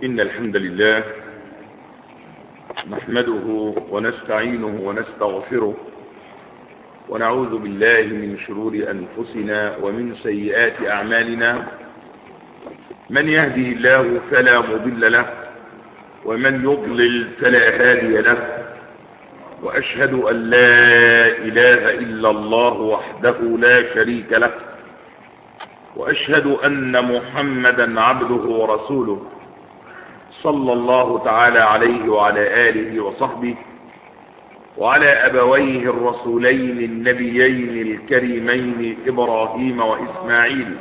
إن الحمد لله نحمده ونستعينه ونستغفره ونعوذ بالله من شرور أنفسنا ومن سيئات أعمالنا من يهده الله فلا مضل له ومن يضلل فلا هادي له وأشهد أن لا إله إلا الله وحده لا شريك له وأشهد أن محمدا عبده ورسوله صلى الله تعالى عليه وعلى آله وصحبه وعلى أبويه الرسولين النبيين الكريمين إبراهيم وإسماعيل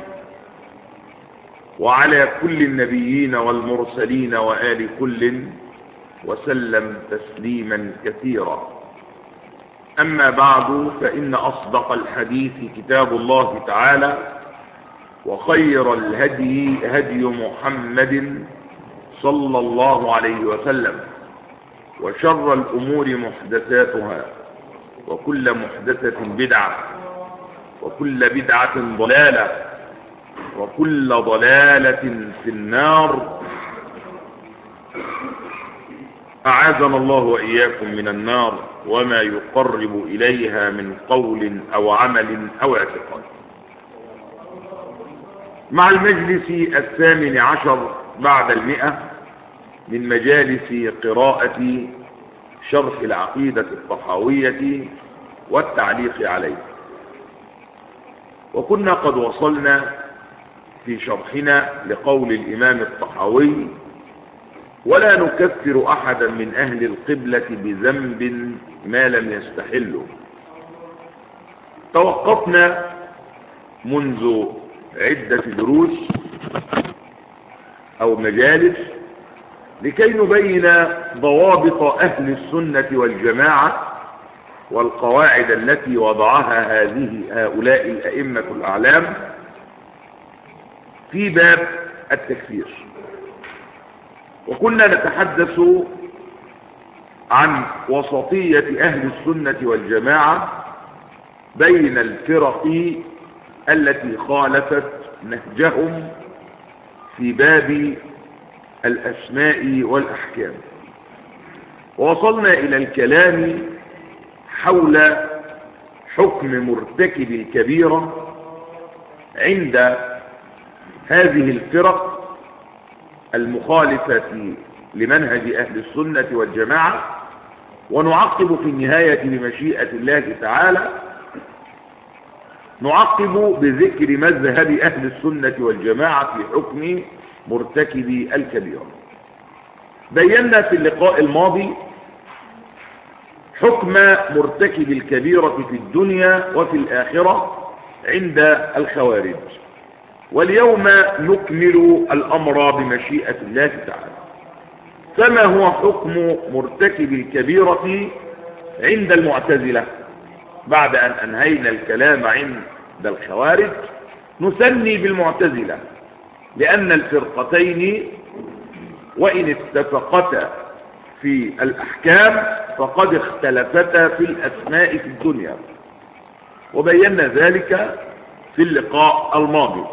وعلى كل النبيين والمرسلين وآل كل وسلم تسليما كثيرا أما بعد فإن أصدق الحديث كتاب الله تعالى وخير الهدي هدي محمد صلى الله عليه وسلم وشر الأمور محدثاتها وكل محدثة بدعة وكل بدعة ضلالة وكل ضلالة في النار أعاذنا الله وإياكم من النار وما يقرب إليها من قول أو عمل أو اعتقاد مع المجلس الثامن عشر بعد المئة من مجالس قراءة شرح العقيدة الطحاوية والتعليق عليه وكنا قد وصلنا في شرحنا لقول الإمام الطحاوي ولا نكفر أحدا من أهل القبلة بذنب ما لم يستحله توقفنا منذ عدة دروس أو مجالس لكي نبين ضوابط أهل السنة والجماعة والقواعد التي وضعها هذه هؤلاء الأئمة الأعلام في باب التكفير وكنا نتحدث عن وسطية أهل السنة والجماعة بين الفرق التي خالفت نهجهم في باب الأسماء والأحكام ووصلنا إلى الكلام حول حكم مرتكب الكبيرة عند هذه الفرق المخالفة لمنهج أهل السنة والجماعة ونعقب في النهاية بمشيئة الله تعالى نعقب بذكر مذهب أهل السنة والجماعة في حكم مرتكب الكبيرة بينا في اللقاء الماضي حكم مرتكب الكبيرة في الدنيا وفي الآخرة عند الخوارج واليوم نكمل الأمر بمشيئة الله تعالى فما هو حكم مرتكب الكبيرة عند المعتزلة بعد أن أنهينا الكلام عند الخوارج نثني بالمعتزلة لأن الفرقتين وإن اتفقتا في الأحكام فقد اختلفتا في الأسماء في الدنيا وبينا ذلك في اللقاء الماضي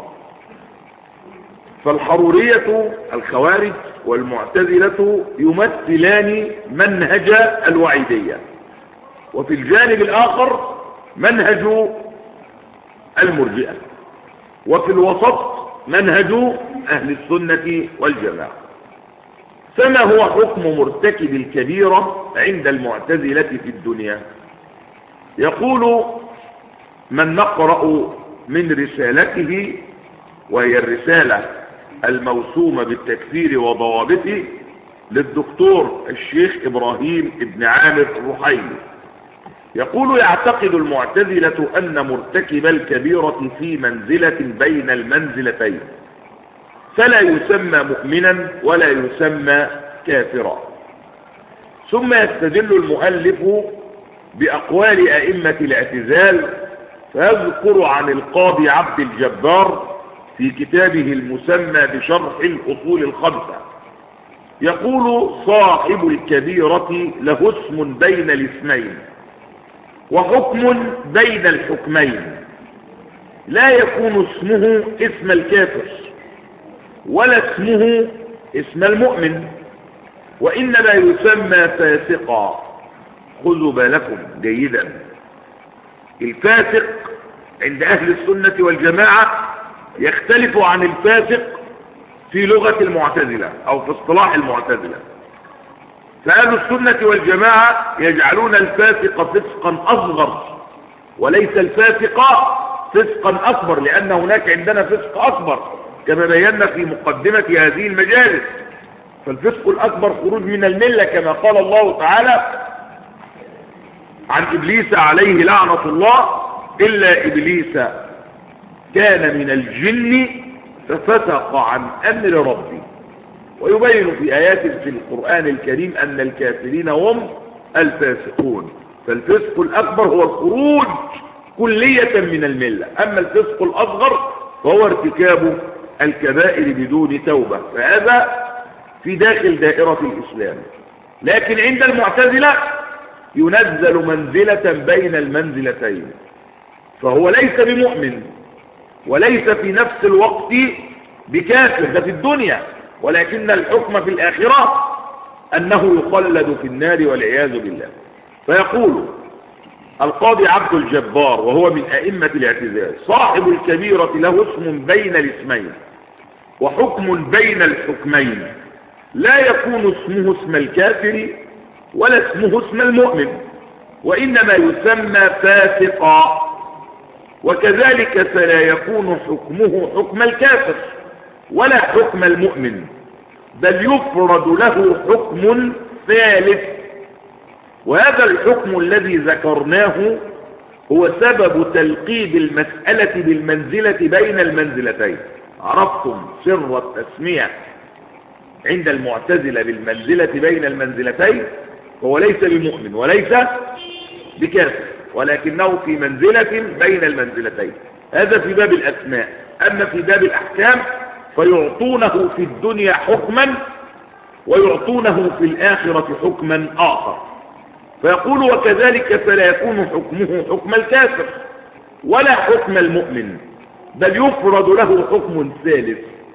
فالحرورية الخوارج والمعتزلة يمثلان منهج الوعيدية وفي الجانب الآخر منهج المرجئة وفي الوسط منهج أهل السنة والجماعة فما هو حكم مرتكب الكبيرة عند المعتزلة في الدنيا يقول من نقرأ من رسالته وهي الرسالة الموسومة بالتكفير وضوابطه للدكتور الشيخ إبراهيم ابن عامر الرحيلي يقول يعتقد المعتزلة أن مرتكب الكبيرة في منزلة بين المنزلتين فلا يسمى مؤمنا ولا يسمى كافرا ثم يستدل المؤلف بأقوال أئمة الاعتزال فيذكر عن القاضي عبد الجبار في كتابه المسمى بشرح الأصول الخمسة يقول صاحب الكبيرة له اسم بين الاسمين وحكم بين الحكمين لا يكون اسمه اسم الكافر ولا اسمه اسم المؤمن وإنما يسمى فاسقا خذوا بالكم جيدا الفاسق عند أهل السنة والجماعة يختلف عن الفاسق في لغة المعتزلة أو في اصطلاح المعتزلة فأهل السنة والجماعة يجعلون الفاسق فسقا أصغر وليس الفاسق فسقا أكبر لأن هناك عندنا فسق أكبر كما بينا في مقدمة هذه المجالس فالفسق الأكبر خروج من الملة كما قال الله تعالى عن إبليس عليه لعنة الله إلا إبليس كان من الجن ففتق عن أمر ربي ويبين في آيات في القرآن الكريم أن الكافرين هم الفاسقون فالفسق الأكبر هو الخروج كلية من الملة أما الفسق الأصغر فهو ارتكاب الكبائر بدون توبة فهذا في داخل دائرة الإسلام لكن عند المعتزلة ينزل منزلة بين المنزلتين فهو ليس بمؤمن وليس في نفس الوقت بكافر ده في الدنيا ولكن الحكم في الآخرة أنه يخلد في النار والعياذ بالله فيقول القاضي عبد الجبار وهو من أئمة الاعتزال صاحب الكبيرة له اسم بين الاسمين وحكم بين الحكمين لا يكون اسمه اسم الكافر ولا اسمه اسم المؤمن وإنما يسمى فاسقا وكذلك فلا يكون حكمه حكم الكافر ولا حكم المؤمن بل يفرد له حكم ثالث وهذا الحكم الذي ذكرناه هو سبب تلقيب المسألة بالمنزلة بين المنزلتين عرفتم سر التسمية عند المعتزلة بالمنزلة بين المنزلتين هو ليس بمؤمن وليس بكافر ولكنه في منزلة بين المنزلتين هذا في باب الأسماء أما في باب الأحكام فيعطونه في الدنيا حكما ويعطونه في الآخرة حكما آخر فيقول وكذلك فلا يكون حكمه حكم الكافر ولا حكم المؤمن بل يفرض له حكم ثالث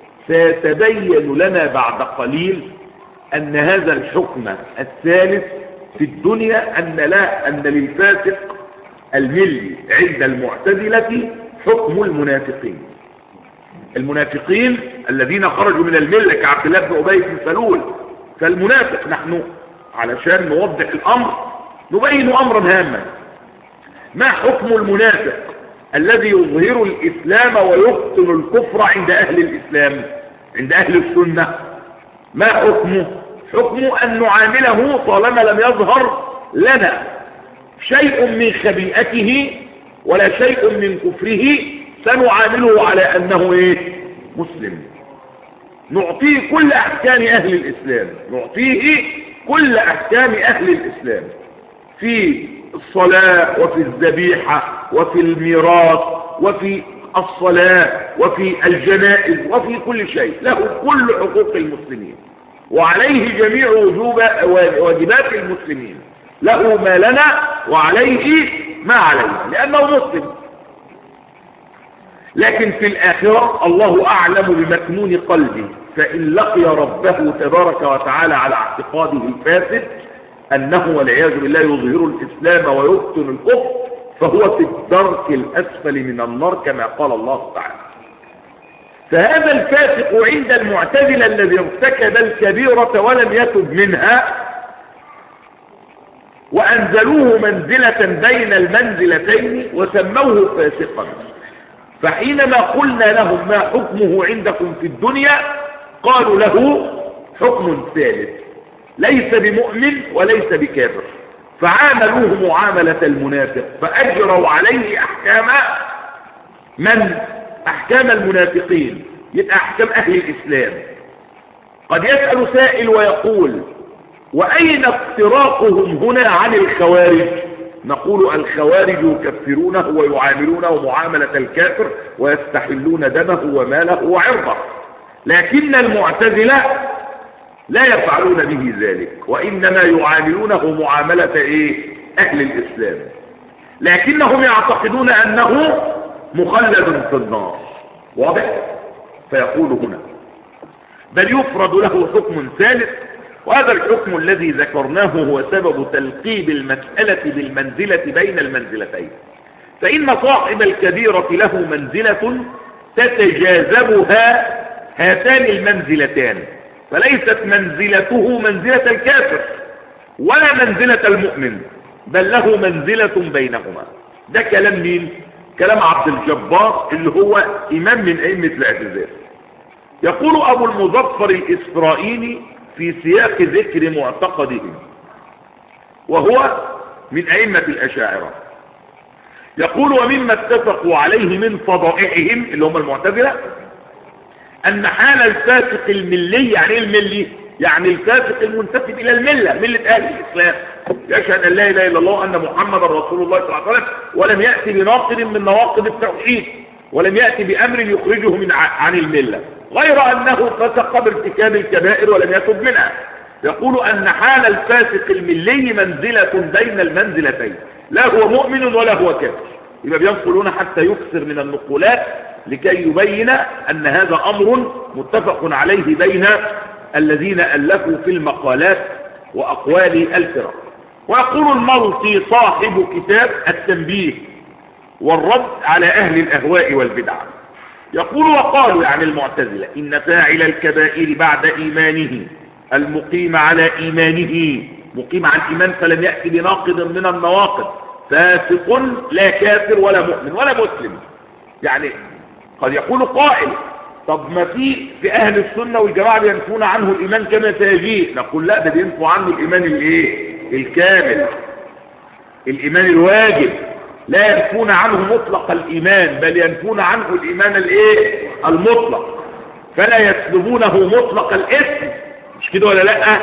سيتبين لنا بعد قليل أن هذا الحكم الثالث في الدنيا أن لا أن للفاسق الملي عند المعتزلة حكم المنافقين المنافقين الذين خرجوا من الملة كعبد الله بن أبي بن سلول فالمنافق نحن علشان نوضح الأمر نبين أمرا هاما ما حكم المنافق الذي يظهر الإسلام ويبطل الكفر عند أهل الإسلام عند أهل السنة ما حكمه حكمه أن نعامله طالما لم يظهر لنا شيء من خبيئته ولا شيء من كفره سنعامله على أنه إيه؟ مسلم نعطيه كل أحكام أهل الإسلام نعطيه كل أحكام أهل الإسلام في الصلاة وفي الذبيحة وفي الميراث وفي الصلاة وفي الجنائز وفي كل شيء له كل حقوق المسلمين وعليه جميع وجوب واجبات المسلمين له ما لنا وعليه ما علينا لأنه مسلم لكن في الآخرة الله أعلم بمكنون قلبه فإن لقي ربه تبارك وتعالى على اعتقاده الفاسد أنه والعياذ بالله يظهر الإسلام ويبطن الكفر فهو في الدرك الأسفل من النار كما قال الله تعالى فهذا الفاسق عند المعتزلة الذي ارتكب الكبيرة ولم يتب منها وأنزلوه منزلة بين المنزلتين وسموه فاسقا فحينما قلنا لهم ما حكمه عندكم في الدنيا قالوا له حكم ثالث ليس بمؤمن وليس بكافر فعاملوه معاملة المنافق فأجروا عليه أحكام من أحكام المنافقين يبقى أحكام أهل الإسلام قد يسأل سائل ويقول وأين افتراقهم هنا عن الخوارج نقول الخوارج يكفرونه ويعاملونه معاملة الكافر ويستحلون دمه وماله وعرضه لكن المعتزلة لا يفعلون به ذلك وإنما يعاملونه معاملة إيه؟ أهل الإسلام لكنهم يعتقدون أنه مخلد في النار واضح فيقول هنا بل يفرض له حكم ثالث وهذا الحكم الذي ذكرناه هو سبب تلقيب المسألة بالمنزلة بين المنزلتين فإن صاحب الكبيرة له منزلة تتجاذبها هاتان المنزلتان فليست منزلته منزلة الكافر ولا منزلة المؤمن بل له منزلة بينهما ده كلام مين كلام عبد الجبار اللي هو إمام من أئمة الاعتزال يقول أبو المظفر الإسرائيلي في سياق ذكر معتقدهم وهو من أئمة الأشاعرة يقول ومما اتفقوا عليه من فضائحهم اللي هم المعتزلة أن حال الفاسق الملي يعني ايه الملي يعني الفاسق المنتسب إلى الملة ملة أهل الإسلام يشهد أن لا إله إلا الله وأن محمد رسول الله صلى الله عليه وسلم ولم يأتي بناقض من نواقض التوحيد ولم يأتي بأمر يخرجه من عن الملة غير أنه فسق بارتكاب الكبائر ولم يتب منها يقول أن حال الفاسق الملي منزلة بين المنزلتين لا هو مؤمن ولا هو كافر يبقى بينقلون حتى يكثر من النقولات لكي يبين أن هذا أمر متفق عليه بين الذين ألفوا في المقالات وأقوال الفرق ويقول الملطي صاحب كتاب التنبيه والرد على أهل الأهواء والبدع يقول وقالوا يعني المعتزلة إن فاعل الكبائر بعد إيمانه المقيم على إيمانه مقيم على الإيمان فلم يأتي بناقض من النواقض فاسق لا كافر ولا مؤمن ولا مسلم يعني قد يقول قائل طب ما في في اهل السنة والجماعة بينفون عنه الايمان كما سيجيء نقول لا ده بينفوا عنه الايمان الايه الكامل الايمان الواجب لا ينفون عنه مطلق الايمان بل ينفون عنه الايمان الايه المطلق فلا يسلبونه مطلق الاسم مش كده ولا لا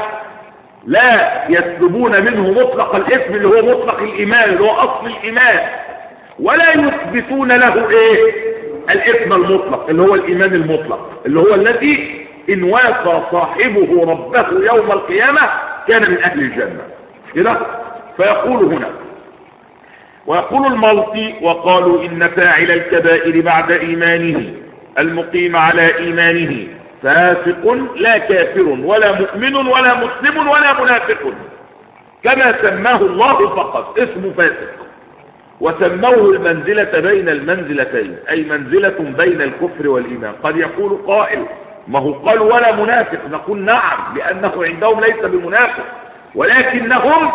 لا يسلبون منه مطلق الاسم اللي هو مطلق الايمان اللي هو اصل الايمان ولا يثبتون له ايه الاسم المطلق اللي هو الايمان المطلق اللي هو الذي ان وافى صاحبه ربه يوم القيامة كان من اهل الجنة كده فيقول هنا ويقول الملطي وقالوا ان فاعل الكبائر بعد ايمانه المقيم على ايمانه فاسق لا كافر ولا مؤمن ولا مسلم ولا منافق كما سماه الله فقط اسمه فاسق وسموه المنزلة بين المنزلتين أي منزلة بين الكفر والإيمان قد يقول قائل ما هو قال ولا منافق نقول نعم لأنه عندهم ليس بمنافق ولكنهم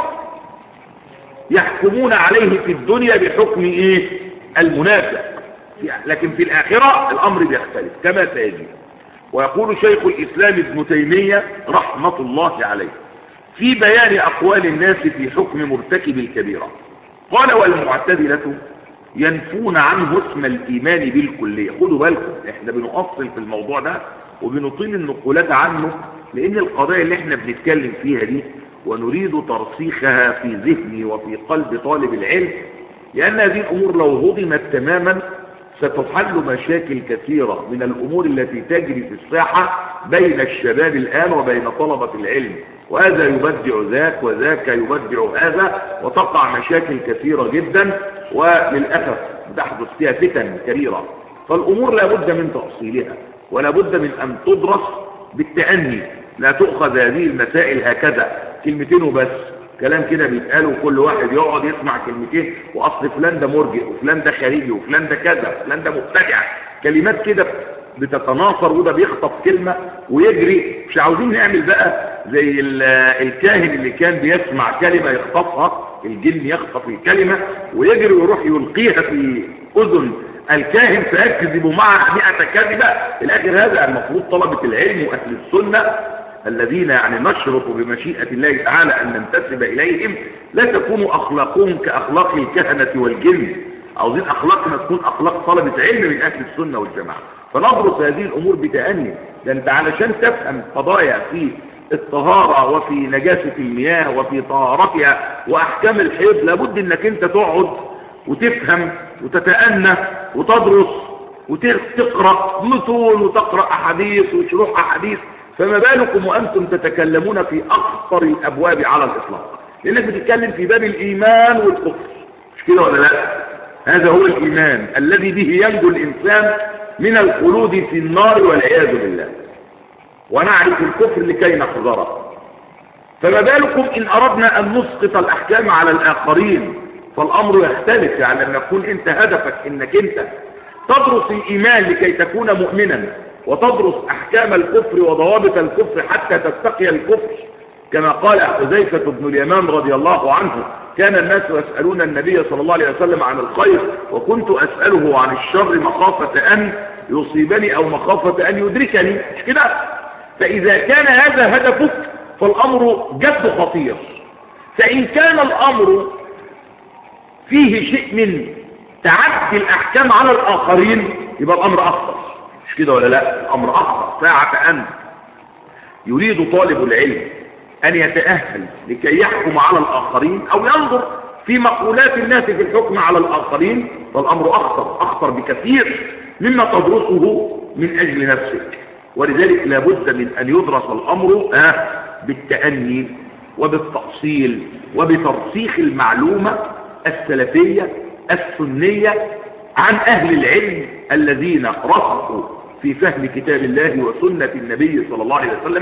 يحكمون عليه في الدنيا بحكم إيه المنافق لكن في الآخرة الأمر بيختلف كما سيجي ويقول شيخ الإسلام ابن تيمية رحمة الله عليه في بيان أقوال الناس في حكم مرتكب الكبيرة قال والمعتزلة ينفون عنه اسم الإيمان بالكلية خدوا بالكم احنا بنؤصل في الموضوع ده وبنطيل النقولات عنه لأن القضايا اللي احنا بنتكلم فيها دي ونريد ترسيخها في ذهني وفي قلب طالب العلم لأن هذه الأمور لو هضمت تماما ستحل مشاكل كثيرة من الأمور التي تجري في الساحة بين الشباب الآن وبين طلبة العلم وهذا يبدع ذاك وذاك يبدع هذا وتقع مشاكل كثيرة جدا وللأسف تحدث فيها فتن كبيرة فالأمور لا بد من تأصيلها ولا بد من أن تدرس بالتأني لا تؤخذ هذه المسائل هكذا كلمتين وبس كلام كده بيتقال وكل واحد يقعد يسمع كلمتين واصل فلان ده مرجئ وفلان ده خارجي وفلان ده كذا وفلان ده مبتدع كلمات كده بتتناثر وده بيخطف كلمة ويجري مش عاوزين نعمل بقى زي الكاهن اللي كان بيسمع كلمة يخطفها الجن يخطف الكلمة ويجري ويروح يلقيها في أذن الكاهن فيكذب معها مئة كذبة الآخر هذا المفروض طلبة العلم وأهل السنة الذين يعني نشرط بمشيئة الله تعالى أن ننتسب إليهم لا تكون أخلاقهم كأخلاق الكهنة والجن عاوزين أخلاقنا تكون أخلاق طلبة علم من أهل السنة والجماعة فندرس هذه الأمور بتأني ده أنت علشان تفهم قضايا في الطهارة وفي نجاسة المياه وفي طهارتها وأحكام الحيض لابد أنك أنت تقعد وتفهم وتتأنى وتدرس وتقرأ متون وتقرأ أحاديث وشروح أحاديث فما بالكم وأنتم تتكلمون في أخطر الأبواب على الإطلاق لأنك بتتكلم في باب الإيمان والكفر مش كده ولا لا هذا هو الإيمان الذي به ينجو الإنسان من الخلود في النار والعياذ بالله ونعرف الكفر لكي نحذره فما بالكم إن أردنا أن نسقط الأحكام على الآخرين فالأمر يختلف يعني لما يكون أنت هدفك إنك أنت تدرس الإيمان لكي تكون مؤمنا وتدرس أحكام الكفر وضوابط الكفر حتى تتقي الكفر كما قال حذيفة بن اليمان رضي الله عنه كان الناس يسألون النبي صلى الله عليه وسلم عن الخير وكنت أسأله عن الشر مخافة أن يصيبني أو مخافة أن يدركني مش كده فإذا كان هذا هدفك فالأمر جد خطير فإن كان الأمر فيه شيء من تعدي الأحكام على الآخرين يبقى الأمر أخطر مش كده ولا لا الأمر أخطر ساعة أن يريد طالب العلم أن يتأهل لكي يحكم على الآخرين أو ينظر في مقولات الناس في الحكم على الآخرين فالأمر أخطر أخطر بكثير مما تدرسه من أجل نفسك ولذلك لابد من أن يدرس الأمر آه بالتأني وبالتأصيل وبترسيخ المعلومة السلفية السنية عن أهل العلم الذين رسخوا في فهم كتاب الله وسنة النبي صلى الله عليه وسلم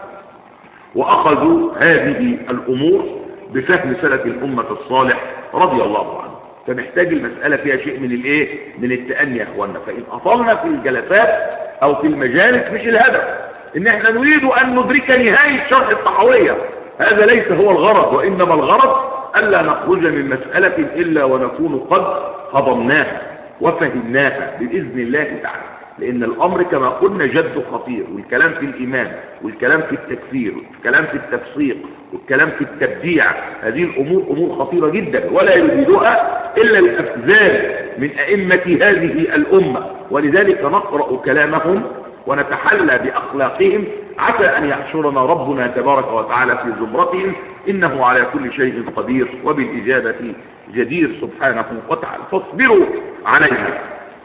وأخذوا هذه الأمور بفهم سلف الأمة الصالح رضي الله عنه فمحتاج المسألة فيها شيء من الايه من التأني يا اخوانا فإن أطلنا في الجلسات أو في المجالس مش الهدف إن احنا نريد أن ندرك نهاية شرح الطحوية هذا ليس هو الغرض وإنما الغرض ألا نخرج من مسألة إلا ونكون قد هضمناها وفهمناها بإذن الله تعالى لأن الأمر كما قلنا جد خطير والكلام في الإيمان والكلام في التكفير والكلام في التفسيق والكلام في التبديع هذه الأمور أمور خطيرة جدا ولا يريدها إلا الأفذال من أئمة هذه الأمة ولذلك نقرأ كلامهم ونتحلى بأخلاقهم عسى أن يحشرنا ربنا تبارك وتعالى في زمرتهم إنه على كل شيء قدير وبالإجابة جدير سبحانه وتعالى فاصبروا عليها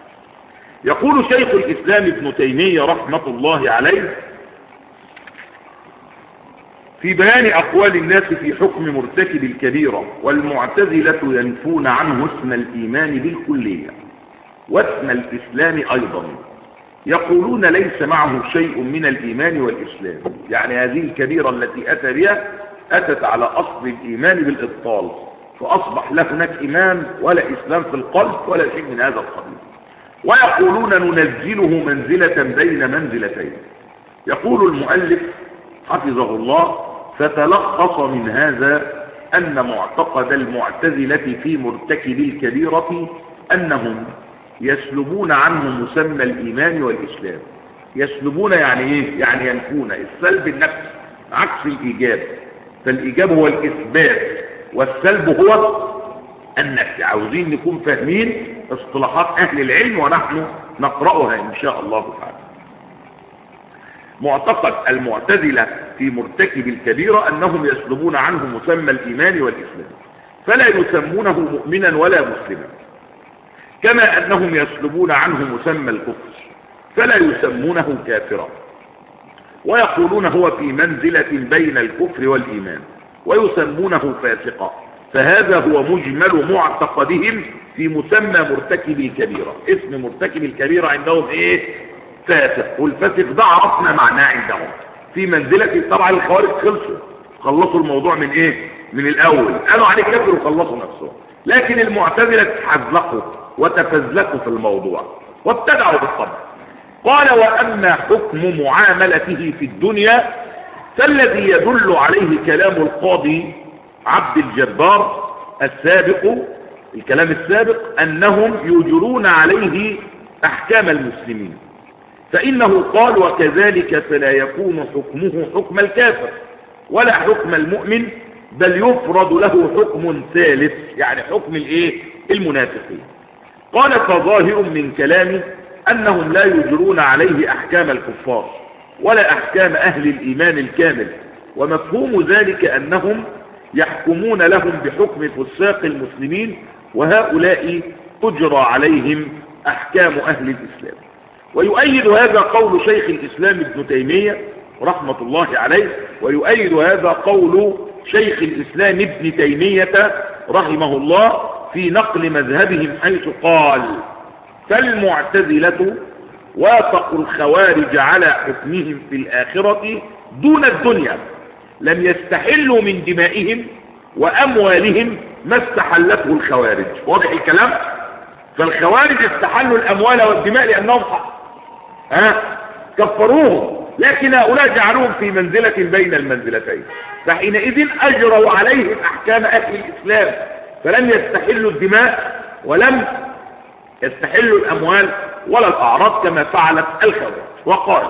يقول شيخ الإسلام ابن تيمية رحمة الله عليه في بيان أقوال الناس في حكم مرتكب الكبيرة والمعتزلة ينفون عنه اسم الإيمان بالكلية واسم الإسلام أيضا يقولون ليس معه شيء من الإيمان والإسلام يعني هذه الكبيرة التي أتى بها أتت على أصل الإيمان بالإبطال فأصبح لا هناك إيمان ولا إسلام في القلب ولا شيء من هذا القبيل ويقولون ننزله منزلة بين منزلتين يقول المؤلف حفظه الله فتلخص من هذا أن معتقد المعتزلة في مرتكب الكبيرة أنهم يسلبون عنه مسمى الإيمان والإسلام يسلبون يعني إيه؟ يعني ينفون السلب النفس عكس الإيجاب فالإيجاب هو الإثبات والسلب هو النفي عاوزين نكون فاهمين اصطلاحات أهل العلم ونحن نقرأها إن شاء الله تعالى معتقد المعتزلة في مرتكب الكبيرة أنهم يسلبون عنه مسمى الإيمان والإسلام فلا يسمونه مؤمنا ولا مسلما كما أنهم يسلبون عنه مسمى الكفر فلا يسمونه كافرا ويقولون هو في منزلة بين الكفر والإيمان ويسمونه فاسقا فهذا هو مجمل معتقدهم في مسمى مرتكب الكبيرة اسم مرتكب الكبيرة عندهم ايه فاسق والفاسق ده عرفنا معناه عندهم في منزلة طبعا الخوارج خلصوا خلصوا الموضوع من ايه من الاول قالوا عليه كافر وخلصوا نفسهم لكن المعتزلة تحزلقوا وتفزلقوا في الموضوع وابتدعوا بالطبع قال وأما حكم معاملته في الدنيا فالذي يدل عليه كلام القاضي عبد الجبار السابق الكلام السابق أنهم يجرون عليه أحكام المسلمين فإنه قال وكذلك فلا يكون حكمه حكم الكافر ولا حكم المؤمن بل يفرض له حكم ثالث يعني حكم الايه المنافقين قال فظاهر من كلامه أنهم لا يجرون عليه أحكام الكفار ولا أحكام أهل الإيمان الكامل ومفهوم ذلك أنهم يحكمون لهم بحكم فساق المسلمين وهؤلاء تجرى عليهم أحكام أهل الإسلام ويؤيد هذا قول شيخ الإسلام ابن تيمية رحمة الله عليه ويؤيد هذا قول شيخ الإسلام ابن تيمية رحمه الله في نقل مذهبهم حيث قال فالمعتزلة وافقوا الخوارج على حكمهم في الآخرة دون الدنيا لم يستحلوا من دمائهم وأموالهم ما استحلته الخوارج واضح الكلام فالخوارج استحلوا الأموال والدماء لأنهم ها كفروهم لكن هؤلاء جعلوهم في منزلة بين المنزلتين فحينئذ أجروا عليهم أحكام أهل الإسلام فلم يستحلوا الدماء ولم يستحلوا الأموال ولا الأعراض كما فعلت الخوارج وقال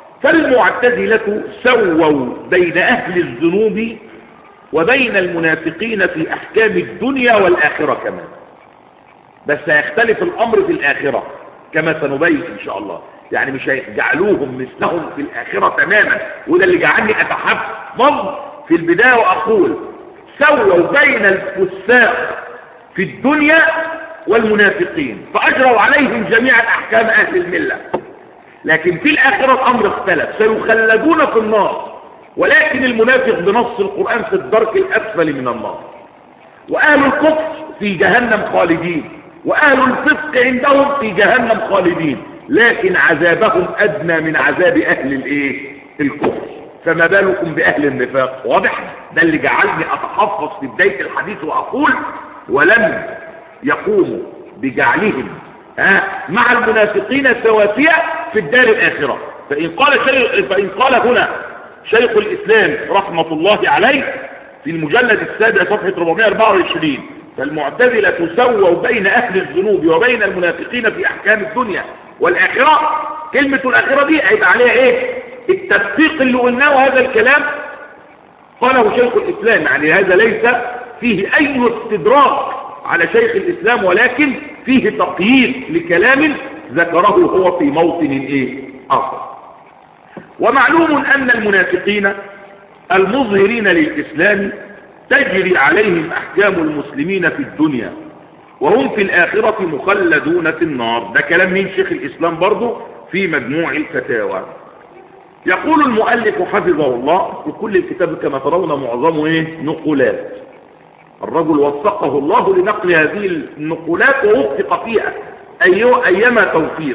فالمعتزلة سووا بين أهل الذنوب وبين المنافقين في أحكام الدنيا والآخرة كمان بس هيختلف الأمر في الآخرة كما سنبين إن شاء الله يعني مش هيجعلوهم مثلهم في الآخرة تماما وده اللي جعلني أتحفظ في البداية وأقول سووا بين الفساق في الدنيا والمنافقين فأجروا عليهم جميعا أحكام أهل الملة لكن في الآخرة الأمر اختلف سيخلدون في النار ولكن المنافق بنص القرآن في الدرك الأسفل من النار وأهل الكفر في جهنم خالدين وأهل الفسق عندهم في جهنم خالدين لكن عذابهم أدنى من عذاب أهل الإيه؟ الكفر فما بالكم بأهل النفاق واضح ده اللي جعلني أتحفظ في بداية الحديث وأقول ولم يقوموا بجعلهم ها مع المنافقين سواسية في الدار الآخرة فإن قال, شيء فإن قال هنا شيخ الإسلام رحمة الله عليه في المجلد السابع صفحة 424 فالمعتزلة سووا بين أهل الذنوب وبين المنافقين في أحكام الدنيا والآخرة كلمة الآخرة دي هيبقى عليها إيه التدقيق اللي قلناه هذا الكلام قاله شيخ الإسلام يعني هذا ليس فيه أي استدراك على شيخ الإسلام ولكن فيه تقييد لكلام ذكره هو في موطن إيه آخر ومعلوم أن المنافقين المظهرين للإسلام تجري عليهم أحكام المسلمين في الدنيا وهم في الآخرة مخلدون في النار ده كلام مين شيخ الإسلام برضه في مجموع الفتاوى يقول المؤلف حفظه الله وكل الكتاب كما ترون معظمه ايه نقولات الرجل وفقه الله لنقل هذه النقولات ووفق فيها أيوة أيما توفيق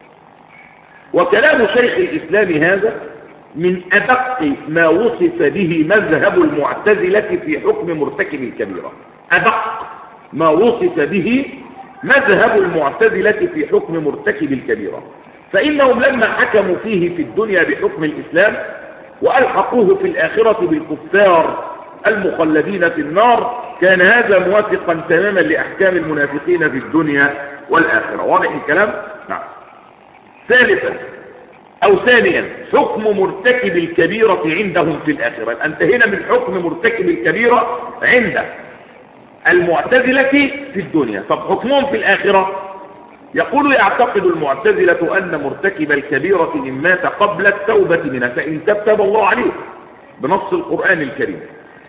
وكلام شيخ الإسلام هذا من أدق ما وصف به مذهب المعتزلة في حكم مرتكب الكبيرة أدق ما وصف به مذهب المعتزلة في حكم مرتكب الكبيرة فإنهم لما حكموا فيه في الدنيا بحكم الإسلام وألحقوه في الآخرة بالكفار المخلدين في النار كان هذا موافقا تماما لأحكام المنافقين في الدنيا والآخرة واضح الكلام؟ نعم ثالثا أو ثانيا حكم مرتكب الكبيرة عندهم في الآخرة انتهينا من حكم مرتكب الكبيرة عند المعتزلة في الدنيا طب حكمهم في الآخرة يقول يعتقد المعتزلة أن مرتكب الكبيرة إن مات قبل التوبة منها فإن تبتب الله عليه بنص القرآن الكريم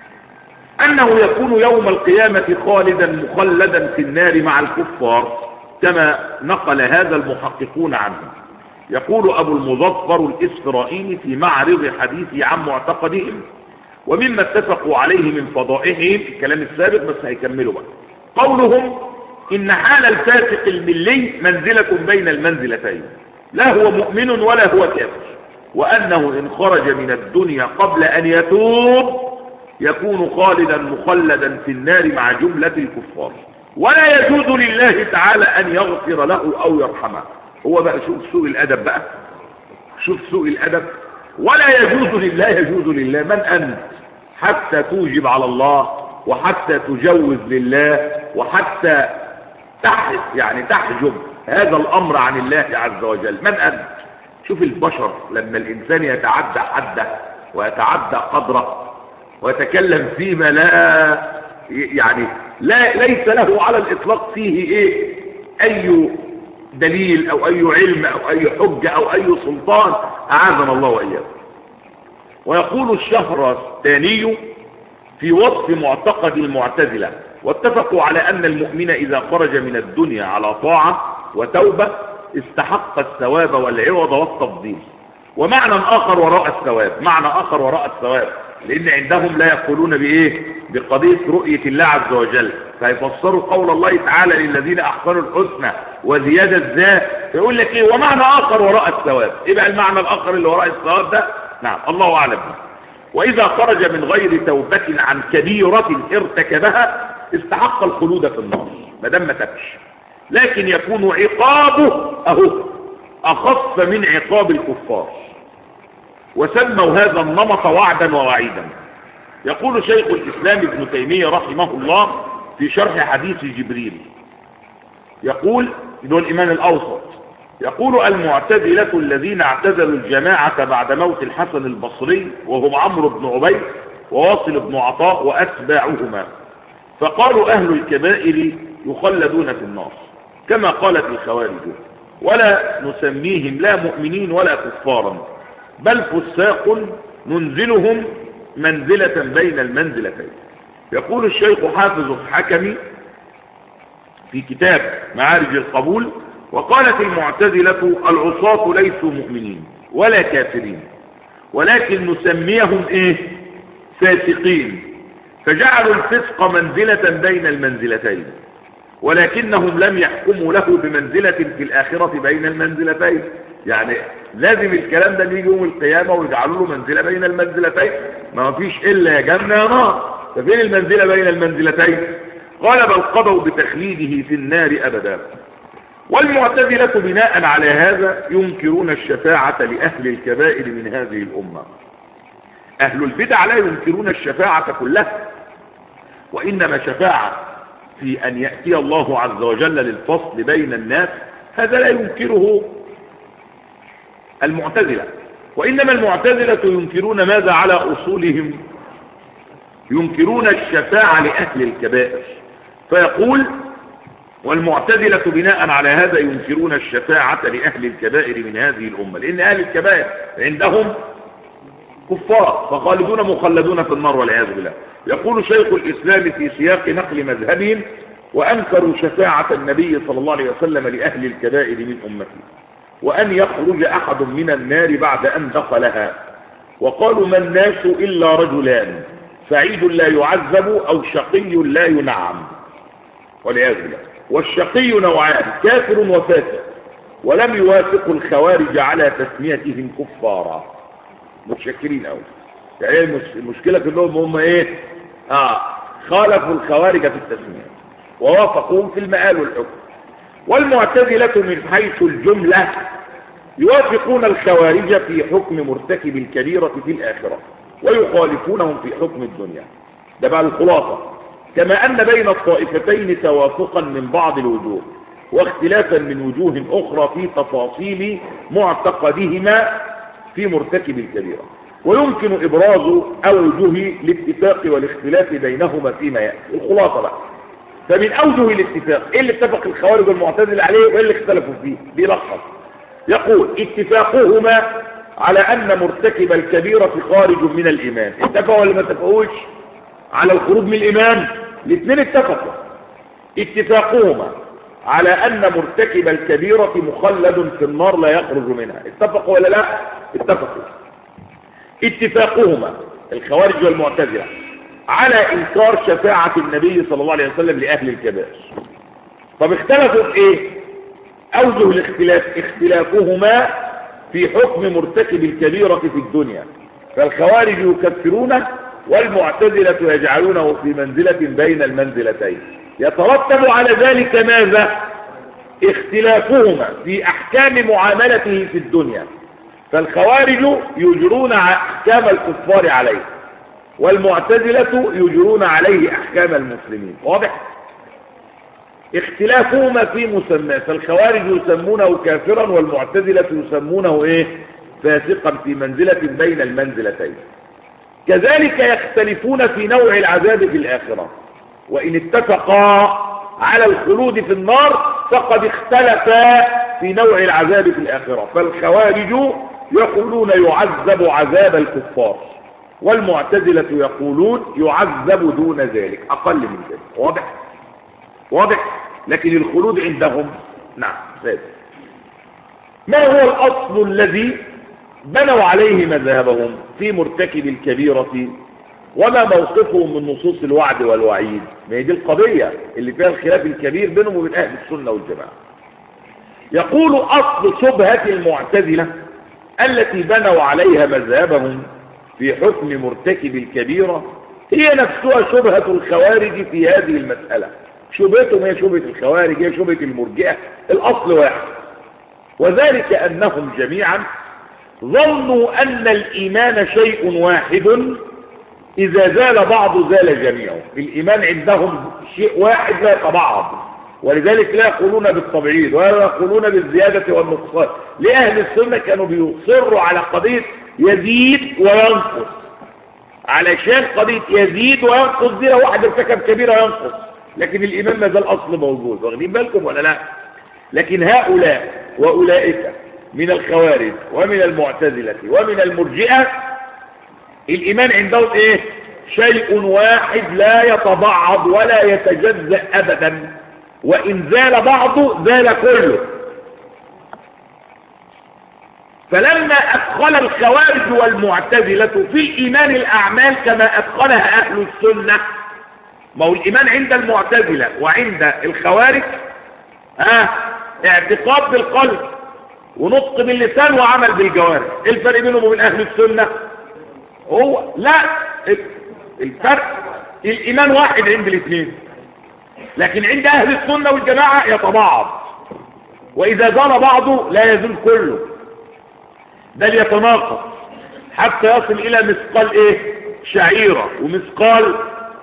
أنه يكون يوم القيامة خالدا مخلدا في النار مع الكفار كما نقل هذا المحققون عنه يقول أبو المظفر الإسرائيلي في معرض حديثه عن معتقدهم ومما اتفقوا عليه من فضائحهم الكلام السابق بس هيكملوا بقى قولهم إن حال الفاسق الملي منزلة بين المنزلتين لا هو مؤمن ولا هو كافر وأنه إن خرج من الدنيا قبل أن يتوب يكون خالدا مخلدا في النار مع جملة الكفار ولا يجوز لله تعالى أن يغفر له أو يرحمه هو بقى شوف سوء الأدب بقى شوف سوء الأدب ولا يجوز لله يجوز لله من أنت حتى توجب على الله وحتى تجوز لله وحتى تحت يعني تحجب هذا الأمر عن الله عز وجل من أنت شوف البشر لما الإنسان يتعدى حده ويتعدى قدره ويتكلم فيما لا يعني لا ليس له على الإطلاق فيه إيه أي دليل أو أي علم أو أي حجة أو أي سلطان أعاذنا الله وإياه ويقول الشهر الثاني في وصف معتقد المعتزلة واتفقوا على أن المؤمن إذا خرج من الدنيا على طاعة وتوبة استحق الثواب والعوض والتفضيل ومعنى آخر وراء الثواب معنى آخر وراء الثواب لأن عندهم لا يقولون بإيه بقضية رؤية الله عز وجل فيفسروا قول الله تعالى للذين احسنوا الحسنى وزياده ذات فيقول لك ايه ومعنى اخر وراء الثواب ايه بقى المعنى الاخر اللي وراء الثواب ده نعم الله اعلم واذا خرج من غير توبه عن كبيره ارتكبها استحق الخلود في النار ما دام ما تبش لكن يكون عقابه اهو اخف من عقاب الكفار وسموا هذا النمط وعدا ووعيدا يقول شيخ الاسلام ابن تيميه رحمه الله في شرح حديث جبريل يقول إنه الإيمان الأوسط يقول المعتزلة الذين اعتزلوا الجماعة بعد موت الحسن البصري وهم عمرو بن عبيد وواصل بن عطاء وأتباعهما فقالوا أهل الكبائر يخلدون في النار كما قالت الخوارج ولا نسميهم لا مؤمنين ولا كفارا بل فساق ننزلهم منزلة بين المنزلتين يقول الشيخ حافظ الحكمي في كتاب معارج القبول وقالت المعتزلة العصاة ليسوا مؤمنين ولا كافرين ولكن نسميهم ايه فاسقين فجعلوا الفسق منزلة بين المنزلتين ولكنهم لم يحكموا له بمنزلة في الآخرة بين المنزلتين يعني لازم الكلام ده يجي يوم القيامة ويجعلوا له منزلة بين المنزلتين ما فيش إلا يا جنة يا نار ففين المنزلة بين المنزلتين قال بل قضوا بتخليده في النار أبدا والمعتزلة بناء على هذا ينكرون الشفاعة لأهل الكبائر من هذه الأمة أهل البدع لا ينكرون الشفاعة كلها وإنما شفاعة في أن يأتي الله عز وجل للفصل بين الناس هذا لا ينكره المعتزلة وإنما المعتزلة ينكرون ماذا على أصولهم ينكرون الشفاعة لأهل الكبائر فيقول والمعتزلة بناء على هذا ينكرون الشفاعة لأهل الكبائر من هذه الأمة لأن أهل الكبائر عندهم كفار فخالدون مخلدون في النار والعياذ بالله يقول شيخ الإسلام في سياق نقل مذهبهم وأنكروا شفاعة النبي صلى الله عليه وسلم لأهل الكبائر من أمته وأن يخرج أحد من النار بعد أن دخلها وقالوا ما الناس إلا رجلان سعيد لا يعذب أو شقي لا ينعم والعياذ بالله والشقي نوعان كافر وفاسق ولم يوافق الخوارج على تسميتهم كفارا متشكرين قوي يعني المشكله كلهم هم ايه اه خالفوا الخوارج في التسميه ووافقوهم في المآل والحكم والمعتزلة من حيث الجملة يوافقون الخوارج في حكم مرتكب الكبيرة في الآخرة ويخالفونهم في حكم الدنيا ده بقى الخلاصة كما أن بين الطائفتين توافقا من بعض الوجوه واختلافا من وجوه أخرى في تفاصيل معتقدهما في مرتكب الكبيرة ويمكن إبراز أوجه الاتفاق والاختلاف بينهما فيما يأتي الخلاصة بقى فمن أوجه الاتفاق إيه اللي اتفق الخوارج والمعتزلة عليه وإيه اللي اختلفوا فيه بيلخص يقول اتفاقهما على أن مرتكب الكبيرة خارج من الإيمان اتفقوا ولا ما اتفقوش على الخروج من الإيمان الاثنين اتفقوا اتفاقهما على أن مرتكب الكبيرة مخلد في النار لا يخرج منها اتفقوا ولا لا اتفقوا اتفاقهما الخوارج والمعتزلة على إنكار شفاعة النبي صلى الله عليه وسلم لأهل الكبائر طب اختلفوا في ايه أوجه الاختلاف اختلافهما في حكم مرتكب الكبيرة في الدنيا فالخوارج يكفرونه والمعتزلة يجعلونه في منزلة بين المنزلتين يترتب على ذلك ماذا اختلافهما في احكام معاملته في الدنيا فالخوارج يجرون احكام الكفار عليه والمعتزلة يجرون عليه احكام المسلمين واضح اختلافهما في مسمى فالخوارج يسمونه كافرا والمعتزلة يسمونه ايه فاسقا في منزلة بين المنزلتين كذلك يختلفون في نوع العذاب في الآخرة وإن اتفقا على الخلود في النار فقد اختلفا في نوع العذاب في الآخرة فالخوارج يقولون يعذب عذاب الكفار والمعتزلة يقولون يعذب دون ذلك أقل من ذلك واضح واضح لكن الخلود عندهم نعم ثابت ما هو الأصل الذي بنوا عليه مذهبهم في مرتكب الكبيرة وما موقفهم من نصوص الوعد والوعيد ما هي دي القضية اللي فيها الخلاف الكبير بينهم وبين أهل السنة والجماعة يقول أصل شبهة المعتزلة التي بنوا عليها مذهبهم في حكم مرتكب الكبيرة هي نفسها شبهة الخوارج في هذه المسألة شبهتهم هي شبهة الخوارج هي شبهة المرجئة الأصل واحد وذلك أنهم جميعا ظنوا أن الإيمان شيء واحد إذا زال بعض زال جميعه الإيمان عندهم شيء واحد لا يتبعض ولذلك لا يقولون بالتبعيض ولا يقولون بالزيادة والنقصان لأهل السنة كانوا بيصروا على قضية يزيد وينقص علشان قضية يزيد وينقص دي لو واحد ارتكب كبيرة ينقص لكن الإيمان ما زال أصل موجود واخدين بالكم ولا لا لكن هؤلاء وأولئك من الخوارج ومن المعتزلة ومن المرجئة الإيمان عندهم إيه شيء واحد لا يتبعض ولا يتجزأ أبدا وإن زال بعضه زال كله فلما أدخل الخوارج والمعتزلة في الإيمان الأعمال كما أدخلها أهل السنة ما هو الإيمان عند المعتزلة وعند الخوارج آه اعتقاد بالقلب ونطق باللسان وعمل بالجوارح ايه الفرق بينهم وبين أهل السنة هو لا الفرق الإيمان واحد عند الاثنين لكن عند أهل السنة والجماعة يتبعض وإذا زال بعضه لا يزول كله بل يتناقض حتى يصل إلى مثقال إيه شعيرة ومثقال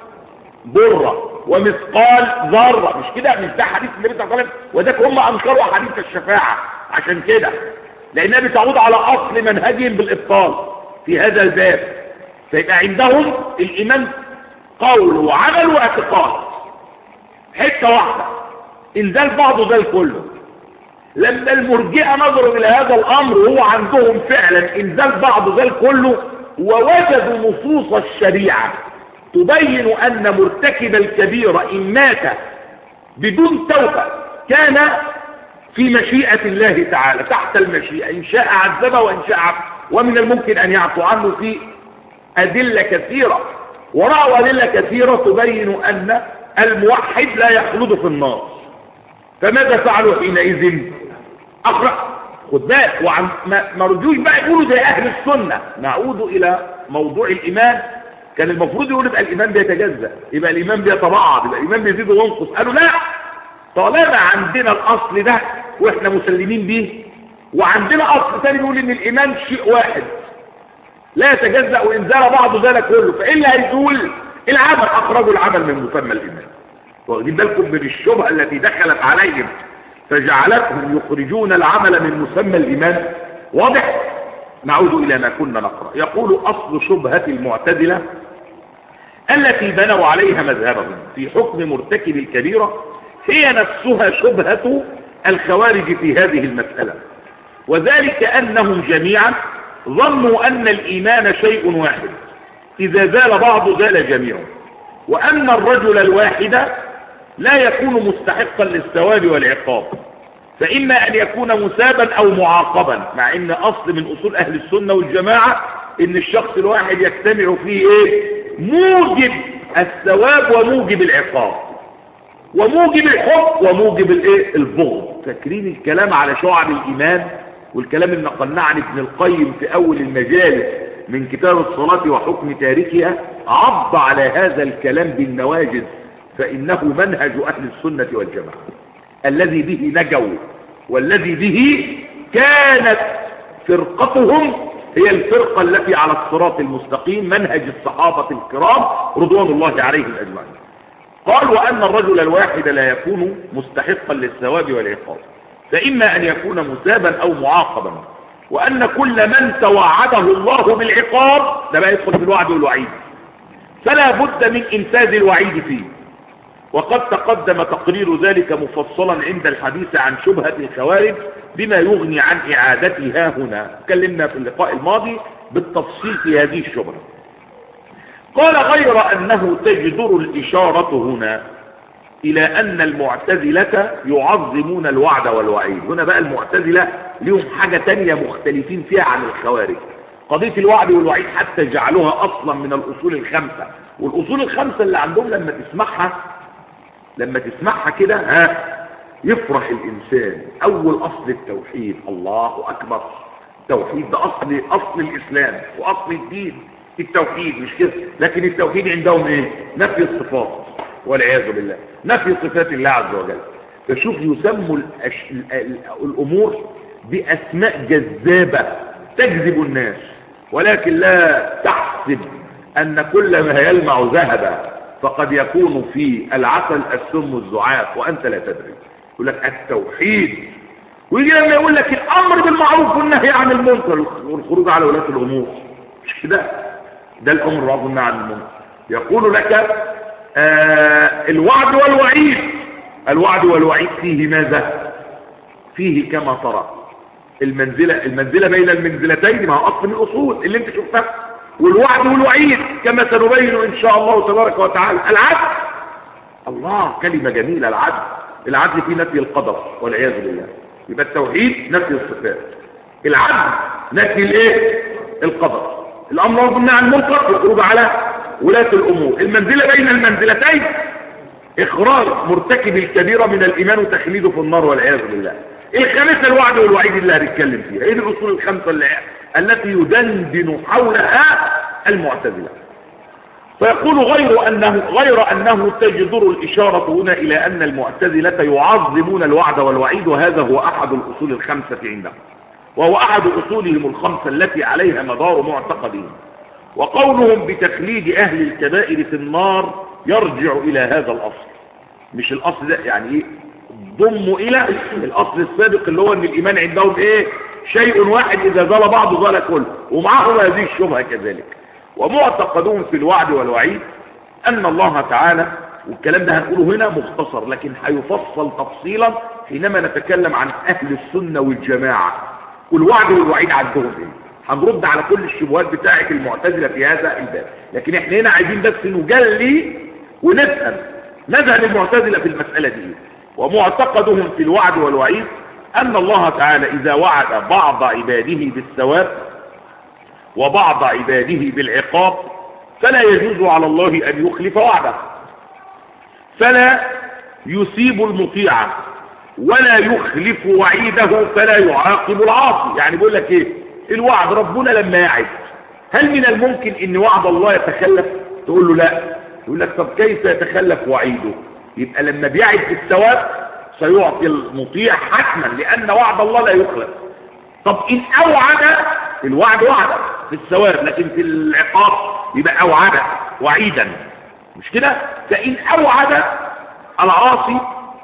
برة ومثقال ذرة مش كده مش ده حديث النبي صلى الله عليه وسلم وذاك هم أنكروا حديث الشفاعة عشان كده لأنها بتعود على أصل منهجهم بالإبطال في هذا الباب فيبقى عندهم الإيمان قول وعمل واعتقاد حتة واحدة انزال بعضه زي كله لما المرجئة نظروا إلى هذا الأمر هو عندهم فعلا انزال بعضه زي كله ووجدوا نصوص الشريعة تبين أن مرتكب الكبيرة إن مات بدون توبة كان في مشيئة الله تعالى تحت المشيئة إن شاء عذبه وإن شاء عفو ومن الممكن أن يعفو عنه في أدلة كثيرة ورأوا أدلة كثيرة تبين أن الموحد لا يخلد في النار فماذا فعلوا حينئذ أخرج خد بالك وعن ما ما رجوش بقى يقولوا زي أهل السنة نعود إلى موضوع الإيمان كان المفروض يقول يبقى الإيمان بيتجزأ يبقى الإيمان بيتبعض يبقى الإيمان بيزيد وينقص قالوا لا طالما عندنا الأصل ده وإحنا مسلمين به وعندنا أصل ثاني بيقول إن الإيمان شيء واحد لا يتجزأ وإن زال بعضه زال كله فإيه اللي هيزول العمل أخرجوا العمل من مسمى الإيمان واخدين بالكم من الشبهة التي دخلت عليهم فجعلتهم يخرجون العمل من مسمى الإيمان واضح نعود إلى ما كنا نقرأ يقول أصل شبهة المعتزلة التي بنوا عليها مذهبهم في حكم مرتكب الكبيرة هي نفسها شبهة الخوارج في هذه المسألة وذلك أنهم جميعا ظنوا أن الإيمان شيء واحد إذا زال بعض زال جميعه وأن الرجل الواحد لا يكون مستحقا للثواب والعقاب فإما أن يكون مسابا أو معاقبا مع أن أصل من أصول أهل السنة والجماعة أن الشخص الواحد يجتمع فيه إيه؟ موجب الثواب وموجب العقاب وموجب الحب وموجب الايه البغض فاكرين الكلام على شعب الايمان والكلام اللي نقلناه عن ابن القيم في اول المجالس من كتاب الصلاة وحكم تاركها عض على هذا الكلام بالنواجذ فإنه منهج أهل السنة والجماعة الذي به نجوا والذي به كانت فرقتهم هي الفرقة التي على الصراط المستقيم منهج الصحابة الكرام رضوان الله عليهم أجمعين قال وأن الرجل الواحد لا يكون مستحقا للثواب والعقاب فإما أن يكون مسابا أو معاقبا وأن كل من توعده الله بالعقاب ده بقى يدخل في الوعد والوعيد فلا بد من إنفاذ الوعيد فيه وقد تقدم تقرير ذلك مفصلا عند الحديث عن شبهة الخوارج بما يغني عن إعادتها هنا تكلمنا في اللقاء الماضي بالتفصيل في هذه الشبهة قال غير أنه تجدر الإشارة هنا إلى أن المعتزلة يعظمون الوعد والوعيد هنا بقى المعتزلة لهم حاجة تانية مختلفين فيها عن الخوارج قضية الوعد والوعيد حتى جعلوها أصلا من الأصول الخمسة والأصول الخمسة اللي عندهم لما تسمعها لما تسمعها كده ها يفرح الإنسان أول أصل التوحيد الله أكبر التوحيد ده أصل أصل الإسلام وأصل الدين التوحيد مش كده لكن التوحيد عندهم إيه نفي الصفات والعياذ بالله نفي صفات الله عز وجل فشوف يسموا الأش... الأمور بأسماء جذابة تجذب الناس ولكن لا تحسب أن كل ما يلمع ذهبا فقد يكون في العسل السم الزعاف وأنت لا تدري يقول لك التوحيد ويجي لما يقول لك الأمر بالمعروف والنهي عن المنكر والخروج على ولاة الأمور مش كده ده الأمر بالمعروف والنهي عن المنكر يقول لك آه الوعد والوعيد الوعد والوعيد فيه ماذا فيه كما ترى المنزلة المنزلة بين المنزلتين ما هو أصل من الأصول اللي انت شفتها والوعد والوعيد كما سنبين إن شاء الله تبارك وتعالى العدل الله كلمة جميلة العدل العدل في نفي القدر والعياذ بالله يبقى التوحيد نفي الصفات العدل نفي الايه القدر الامر والنهي عن المنكر الخروج على ولاة الامور المنزلة بين المنزلتين اخراج مرتكب الكبيرة من الايمان وتخليده في النار والعياذ بالله الخامسة الوعد والوعيد اللي هنتكلم فيها ايه الاصول الخمسة اللي التي يدندن حولها المعتزلة فيقول غير أنه, غير أنه تجدر الإشارة هنا إلى أن المعتزلة يعظمون الوعد والوعيد وهذا هو أحد الأصول الخمسة عندهم وهو أحد أصولهم الخمسة التي عليها مدار معتقدهم وقولهم بتخليد أهل الكبائر في النار يرجع إلى هذا الأصل مش الأصل ده يعني إيه ضموا إلى الأصل السابق اللي هو أن الإيمان عندهم إيه شيء واحد إذا زال بعض زال كله ومعهم هذه الشبهة كذلك ومعتقدون في الوعد والوعيد أن الله تعالى والكلام ده هنقوله هنا مختصر لكن هيفصل تفصيلا حينما نتكلم عن أهل السنة والجماعة والوعد والوعيد عندهم ايه هنرد على كل الشبهات بتاعة المعتزلة في هذا الباب لكن احنا هنا عايزين بس نجلي ونفهم مذهب المعتزلة في المسألة دي ومعتقدهم في الوعد والوعيد أن الله تعالى إذا وعد بعض عباده بالثواب وبعض عباده بالعقاب فلا يجوز على الله أن يخلف وعده فلا يسيب المطيع ولا يخلف وعيده فلا يعاقب العاصي يعني بيقول لك ايه الوعد ربنا لما يعد هل من الممكن ان وعد الله يتخلف تقول له لا يقول لك طب كيف يتخلف وعيده يبقى لما بيعد بالثواب سيعطي المطيع حتما لان وعد الله لا يخلف طب ان اوعد الوعد وعد في الثواب لكن في العقاب يبقى اوعد وعيدا مش كده فان اوعد العاصي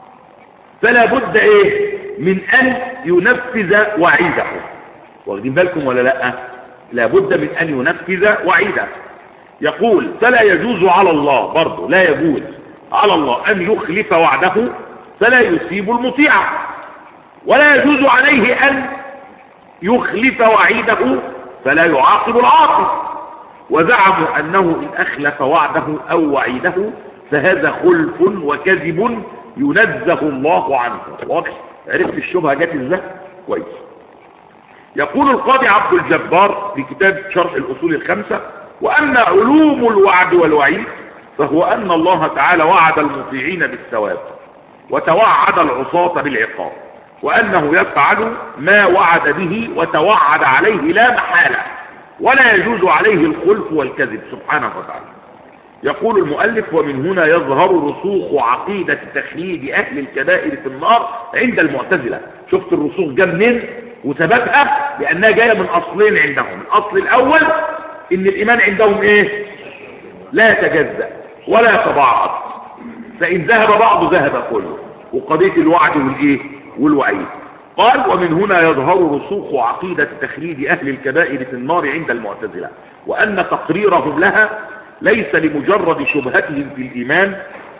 فلا بد ايه من ان ينفذ وعيده واخدين بالكم ولا لا لا بد من ان ينفذ وعيده يقول فلا يجوز على الله برضه لا يجوز على الله ان يخلف وعده فلا يصيب المطيع ولا يجوز عليه ان يخلف وعيده فلا يعاقب العاصي وزعموا انه ان اخلف وعده او وعيده فهذا خلف وكذب ينزه الله عنه واضح عرفت الشبهه جت ازاي كويس يقول القاضي عبد الجبار في كتاب شرح الاصول الخمسه واما علوم الوعد والوعيد فهو ان الله تعالى وعد المطيعين بالثواب وتوعد العصاة بالعقاب وانه يفعل ما وعد به وتوعد عليه لا محاله ولا يجوز عليه الخلف والكذب سبحانه وتعالى يقول المؤلف ومن هنا يظهر رسوخ عقيدة تخليد أهل الكبائر في النار عند المعتزلة شفت الرسوخ جاء منين وسببها لأنها جاية من أصلين عندهم الأصل الأول إن الإيمان عندهم إيه لا يتجزأ ولا يتباعد فإن ذهب بعض ذهب كله وقضية الوعد والإيه والوعيد قال ومن هنا يظهر رسوخ عقيدة تخليد أهل الكبائر في النار عند المعتزلة وأن تقريرهم لها ليس لمجرد شبهتهم في الإيمان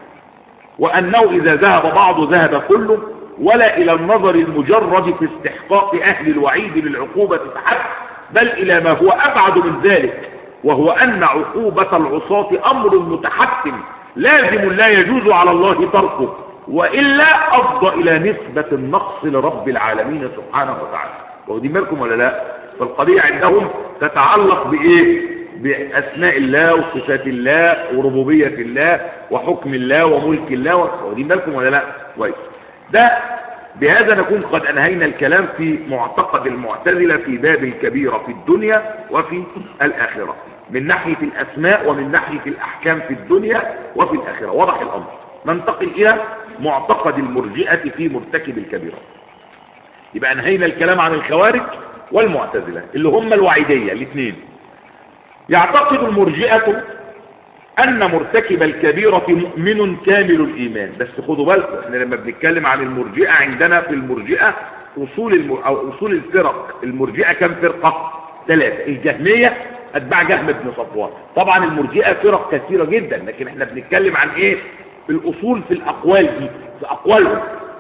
وأنه إذا ذهب بعض ذهب كله ولا إلى النظر المجرد في استحقاق أهل الوعيد للعقوبة فحسب بل إلى ما هو أبعد من ذلك وهو أن عقوبة العصاة أمر متحتم لازم لا يجوز على الله تركه وإلا أفضى إلى نسبة النقص لرب العالمين سبحانه وتعالى واخدين بالكم ولا لا فالقضية عندهم تتعلق بايه باسماء الله وصفات الله وربوبيه الله وحكم الله وملك الله واخدين بالكم ولا لا كويس ده بهذا نكون قد انهينا الكلام في معتقد المعتزله في باب الكبيره في الدنيا وفي الاخره من ناحيه الاسماء ومن ناحيه الاحكام في الدنيا وفي الاخره واضح الامر ننتقل الى معتقد المرجئه في مرتكب الكبيره يبقى انهينا الكلام عن الخوارج والمعتزله اللي هم الوعيديه الاثنين يعتقد المرجئة أن مرتكب الكبيرة مؤمن كامل الإيمان بس خدوا بالكم احنا لما بنتكلم عن المرجئة عندنا في المرجئة أصول المر... أو أصول الفرق المرجئة كم فرقة؟ ثلاثة الجهمية أتباع جهم بن صفوان طبعا المرجئة فرق كثيرة جدا لكن احنا بنتكلم عن إيه؟ الأصول في الأقوال دي في أقوالهم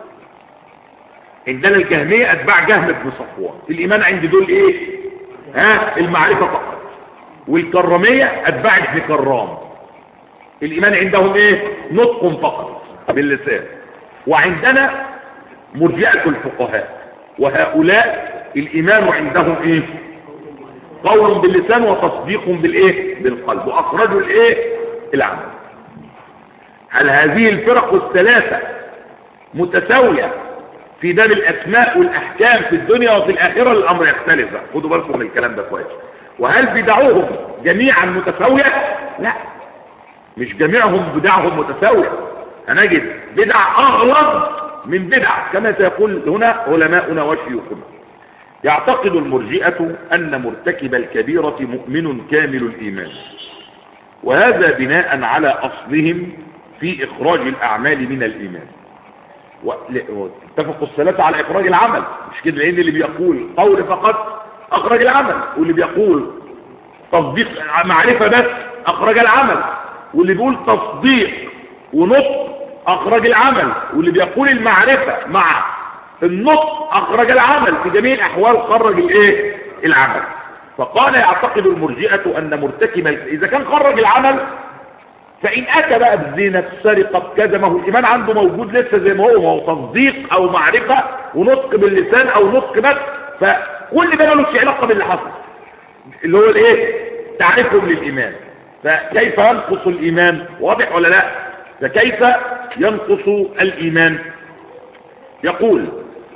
عندنا الجهمية أتباع جهم بن صفوان الإيمان عند دول إيه؟ ها المعرفة فقط والكرامية أتباع ابن كرام الإيمان عندهم إيه نطق فقط باللسان وعندنا مرجئة الفقهاء وهؤلاء الإيمان عندهم إيه قول باللسان وتصديق بالإيه بالقلب وأخرجوا الإيه العمل هل هذه الفرق الثلاثة متساوية في باب الأسماء والأحكام في الدنيا وفي الآخرة الأمر يختلف خدوا بالكم من الكلام ده كويس وهل بدعوهم جميعا متساوية لا مش جميعهم بدعهم متساوية هنجد بدع أغلظ من بدع كما سيقول هنا علماؤنا وشيوخنا يعتقد المرجئة أن مرتكب الكبيرة مؤمن كامل الإيمان وهذا بناء على أصلهم في إخراج الأعمال من الإيمان اتفقوا الثلاثة على إخراج العمل مش كده لأن اللي بيقول قول فقط أخرج العمل واللي بيقول تصديق معرفة بس أخرج العمل واللي بيقول تصديق ونطق أخرج العمل واللي بيقول المعرفة مع النطق أخرج العمل في جميع الأحوال خرج الإيه العمل فقال يعتقد المرجئة أن مرتكب إذا كان خرج العمل فإن أتى بقى بزينة سرقة كذا ما هو الإيمان عنده موجود لسه زي ما هو ما هو تصديق أو معرفة ونطق باللسان أو نطق بس فكل ده ملوش علاقة باللي حصل اللي هو الإيه تعريفهم للإيمان فكيف ينقص الإيمان واضح ولا لا فكيف ينقص الإيمان يقول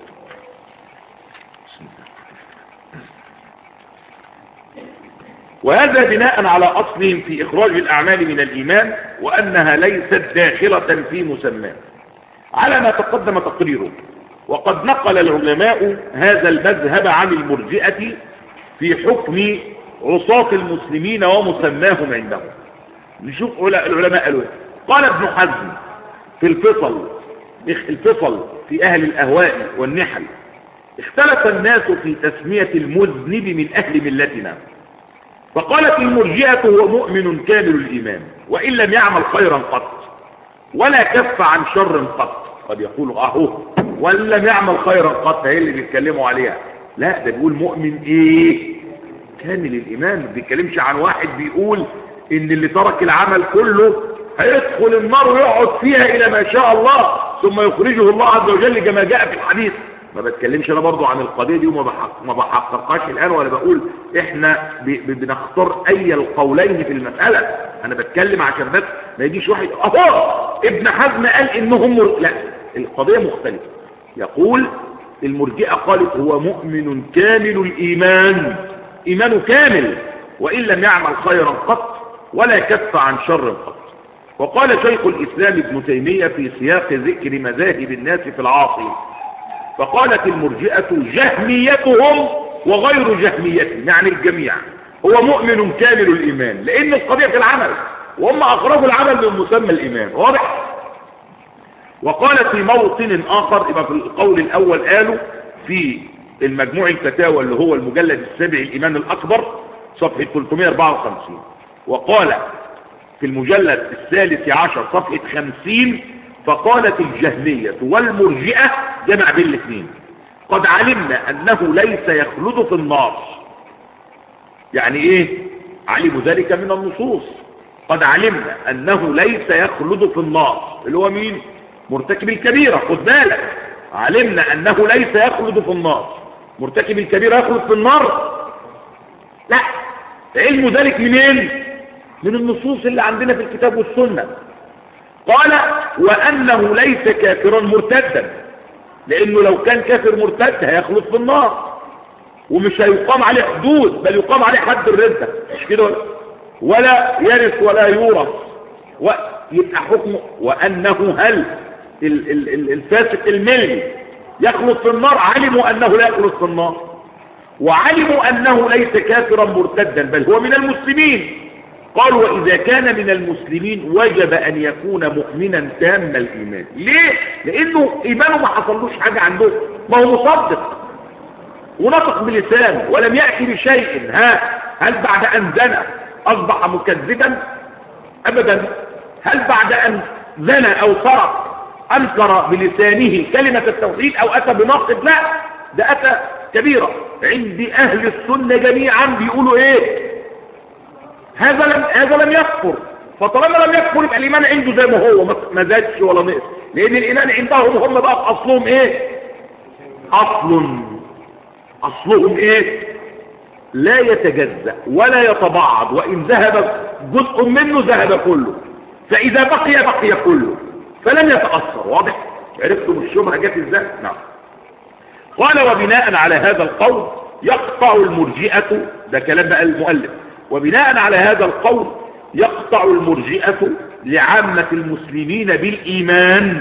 وهذا بناء على أصلهم في إخراج الأعمال من الإيمان وأنها ليست داخلة في مسماه على ما تقدم تقريره وقد نقل العلماء هذا المذهب عن المرجئة في حكم عصاة المسلمين ومسماهم عندهم نشوف العلماء قالوا قال ابن حزم في الفصل الفصل في أهل الأهواء والنحل اختلف الناس في تسمية المذنب من أهل ملتنا فقالت المرجئة هو مؤمن كامل الإيمان وإن لم يعمل خيرا قط ولا كف عن شر قط قد يقول أهو وإن لم يعمل خيرا قط هي اللي بيتكلموا عليها لا ده بيقول مؤمن إيه كامل الإيمان ما بيتكلمش عن واحد بيقول إن اللي ترك العمل كله هيدخل النار ويقعد فيها إلى ما شاء الله ثم يخرجه الله عز وجل كما جاء في الحديث ما بتكلمش انا برضو عن القضية دي وما بحقق ما بحققهاش الان ولا بقول احنا بنختار اي القولين في المسألة انا بتكلم عشان بس ما يجيش واحد اهو ابن حزم قال انهم مر... لا القضية مختلفة يقول المرجئة قالت هو مؤمن كامل الايمان ايمانه كامل وان لم يعمل خيرا قط ولا كف عن شر قط وقال شيخ الاسلام ابن تيمية في سياق ذكر مذاهب الناس في العاصي فقالت المرجئة جهميتهم وغير جهميتهم يعني الجميع هو مؤمن كامل الإيمان لأن القضية في العمل وهم أخرجوا العمل من مسمى الإيمان واضح وقال في موطن آخر يبقى في القول الأول قالوا في المجموع الفتاوى اللي هو المجلد السابع الإيمان الأكبر صفحة 354 وقال في المجلد الثالث عشر صفحة 50 فقالت الجهمية والمرجئة جمع بين الاثنين قد علمنا أنه ليس يخلد في النار يعني إيه علموا ذلك من النصوص قد علمنا أنه ليس يخلد في النار اللي هو مين مرتكب الكبيرة خد بالك علمنا أنه ليس يخلد في النار مرتكب الكبيرة يخلد في النار لا علم ذلك منين من النصوص اللي عندنا في الكتاب والسنة قال وأنه ليس كافرا مرتدا لأنه لو كان كافر مرتد هيخلص في النار ومش هيقام عليه حدود بل يقام عليه حد الردة مش كده ولا يرث ولا يورث ويبقى حكمه وأنه هل الفاسق الملي يخلص في النار علموا أنه لا يخلص في النار وعلموا أنه ليس كافرا مرتدا بل هو من المسلمين قال وإذا كان من المسلمين وجب أن يكون مؤمنا تام الإيمان ليه؟ لأنه إيمانه ما حصلوش حاجة عنده ما هو مصدق ونطق بلسانه ولم يأتي بشيء ها هل بعد أن زنى أصبح مكذبا أبدا هل بعد أن زنى أو سرق أنكر بلسانه كلمة التوحيد أو أتى بناقض لا ده أتى كبيرة عند أهل السنة جميعا بيقولوا إيه هذا لم هذا لم يكفر فطالما لم يكفر يبقى الإيمان عنده زي ما هو ما زادش ولا نقص لأن الإيمان عندهم هم بقى في أصلهم إيه أصل أصلهم إيه لا يتجزأ ولا يتبعض وإن ذهب جزء منه ذهب كله فإذا بقي بقي كله فلم يتأثر واضح عرفتم الشبهة جت ازاي نعم قال وبناء على هذا القول يقطع المرجئة ده كلام بقى المؤلف وبناء على هذا القول يقطع المرجئة لعامة المسلمين بالإيمان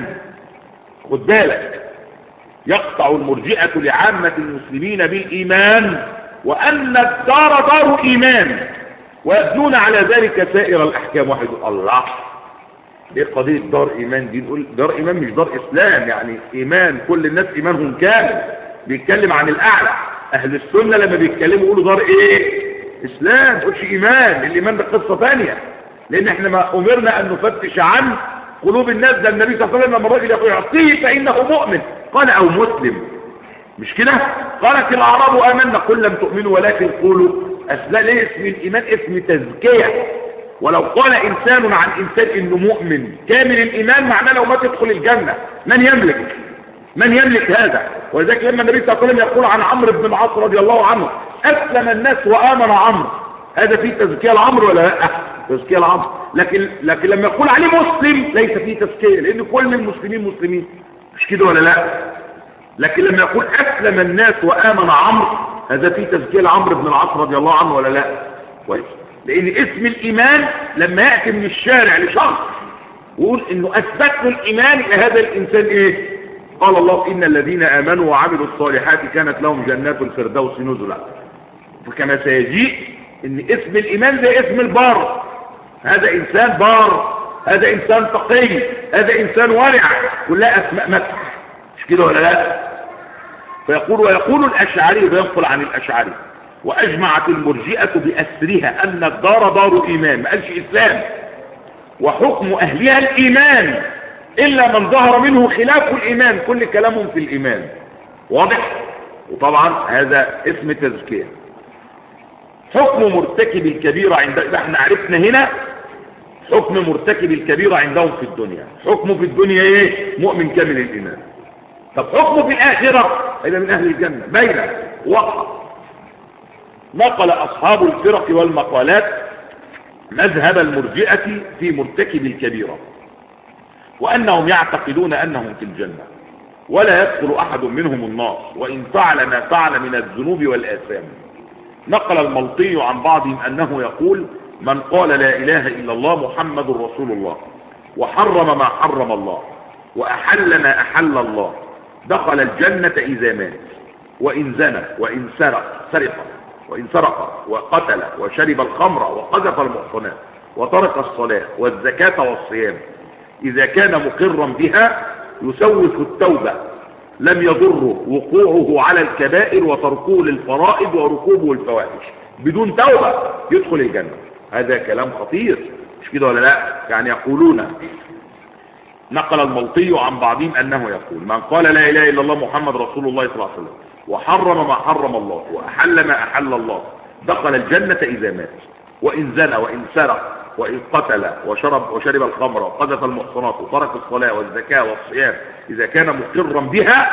خد بالك يقطع المرجئة لعامة المسلمين بالإيمان وأن الدار دار إيمان ويبنون على ذلك سائر الأحكام واحد الله ايه قضية دار ايمان دي نقول دار ايمان مش دار اسلام يعني ايمان كل الناس ايمانهم كامل بيتكلم عن الاعلى اهل السنة لما بيتكلموا يقولوا دار ايه اسلام تقولش ايمان الايمان ده قصة ثانية لان احنا ما امرنا ان نفتش عن قلوب الناس ده النبي صلى الله عليه وسلم لما الراجل يقول يعطيه فانه مؤمن قال او مسلم مش كده قالت الاعراب امنا قل لم تؤمنوا ولكن قولوا اسلا ليه اسم الايمان اسم تزكيه ولو قال انسان عن انسان انه مؤمن كامل الايمان معناه لو ما تدخل الجنة من يملك من يملك هذا ولذلك لما النبي صلى الله عليه وسلم يقول عن عمرو بن العاص رضي الله عنه اسلم الناس وامن عمرو هذا فيه تزكيه العمرو ولا لا تزكيه العمرو لكن لكن لما يقول عليه مسلم ليس فيه تزكيه لان كل المسلمين مسلمين مش كده ولا لا لكن لما يقول اسلم الناس وامن عمرو هذا فيه تزكيه لعمرو بن العاص رضي الله عنه ولا لا كويس لان اسم الايمان لما يأتي من الشارع لشخص ويقول انه اثبت له الايمان الى هذا الانسان ايه قال الله ان الذين امنوا وعملوا الصالحات كانت لهم جنات الفردوس نزلا فكما سيجيء ان اسم الايمان زي اسم البار هذا انسان بار هذا انسان تقي هذا انسان ورع كلها اسماء مدح مش كده ولا لا فيقول ويقول الاشعري وينقل عن الاشعري واجمعت المرجئة باسرها ان الدار دار ايمان ما قالش اسلام وحكم اهلها الايمان الا من ظهر منه خلاف الايمان كل كلامهم في الايمان واضح وطبعا هذا اسم تزكية حكم مرتكب الكبيرة عند احنا عرفنا هنا حكم مرتكب الكبيرة عندهم في الدنيا حكمه في الدنيا ايه مؤمن كامل الايمان طب حكمه في الاخرة هيبقى من اهل الجنة بين وقع نقل أصحاب الفرق والمقالات مذهب المرجئة في مرتكب الكبيرة وأنهم يعتقدون أنهم في الجنة ولا يدخل أحد منهم النار وإن فعل ما فعل من الذنوب والآثام نقل الملطي عن بعضهم أنه يقول من قال لا إله إلا الله محمد رسول الله وحرم ما حرم الله وأحل ما أحل الله دخل الجنة إذا مات وإن زنى وإن سرق سرق وإن سرق وقتل وشرب الخمر وقذف المحصنات وترك الصلاة والزكاة والصيام إذا كان مقرا بها يسوف التوبة لم يضره وقوعه على الكبائر وتركه للفرائض وركوبه الفواحش بدون توبة يدخل الجنة هذا كلام خطير مش كده ولا لا يعني يقولون نقل الملطي عن بعضهم أنه يقول من قال لا إله إلا الله محمد رسول الله صلى الله عليه وسلم وحرم ما حرم الله وأحل ما أحل الله دخل الجنة إذا مات وإن زنى وإن سرق وإن قتل وشرب وشرب الخمر وقذف المحصنات وترك الصلاة والزكاة والصيام إذا كان مقرا بها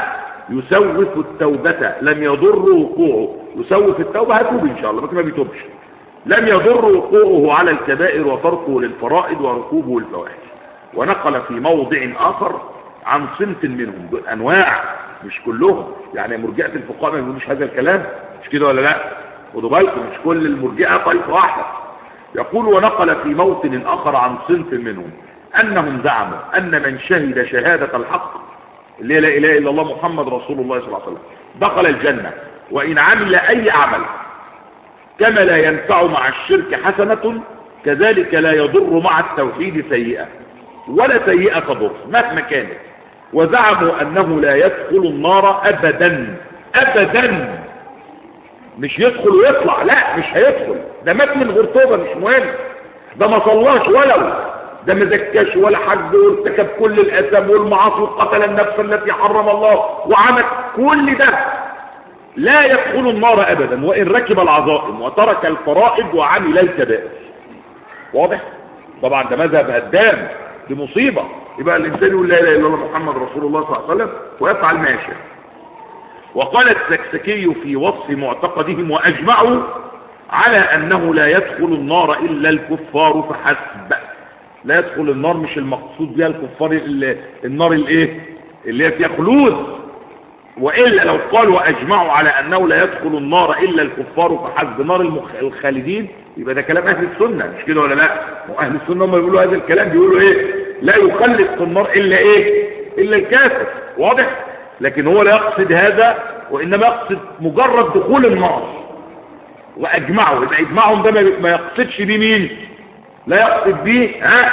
يسوف التوبة لم يضر وقوعه يسوف التوبة هتوب إن شاء الله لكن ما بيتوبش لم يضر وقوعه على الكبائر وتركه للفرائض وركوبه الفواحش ونقل في موضع آخر عن صنف منهم دول أنواع مش كلهم يعني مرجئة الفقهاء ما يقولوش هذا الكلام مش كده ولا لا خدوا بالكم مش كل المرجئة طائفة واحدة يقول ونقل في موطن آخر عن صنف منهم أنهم زعموا أن من شهد شهادة الحق اللي لا إله إلا الله محمد رسول الله صلى الله عليه وسلم دخل الجنة وإن عمل أي عمل كما لا ينفع مع الشرك حسنة كذلك لا يضر مع التوحيد سيئة ولا سيئة تضر مهما كانت وزعموا أنه لا يدخل النار أبدا أبدا مش يدخل ويطلع لا مش هيدخل ده مات من غير توبة مش مهم ده ما صلاش ولو ده ما زكاش ولا حج وارتكب كل الأثام والمعاصي وقتل النفس التي حرم الله وعمل كل ده لا يدخل النار أبدا وإن ركب العظائم وترك الفرائض وعمل الكبائر واضح طبعا ده مذهب هدام دي مصيبة يبقى الإنسان يقول لا إله إلا الله محمد رسول الله صلى الله عليه وسلم ويفعل ما يشاء وقال السكسكي في وصف معتقدهم وأجمعوا على أنه لا يدخل النار إلا الكفار فحسب لا يدخل النار مش المقصود بها الكفار ال- النار الايه اللي هي فيها خلود وإلا لو قالوا وأجمعوا على أنه لا يدخل النار إلا الكفار فحسب نار المخ... الخالدين يبقى ده كلام أهل السنة مش كده ولا لا وأهل السنة هم بيقولوا هذا الكلام بيقولوا إيه لا يخلد في النار إلا إيه إلا الكافر واضح لكن هو لا يقصد هذا وإنما يقصد مجرد دخول النار وأجمعوا يبقى إجماعهم ده ما- ما يقصدش بيه مين لا يقصد بيه ها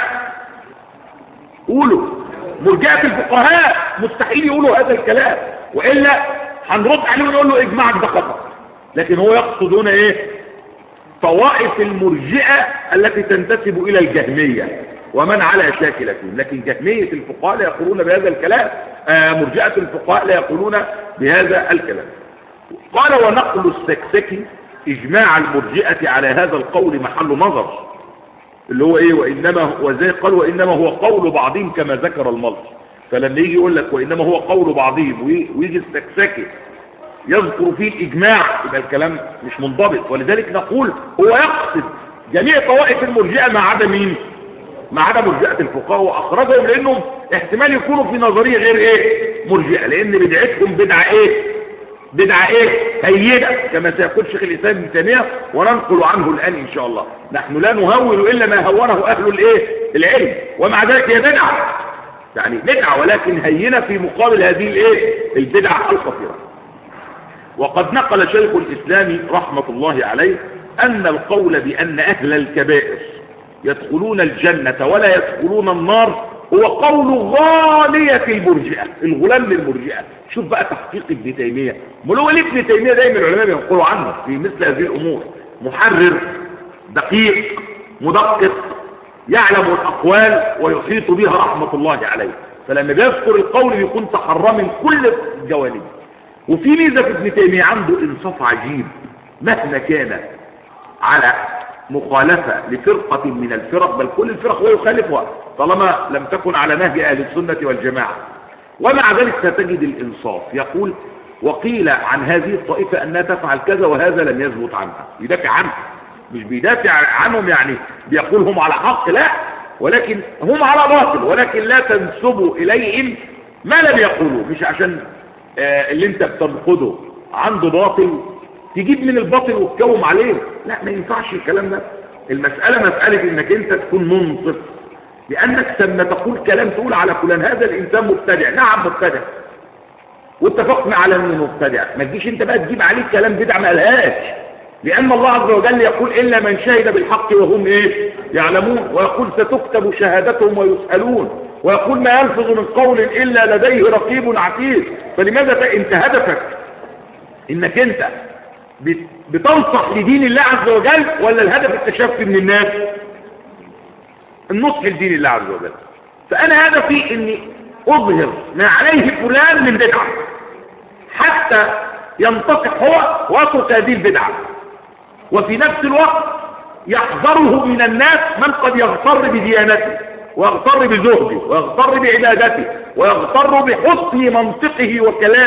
قولوا مرجعة الفقهاء مستحيل يقولوا هذا الكلام وإلا هنرد عليه ونقول له إجماعك ده خطأ لكن هو يقصد هنا إيه طوائف المرجئة التي تنتسب إلى الجهمية ومن على شاكلتهم لكن جهمية الفقهاء لا يقولون بهذا الكلام آه مرجئة الفقهاء لا يقولون بهذا الكلام قال ونقل السكسكي إجماع المرجئة على هذا القول محل نظر اللي هو ايه وانما وزي قال وانما هو قول بعضهم كما ذكر الملطي فلما يجي يقول لك وانما هو قول بعضهم وي- ويجي السكسكي يذكر فيه الاجماع يبقى الكلام مش منضبط ولذلك نقول هو يقصد جميع طوائف المرجئه ما عدا مين ما عدا مرجئه الفقهاء واخرجهم لانهم احتمال يكونوا في نظريه غير ايه مرجئه لان بدعتهم بدعه ايه بدعة ايه هينة كما سيقول شيخ الاسلام ابن تيمية وننقل عنه الان ان شاء الله نحن لا نهول الا ما هونه اهل الايه العلم ومع ذلك هي بدعة يعني بدعة ولكن هينة في مقابل هذه الايه البدعة الخطيرة وقد نقل شيخ الاسلام رحمة الله عليه ان القول بان اهل الكبائر يدخلون الجنة ولا يدخلون النار هو قول غالية المرجئة الغلام للمرجئة شوف بقى تحقيق ابن تيمية ملو ليه ابن تيمية دايما العلماء بيقولوا عنه في مثل هذه الأمور محرر دقيق مدقق يعلم الأقوال ويحيط بها رحمة الله عليه فلما بيذكر القول بيكون تحرى من كل الجوانب وفي ميزة في ابن تيمية عنده إنصاف عجيب مهما كان على مخالفة لفرقة من الفرق بل كل الفرق هو يخالفها طالما لم تكن على نهج أهل السنة والجماعة ومع ذلك ستجد الإنصاف يقول وقيل عن هذه الطائفة أنها تفعل كذا وهذا لم يثبت عنها يدافع عنها مش بيدافع عنهم يعني بيقول هم على حق لا ولكن هم على باطل ولكن لا تنسبوا إليهم ما لم يقولوا مش عشان آه اللي انت بتنقده عنده باطل تجيب من الباطل وتكوم عليه لا ما ينفعش الكلام ده المسألة مسألة انك انت تكون منصف لانك لما تقول كلام تقول على فلان هذا الانسان مبتدع نعم مبتدع واتفقنا على انه مبتدع ما تجيش انت بقى تجيب عليه كلام بدع ما قالهاش لان الله عز وجل يقول الا من شهد بالحق وهم ايه يعلمون ويقول ستكتب شهادتهم ويسالون ويقول ما يلفظ من قول الا لديه رقيب عتيد فلماذا ت- انت هدفك انك انت بت- بتنصح لدين الله عز وجل ولا الهدف التشفي من الناس النصح لدين الله عز وجل فانا هدفي اني اظهر ما عليه فلان من بدعه حتى ينتصح هو ويترك هذه البدعه وفي نفس الوقت يحذره من الناس من قد يغتر بديانته ويغتر بزهده ويغتر بعبادته ويغتر بحسن منطقه وكلامه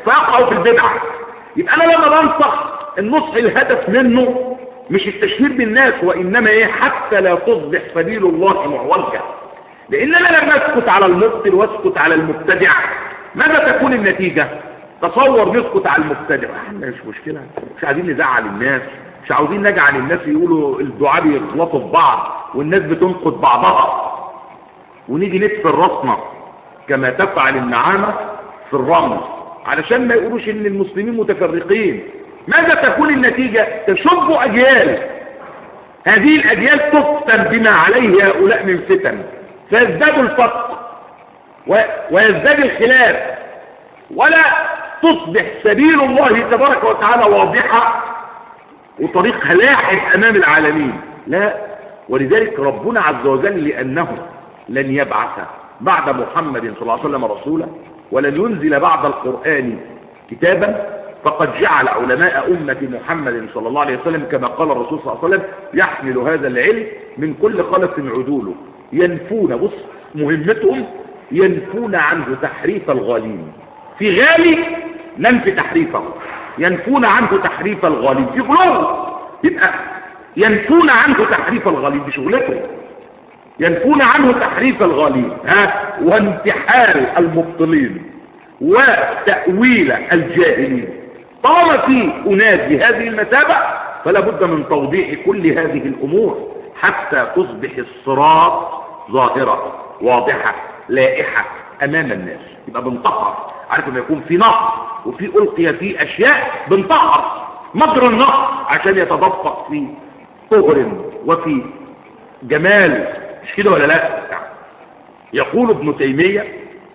فيقعوا في البدعة يبقى أنا لما بنصح النصح الهدف منه مش التشهير بالناس وإنما إيه حتى لا تصبح سبيل الله معوجة لأن أنا لما أسكت على المبطل وأسكت على المبتدع ماذا تكون النتيجة تصور نسكت على المبتدع احنا مش مشكلة مش عايزين نزعل الناس مش عاوزين نجعل الناس يقولوا الدعاء بيغلطوا في بعض والناس بتنقد بعضها ونيجي ندفن راسنا كما تفعل النعامة في الرمل علشان ما يقولوش ان المسلمين متفرقين ماذا تكون النتيجة تشب اجيال هذه الاجيال تفتن بما عليه هؤلاء من فتن فيزداد الفقر ويزداد الخلاف ولا تصبح سبيل الله تبارك وتعالى واضحة وطريقها لاحق امام العالمين لا ولذلك ربنا عز وجل لانه لن يبعث بعد محمد صلى الله عليه وسلم رسولا ولن ينزل بعد القرآن كتابا فقد جعل علماء أمة محمد صلى الله عليه وسلم كما قال الرسول صلى الله عليه وسلم يحمل هذا العلم من كل خلف عدوله ينفون بص مهمتهم ينفون عنه تحريف الغالين في غالي ننفي تحريفه ينفون عنه تحريف الغالين في غلو يبقى ينفون عنه تحريف الغالين بشغلته ينفون عنه تحريف الغالين ها وانتحال المبطلين وتأويل الجاهلين طالما في أناس بهذه المثابة فلا بد من توضيح كل هذه الأمور حتى تصبح الصراط ظاهرة واضحة لائحة أمام الناس يبقى بنطهر عارف لما يكون في نقص وفي ألقي فيه أشياء بنطهر مجرى النقص عشان يتدفق في طهر وفي جمال مش كده ولا لا يقول ابن تيمية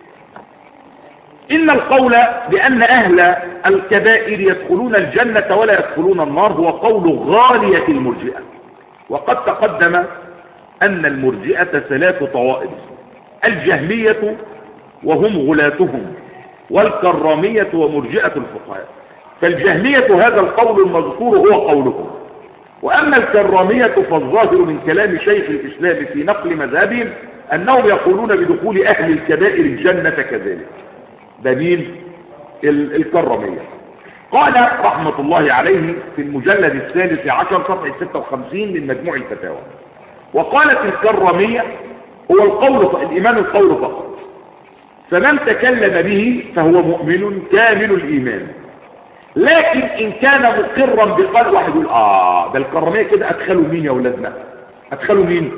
إن القول بأن أهل الكبائر يدخلون الجنة ولا يدخلون النار هو قول غالية المرجئة وقد تقدم أن المرجئة ثلاث طوائف الجهمية وهم غلاتهم والكرامية ومرجئة الفقهاء فالجهمية هذا القول المذكور هو قولهم وأما الكرامية فالظاهر من كلام شيخ الإسلام في نقل مذهبهم أنهم يقولون بدخول أهل الكبائر الجنة كذلك ده مين الكرامية قال رحمة الله عليه في المجلد الثالث عشر صفحة 56 من مجموع الفتاوى وقالت الكرامية هو القول الإيمان القول فقط فمن تكلم به فهو مؤمن كامل الإيمان لكن إن كان مقرا بقلب واحد يقول آه ده الكرامية كده أدخلوا مين يا ولادنا أدخلوا مين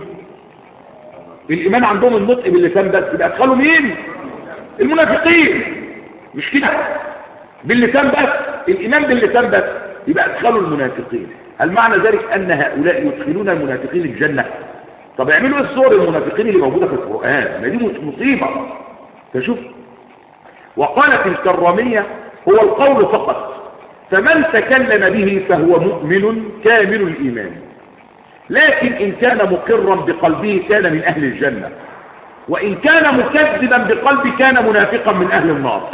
الإيمان عندهم النطق باللسان بس يبقى أدخلوا مين المنافقين مش كده باللسان بس الإيمان باللسان بس يبقى أدخلوا المنافقين هل معنى ذلك أن هؤلاء يدخلون المنافقين الجنة طب اعملوا ايه الصور المنافقين اللي موجودة في القرآن ما دي مصيبة فشوف وقالت الكرامية هو القول فقط فمن تكلم به فهو مؤمن كامل الإيمان لكن إن كان مقرا بقلبه كان من أهل الجنة وإن كان مكذبا بقلبه كان منافقا من أهل النار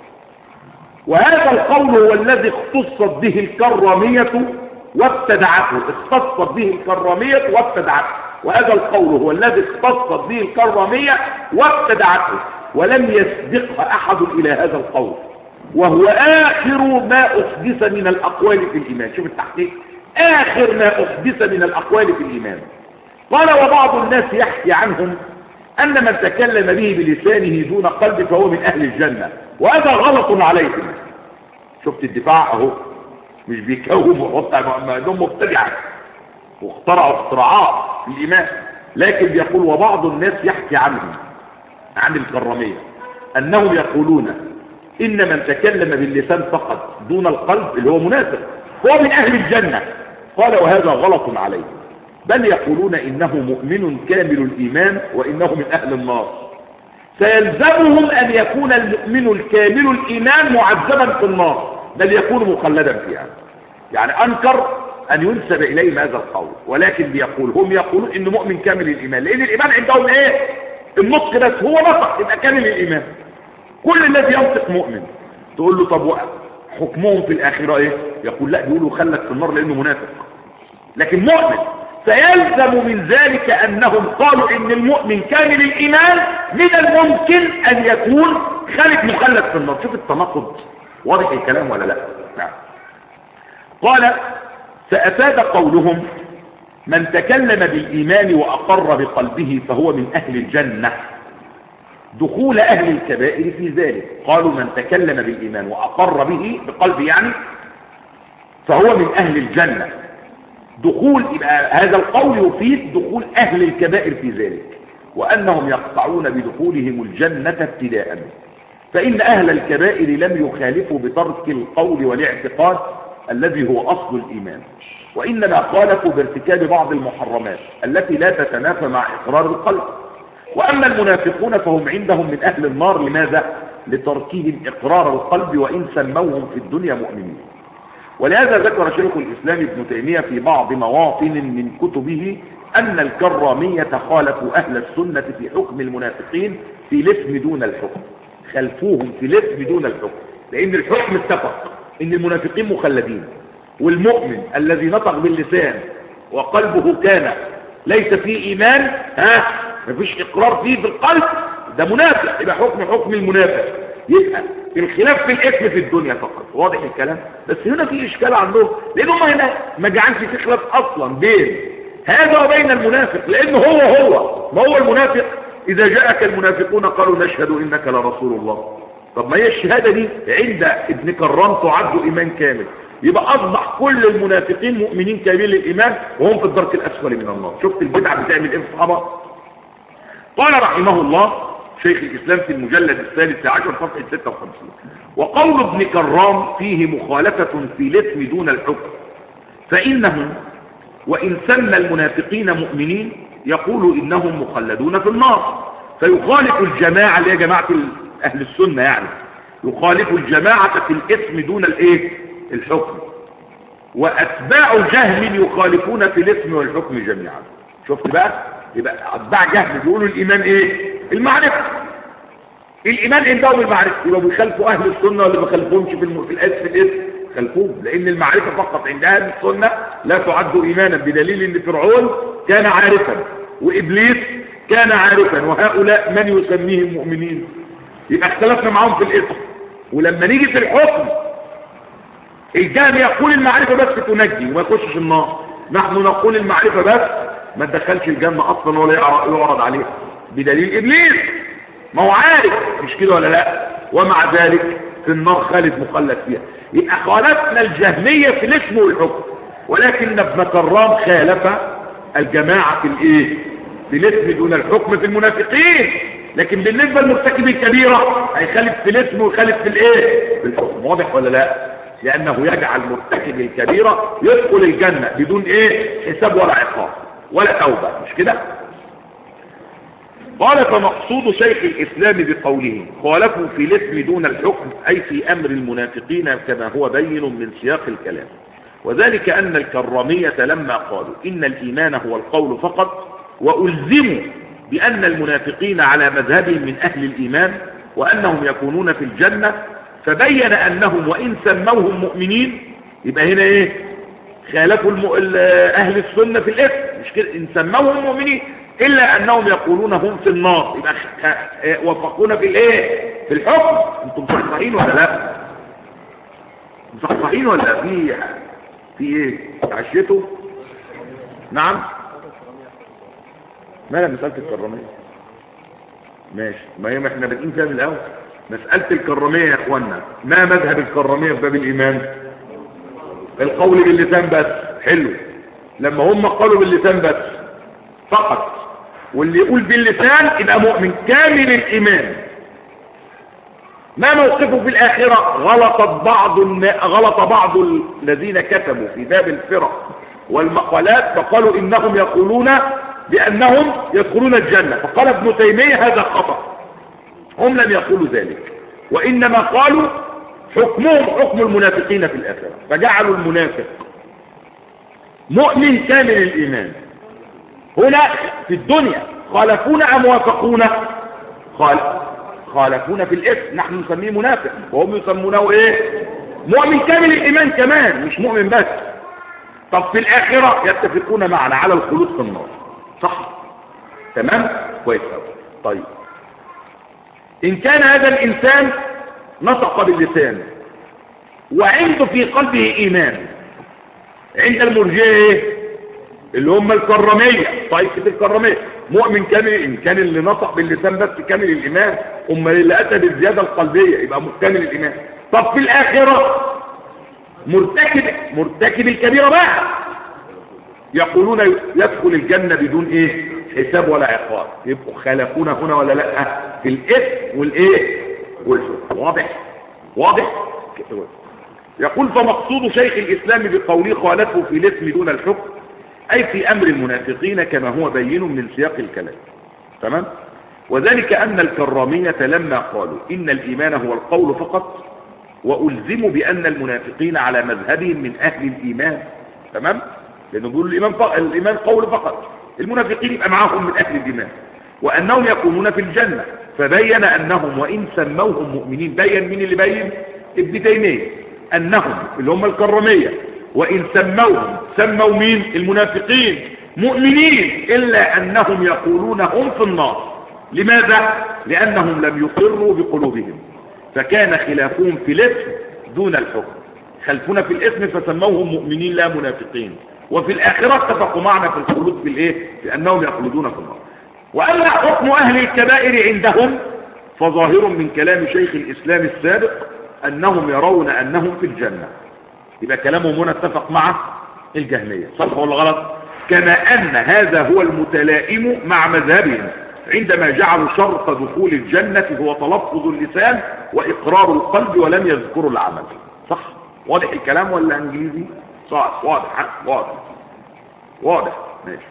وهذا القول هو الذي اختصت به الكرامية وابتدعته اختصت به الكرامية وابتدعته وهذا القول هو الذي اختصت به الكرامية وابتدعته ولم يسبقها أحد إلى هذا القول وهو آخر ما أحدث من الأقوال في الإيمان شوف التحقيق آخر ما أحدث من الأقوال في الإيمان قال وبعض الناس يحكي عنهم أن من تكلم به بلسانه دون قلب فهو من أهل الجنة وهذا غلط عليهم شفت الدفاع أهو مش بيكوم وحط انهم مبتدعة واخترعوا اختراعات في الإيمان لكن بيقول وبعض الناس يحكي عنهم عن الكرامية أنهم يقولون إن من تكلم باللسان فقط دون القلب اللي هو منافق هو من أهل الجنة قال وهذا غلط عليه بل يقولون إنه مؤمن كامل الإيمان وإنه من أهل النار فيلزمهم أن يكون المؤمن الكامل الإيمان معذبا في النار بل يكون مخلدا فيها يعني أنكر أن ينسب إليهم هذا القول ولكن بيقول هم يقولون إنه مؤمن كامل الإيمان لأن الإيمان عندهم إيه النطق بس هو نطق يبقى كامل الإيمان كل الذي ينطق مؤمن تقول له طب حكمهم في الآخرة إيه يقول لا بيقولوا خلت في النار لأنه منافق لكن مؤمن فيلزم من ذلك أنهم قالوا إن المؤمن كامل الإيمان من الممكن أن يكون خالد مخلد في النار شوف التناقض واضح الكلام ولا لا نعم قال فأفاد قولهم من تكلم بالإيمان وأقر بقلبه فهو من أهل الجنة دخول أهل الكبائر في ذلك قالوا من تكلم بالإيمان وأقر به بقلبه يعني فهو من أهل الجنة دخول يبقى هذا القول يفيد دخول أهل الكبائر في ذلك وأنهم يقطعون بدخولهم الجنة ابتداء فإن أهل الكبائر لم يخالفوا بترك القول والاعتقاد الذي هو أصل الإيمان وإنما خالفوا بارتكاب بعض المحرمات التي لا تتنافى مع إقرار القلب وأما المنافقون فهم عندهم من أهل النار لماذا؟ لتركهم إقرار القلب وإن سموهم في الدنيا مؤمنين ولهذا ذكر شيخ الإسلام ابن تيمية في بعض مواطن من كتبه أن الكرامية خالفوا أهل السنة في حكم المنافقين في الاسم دون الحكم خلفوهم في الاسم دون الحكم لأن الحكم اتفق إن المنافقين مخلدين والمؤمن الذي نطق باللسان وقلبه كان ليس فيه إيمان ها مفيش إقرار فيه بالقلب ده منافق يبقى حكم حكم المنافق يبقى الخلاف في الاسم في الدنيا فقط واضح الكلام بس هنا في إشكال عندهم لأن هم هنا ما جعلش في خلاف أصلا بين هذا وبين المنافق لأنه هو هو ما هو المنافق إذا جاءك المنافقون قالوا نشهد إنك لرسول الله طب ما هي الشهادة دي عند ابن كرام تعد إيمان كامل يبقى أصبح كل المنافقين مؤمنين كامل الإيمان وهم في الدرك الأسفل من النار شفت البدعة بتعمل إيه في الصحابة قال رحمه الله شيخ الإسلام في المجلد الثالث عشر صفحة 56 وقول ابن كرام فيه مخالفة في الاسم دون الحكم فإنه وإن سمى المنافقين مؤمنين يقول إنهم مخلدون في النار فيخالف الجماعة اللي هي جماعة أهل السنة يعني يخالف الجماعة في الاسم دون الايه الحكم وأتباع جهم يخالفون في الاسم والحكم جميعا شفت بقى يبقى أتباع جهم بيقولوا الإيمان إيه المعرفة الإيمان عندهم المعرفة يبقى بيخالفوا أهل السنة ولا بيخالفوهمش في الم... في الاسم في الاسم خلفوهم لأن المعرفة فقط عند أهل السنة لا تعد إيمانا بدليل أن فرعون كان عارفا وإبليس كان عارفا وهؤلاء من يسميهم مؤمنين يبقى اختلفنا معاهم في الاسم ولما نيجي في الحكم الجهم يقول المعرفة بس تنجي وما يخشش النار نحن نقول المعرفة بس ما تدخلش الجنة اصلا ولا يعرض عليه بدليل ابليس ما هو عارف مش كده ولا لا ومع ذلك في النار خالد مخلد فيها يبقى خالفنا الجهمية في الاسم والحكم ولكن ابن كرام خالف الجماعة في الايه في الاسم دون الحكم في المنافقين لكن بالنسبة لمرتكب الكبيرة هيخالف في الاسم ويخالف في الايه في الحكم واضح ولا لا لانه يجعل مرتكب الكبيرة يدخل الجنة بدون ايه حساب ولا عقاب ولا توبة مش كده قال فمقصود شيخ الإسلام بقوله خالفوا في الاسم دون الحكم أي في أمر المنافقين كما هو بين من سياق الكلام وذلك أن الكرامية لما قالوا إن الإيمان هو القول فقط وألزموا بأن المنافقين على مذهبهم من أهل الإيمان وأنهم يكونون في الجنة فبين أنهم وإن سموهم مؤمنين يبقى هنا إيه خالفوا الم... أهل السنة في الاسم مش كده إن سموهم مؤمنين إلا أنهم يقولون هم في النار يبقى وفقونا في الإيه في الحكم أنتم صحصحين ولا لا مصحصحين ولا في في إيه عشيتوا نعم مالها مسألة الكرامية ماشي ما هي ما احنا بادئين فيها من الأول مسألة الكرامية يا اخوانا ما مذهب الكرامية في باب الإيمان القول باللسان بس حلو لما هم قالوا باللسان بس فقط واللي يقول باللسان يبقى مؤمن كامل الإيمان ما موقفه في الآخرة غلط بعض غلط بعض الذين كتبوا في باب الفرق والمقالات فقالوا إنهم يقولون بأنهم يدخلون الجنة فقال ابن تيمية هذا خطأ هم لم يقولوا ذلك وإنما قالوا حكمهم حكم المنافقين في الآخرة فجعلوا المنافق مؤمن كامل الإيمان هنا في الدنيا خالفونا أم وافقونا خال... خالفونا في الاسم نحن نسميه منافق وهم يسمونه ايه مؤمن كامل الإيمان كمان مش مؤمن بس طب في الآخرة يتفقون معنا على الخلود في النار صح تمام كويس طيب إن كان هذا الإنسان نطق باللسان وعنده في قلبه إيمان عند المرجئة إيه؟ اللي هم الكرامية طائفة الكرامية مؤمن كامل إن كان اللي نطق باللسان بس كامل الإيمان أما اللي أتى بالزيادة القلبية يبقى كامل الإيمان طب في الآخرة مرتكب مرتكب الكبيرة بقى يقولون يدخل الجنة بدون ايه حساب ولا عقاب يبقوا خالفونا هنا ولا لا في الاثم والايه والحكم واضح واضح يقول فمقصود شيخ الاسلام بقوله خالفه في الاثم دون الحكم اي في امر المنافقين كما هو بين من سياق الكلام تمام وذلك ان الكرامية لما قالوا ان الايمان هو القول فقط والزموا بان المنافقين على مذهبهم من اهل الايمان تمام لانه بيقولوا الايمان فقط الايمان قول فقط المنافقين يبقى معاهم من اهل الايمان وانهم يكونون في الجنه فبين انهم وان سموهم مؤمنين بين مين اللي بين ابن تيميه انهم اللي هم الكراميه وان سموهم سموا مين المنافقين مؤمنين الا انهم يقولون هم في النار لماذا لانهم لم يقروا بقلوبهم فكان خلافهم في الاثم دون الحكم خلفنا في الاثم فسموهم مؤمنين لا منافقين وفي الآخرة اتفقوا معنا في الخلود في الايه في أنهم يخلدون في النار وأما حكم أهل الكبائر عندهم فظاهر من كلام شيخ الإسلام السابق أنهم يرون أنهم في الجنة يبقى كلامهم هنا اتفق مع الجهمية صح ولا غلط كما أن هذا هو المتلائم مع مذهبهم عندما جعلوا شرط دخول الجنة هو تلفظ اللسان وإقرار القلب ولم يذكروا العمل صح واضح الكلام ولا انجليزي صح واضح واضح واضح ماشي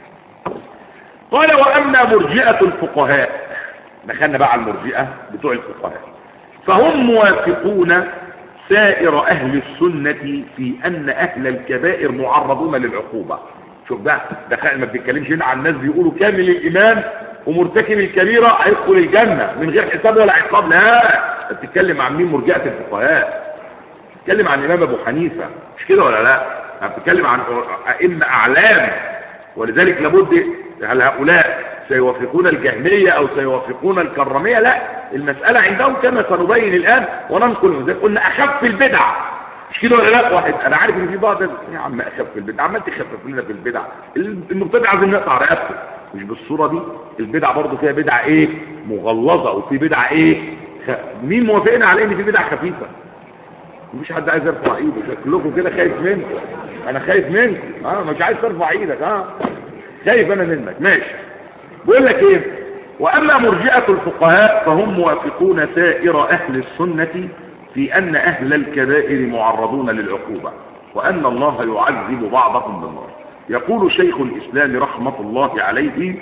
قال واما مرجئه الفقهاء دخلنا بقى على المرجئه بتوع الفقهاء فهم موافقون سائر اهل السنه في ان اهل الكبائر معرضون للعقوبه شوف بقى دخل ما بنتكلمش هنا عن الناس بيقولوا كامل الايمان ومرتكب الكبيره هيدخل الجنه من غير حساب ولا عقاب لا بتتكلم عن مين مرجئه الفقهاء بتتكلم عن الامام ابو حنيفه مش كده ولا لا بتتكلم عن ائمه اعلام ولذلك لابد هل هؤلاء سيوافقون الجهميه او سيوافقون الكرميه لا المساله عندهم كما سنبين الان وننقل زي قلنا اخف البدع مش كده ولا لا واحد انا عارف ان في بعض يا عم اخف البدع عمال تخفف لنا في البدع المبتدع عايزين نقطع رقبته مش بالصوره دي البدع برضه فيها بدع ايه مغلظه وفي بدع ايه خ... مين موافقنا على ان في بدع خفيفه مفيش حد عايز يرفع ايده شكلكم كده خايف منك انا خايف منك اه مش عايز ترفع ايدك اه خايف انا منك ماشي بقول لك ايه واما مرجئه الفقهاء فهم موافقون سائر اهل السنه في ان اهل الكبائر معرضون للعقوبه وان الله يعذب بعضهم بالنار يقول شيخ الاسلام رحمه الله عليه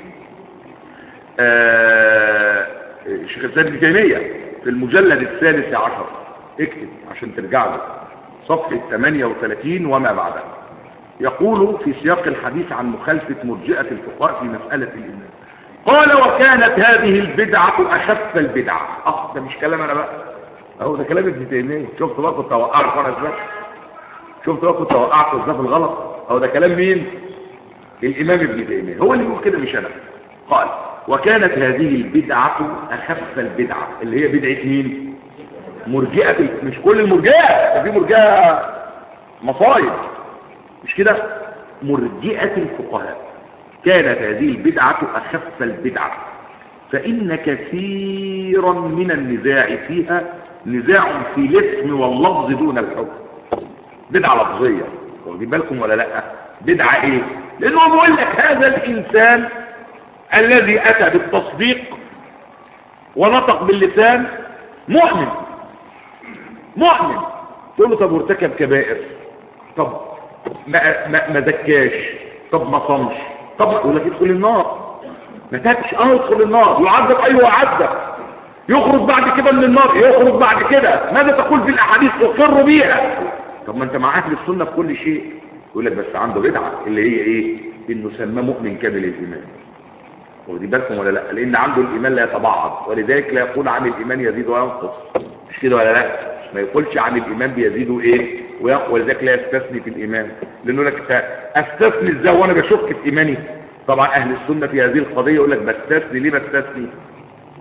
آه شيخ الاسلام ابن تيميه في المجلد الثالث عشر اكتب عشان ترجع له صفحة 38 وما بعدها يقول في سياق الحديث عن مخالفة مرجئة الفقهاء في مسألة الإيمان قال وكانت هذه البدعة أخف البدعة اه ده مش كلام أنا بقى اهو ده كلام ابن تيمية شفت بقى كنت وقعت أنا ازاي شفت بقى كنت وقعت ازاي في الغلط اهو ده كلام مين الإمام ابن تيمية هو اللي يقول كده مش أنا قال وكانت هذه البدعة أخف البدعة اللي هي بدعة مين مرجئة مش كل المرجئة في مرجئة مصايب مش كده مرجئة الفقهاء كانت هذه البدعة أخف البدعة فإن كثيرا من النزاع فيها نزاع في الاسم واللفظ دون الحكم بدعة لفظية واخدين بالكم ولا لا بدعة ايه لانه بيقول لك هذا الانسان الذي اتى بالتصديق ونطق باللسان مؤمن مؤمن تقول له طب ارتكب كبائر طب ما ما ما زكاش طب ما صمش طب يقول لك ادخل النار ما تابش اه ادخل النار يعذب ايوه يعذب يخرج بعد كده من النار يخرج بعد كده ماذا تقول في الاحاديث اقر بيها طب ما انت مع اهل السنه في كل شيء يقول لك بس عنده بدعه اللي هي ايه انه سماه مؤمن كامل الايمان واخدين بالكم ولا لا لان عنده الايمان لا يتبعض ولذلك لا يقول عن الايمان يزيد وينقص مش كده ولا لا ما يقولش عن الايمان بيزيد ايه ولذلك لا يستثني في الايمان لانه لك استثني ازاي وانا بشك في ايماني طبعا اهل السنه في هذه القضيه يقول لك بستثني ليه بستثني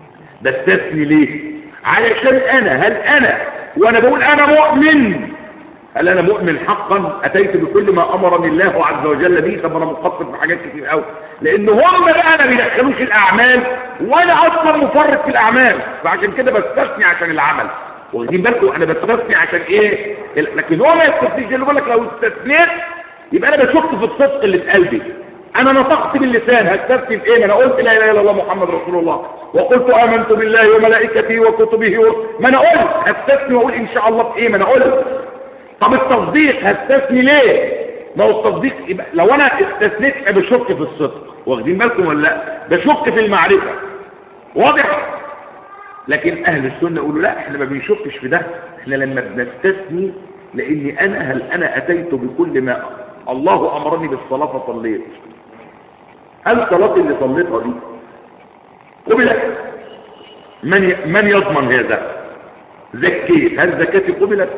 بستثني ليه علشان انا هل انا وانا بقول انا مؤمن هل انا مؤمن حقا اتيت بكل ما امرني الله عز وجل به طب انا مقصر في حاجات كتير قوي لان هم بقى ما بيدخلوش الاعمال وانا اصلا مفرط في الاعمال فعشان كده بستثني عشان العمل واخدين بالكم انا بستثني عشان ايه لكن هو ما يستثنيش اللي بيقول لك لو استثنيت يبقى انا بشك في الصدق اللي في قلبي انا نطقت باللسان هستثني في ايه ما انا قلت لا اله الا الله محمد رسول الله وقلت امنت بالله وملائكته وكتبه و... ما انا قلت هستثني واقول ان شاء الله في ايه ما انا قلت طب التصديق هستثني ليه ما هو التصديق يبقى لو انا استثنيت يبقى بشك في الصدق واخدين بالكم ولا لا بشك في المعرفه واضح لكن اهل السنه يقولوا لا احنا ما بنشكش في ده احنا لما بنستثني لاني انا هل انا اتيت بكل ما الله امرني بالصلاه فصليت هل صلاتي اللي صليتها دي قبلت من ي... من يضمن هذا زكيت هل زكاتي قبلت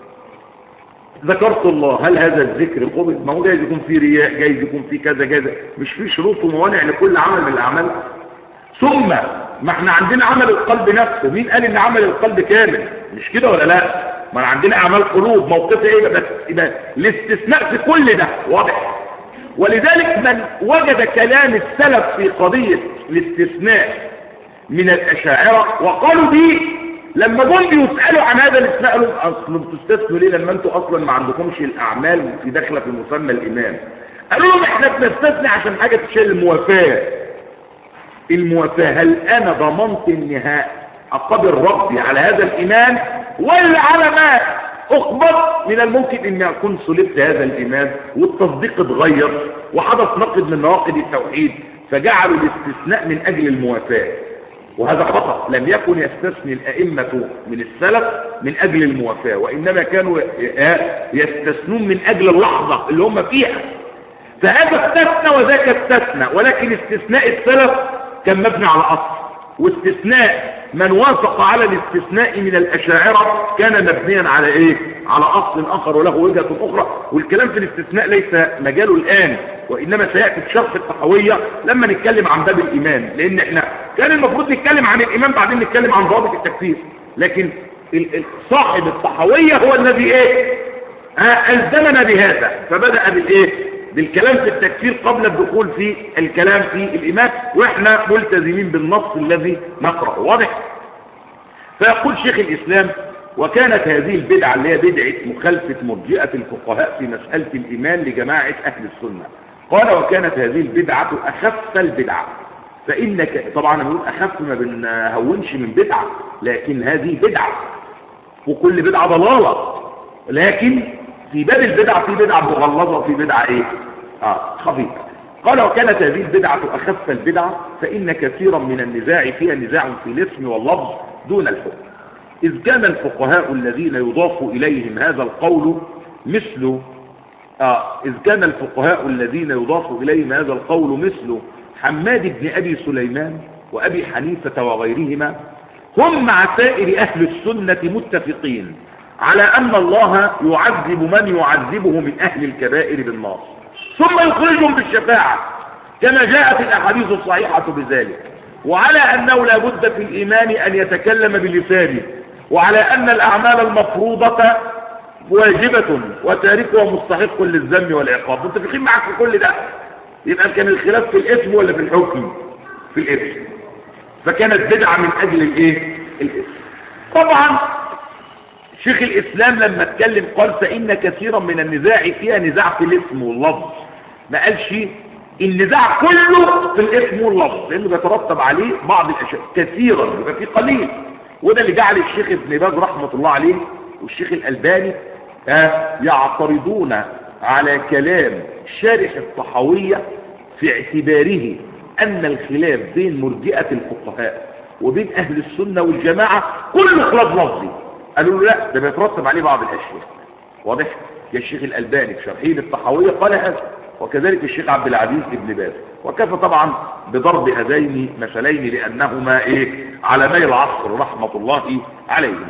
ذكرت الله هل هذا الذكر قبل ما هو جايز يكون في رياء جايز يكون في كذا جايز مش في شروط وموانع لكل عمل من الاعمال ثم ما احنا عندنا عمل القلب نفسه مين قال ان عمل القلب كامل مش كده ولا لا ما عندنا اعمال قلوب موقفها ايه بس يبقى الاستثناء في كل ده واضح ولذلك من وجد كلام السلف في قضية الاستثناء من الأشاعرة وقالوا دي لما جم بيسألوا عن هذا الاستثناء قالوا أصل بتستثنوا ليه لما انتوا أصلا ما عندكمش الأعمال في داخلة في مسمى الإمام قالوا لهم احنا بنستثني عشان حاجة تشيل الموافاة الموافاة هل أنا ضمنت إني أقابل ربي على هذا الإمام ولا على ما اخبط من الممكن ان اكون صلبت هذا الامام والتصديق اتغير وحدث نقد من نواقض التوحيد فجعلوا الاستثناء من اجل الموافاة وهذا خطأ لم يكن يستثني الائمة من السلف من اجل الموافاة وانما كانوا يستثنون من اجل اللحظة اللي هم فيها فهذا استثنى وذاك استثنى ولكن استثناء السلف كان مبني على اصل واستثناء من وافق على الاستثناء من الأشاعرة كان مبنيا على ايه على أصل آخر وله وجهة أخرى والكلام في الاستثناء ليس مجاله الآن وإنما سيأتي في شرح التحوية لما نتكلم عن باب الإيمان لأن احنا كان المفروض نتكلم عن الإيمان بعدين نتكلم عن ضوابط التكفير لكن صاحب التحوية هو الذي ايه ألزمنا بهذا فبدأ بالايه بالكلام في التكفير قبل الدخول في الكلام في الإيمان وإحنا ملتزمين بالنص الذي نقرأ واضح فيقول شيخ الإسلام وكانت هذه البدعة اللي هي بدعة مخالفة مرجئة الفقهاء في مسألة الإيمان لجماعة أهل السنة قال وكانت هذه البدعة أخف البدعة فإنك طبعا بنقول أخف ما بنهونش من بدعة لكن هذه بدعة وكل بدعة ضلالة لكن في باب البدعة في بدعة مغلظة وفي بدعة ايه اه خفيفة قال وكانت هذه البدعة أخف البدعة فإن كثيرا من النزاع فيها نزاع في الاسم واللفظ دون الحكم إذ كان الفقهاء الذين يضاف إليهم هذا القول مثل آه إذ كان الفقهاء الذين يضاف إليهم هذا القول مثل حماد بن أبي سليمان وأبي حنيفة وغيرهما هم مع سائر أهل السنة متفقين على أن الله يعذب من يعذبه من أهل الكبائر بالنار ثم يخرجهم بالشفاعة كما جاءت الأحاديث الصحيحة بذلك وعلى أنه لا بد في الإيمان أن يتكلم بلسانه وعلى أن الأعمال المفروضة واجبة وتاركها مستحق للذم والعقاب متفقين معك في كل ده يبقى كان الخلاف في الاسم ولا في الحكم في الاسم فكانت بدعة من أجل الايه الاسم طبعا شيخ الإسلام لما اتكلم قال فإن كثيرا من النزاع فيها نزاع في الاسم واللفظ ما قالش النزاع كله في الاسم واللفظ لأنه بيترتب عليه بعض الأشياء كثيرا يبقى في قليل وده اللي جعل الشيخ ابن باز رحمة الله عليه والشيخ الألباني يعترضون على كلام شارح الطحاوية في اعتباره أن الخلاف بين مرجئة الفقهاء وبين أهل السنة والجماعة كله خلاف لفظي قالوا له لا ده بيترتب عليه بعض الاشياء واضح يا الشيخ الالباني في شرحه للطحاويه قال هذا وكذلك الشيخ عبد العزيز ابن باز وكفى طبعا بضرب هذين مثلين لانهما ايه علمي العصر رحمه الله عليهما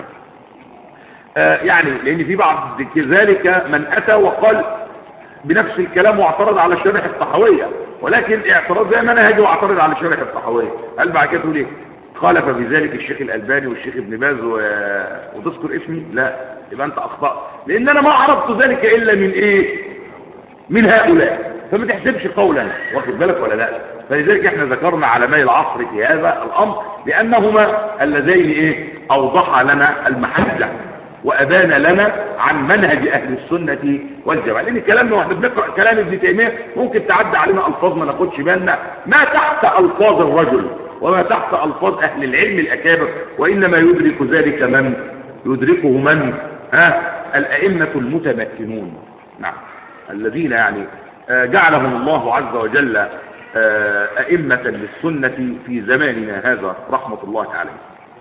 آه يعني لان في بعض ذلك من اتى وقال بنفس الكلام واعترض على شرح الطحاويه ولكن اعتراض زي ما انا هاجي واعترض على شرح الطحاويه قال بعد كده تقول ايه خالف في ذلك الشيخ الألباني والشيخ ابن باز و... وتذكر اسمي لا يبقى انت اخطأت لان انا ما عرفت ذلك الا من ايه من هؤلاء فما تحسبش قولا واخد بالك ولا لا فلذلك احنا ذكرنا علماء العصر في هذا الامر لانهما اللذين ايه اوضحا لنا المحجة وابان لنا عن منهج اهل السنة والجماعة لان كلامنا واحنا بنقرأ كلام ابن تيمية ممكن تعدى علينا الفاظ ما ناخدش بالنا ما تحت الفاظ الرجل وما تحت الفاظ اهل العلم الاكابر وانما يدرك ذلك من يدركه من ها الائمة المتمكنون نعم الذين يعني جعلهم الله عز وجل أئمة للسنة في زماننا هذا رحمة الله عليه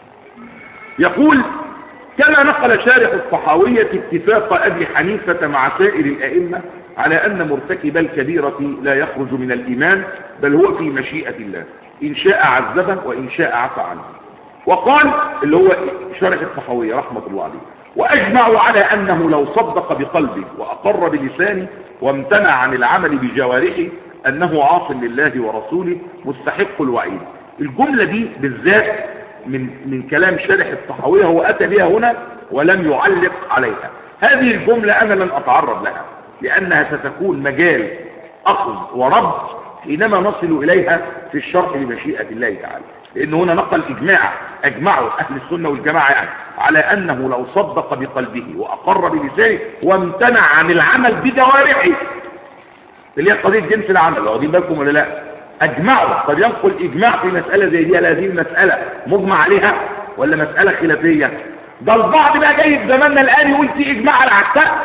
يقول كما نقل شارح الصحاوية اتفاق أبي حنيفة مع سائر الأئمة على أن مرتكب الكبيرة لا يخرج من الإيمان بل هو في مشيئة الله إن شاء عذبه وإن شاء عفى عنه وقال اللي هو شارح الصحاوية رحمة الله عليه وأجمعوا على أنه لو صدق بقلبه وأقر بلسانه وامتنع عن العمل بجوارحه أنه عاص لله ورسوله مستحق الوعيد الجملة دي بالذات من, من كلام شارح الصحوية هو أتى بها هنا ولم يعلق عليها هذه الجملة أنا لن أتعرض لها لأنها ستكون مجال أخذ ورد حينما نصل إليها في الشرح لمشيئة الله تعالى لأن هنا نقل إجماع أجمعوا أهل السنة والجماعة يعني على أنه لو صدق بقلبه وأقر بلسانه وامتنع عن العمل بجوارحه اللي هي قضية جنس العمل واخدين بالكم ولا لا أجمعوا قد ينقل إجماع في مسألة زي دي هذه المسألة مجمع عليها ولا مسألة خلافية ده البعض بقى جاي في زماننا الآن يقول في إجماع على عكسها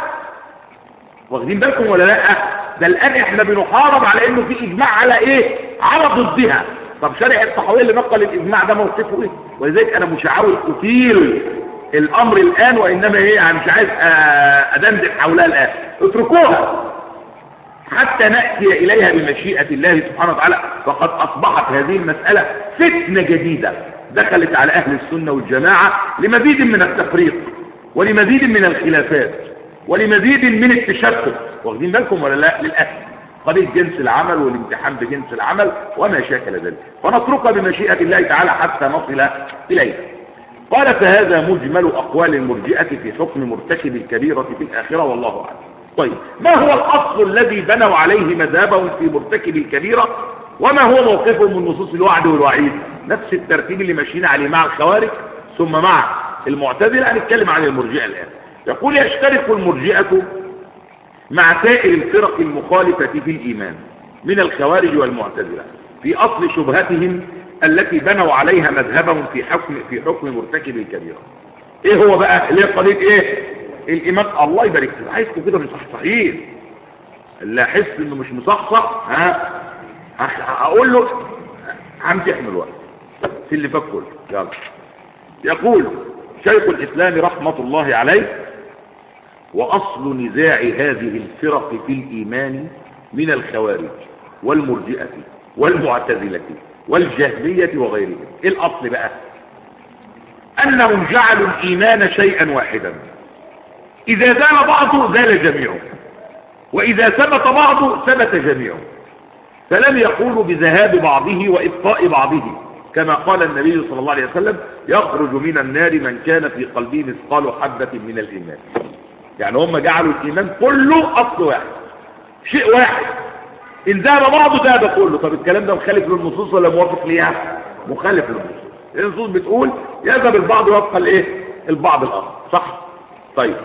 واخدين بالكم ولا لا ده الآن احنا بنحارب على انه في إجماع على ايه على ضدها طب شارع الصحوية اللي نقل الإجماع ده موقفه ايه ولذلك انا مش عاوز اطيل الامر الان وانما ايه يعني مش عايز ادندن حولها الان اتركوها حتى نأتي اليها بمشيئة الله سبحانه وتعالى فقد اصبحت هذه المسألة فتنة جديدة دخلت على اهل السنة والجماعة لمزيد من التفريق ولمزيد من الخلافات ولمزيد من التشتت واخدين بالكم ولا لا للأسف قضية جنس العمل والامتحان بجنس العمل وما شاكل ذلك فنتركها بمشيئة الله تعالى حتى نصل إليها قال فهذا مجمل أقوال المرجئة في حكم مرتكب الكبيرة في الآخرة والله أعلم طيب ما هو الأصل الذي بنوا عليه مذهبهم في مرتكب الكبيرة وما هو موقفهم من نصوص الوعد والوعيد نفس الترتيب اللي ماشيين عليه مع الخوارج ثم مع المعتزلة هنتكلم عن المرجئة الآن يقول يشترك المرجئة مع سائر الفرق المخالفة في الإيمان من الخوارج والمعتزلة في أصل شبهتهم التي بنوا عليها مذهبهم في حكم في حكم مرتكب الكبيرة ايه هو بقى اللي هي قضيه ايه الايمان الله يبارك فيك عايزكم كده مصحصحين اللي احس انه مش مصحصح ها اقول له همتحن الوقت في اللي فات كله يلا يقول شيخ الاسلام رحمه الله عليه واصل نزاع هذه الفرق في الايمان من الخوارج والمرجئه والمعتزله والجهميه وغيرهم ايه الاصل بقى انهم جعلوا الايمان شيئا واحدا اذا زال بعضه زال جميعه واذا ثبت بعضه ثبت جميعه فلم يقولوا بذهاب بعضه وابقاء بعضه كما قال النبي صلى الله عليه وسلم يخرج من النار من كان في قلبه مثقال حبة من الإيمان يعني هم جعلوا الإيمان كله أصل واحد شيء واحد إن ذهب بعضه ذهب كله طب الكلام ده مخالف للنصوص ولا موافق ليها مخالف للنصوص النصوص بتقول يذهب البعض ويبقى الايه البعض الآخر صح طيب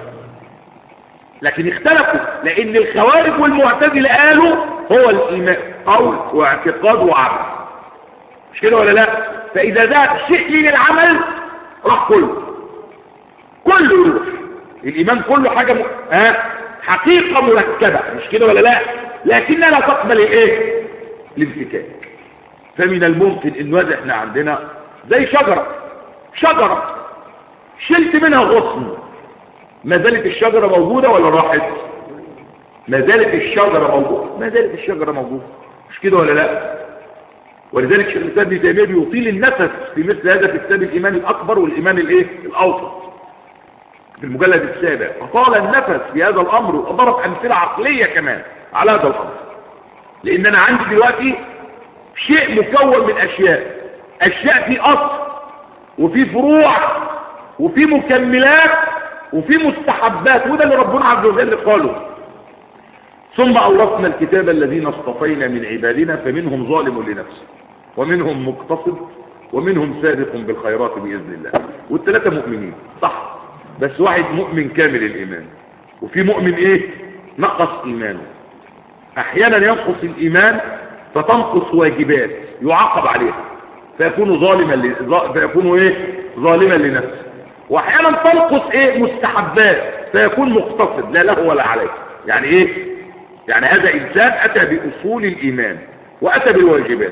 لكن اختلفوا لأن الخوارج والمعتزله قالوا هو الإيمان قول واعتقاد وعمل مش كده ولا لا فإذا ذهب شيء من العمل راح كله كله يروح الإيمان كله حاجة م... ها حقيقة مركبة مش كده ولا لا لكنها لا تقبل الايه الانفكاك فمن الممكن ان واد احنا عندنا زي شجرة شجرة شلت منها غصن ما زالت الشجرة موجودة ولا راحت ما زالت الشجرة موجودة ما زالت الشجرة موجودة مش كده ولا لا ولذلك شيخ الاسلام ابن تيميه بيطيل النفس في مثل هذا في كتاب الايمان الاكبر والايمان الايه الاوسط في المجلد السابع فطال النفس في هذا الامر وضرب امثله عقليه كمان على هذا الامر لان انا عندي دلوقتي شيء مكون من اشياء اشياء في اصل وفي فروع وفي مكملات وفي مستحبات وده اللي ربنا عز وجل قاله ثم أورثنا الكتاب الذين اصطفينا من عبادنا فمنهم ظالم لنفسه ومنهم مقتصد ومنهم سابق بالخيرات بإذن الله والثلاثة مؤمنين صح بس واحد مؤمن كامل الإيمان وفي مؤمن إيه نقص إيمانه أحيانا ينقص الإيمان فتنقص واجبات يعاقب عليها فيكون ظالما ل... فيكون إيه ظالما لنفسه وأحيانا تنقص إيه مستحبات فيكون مقتصد لا له ولا عليه يعني إيه يعني هذا إنسان أتى بأصول الإيمان وأتى بالواجبات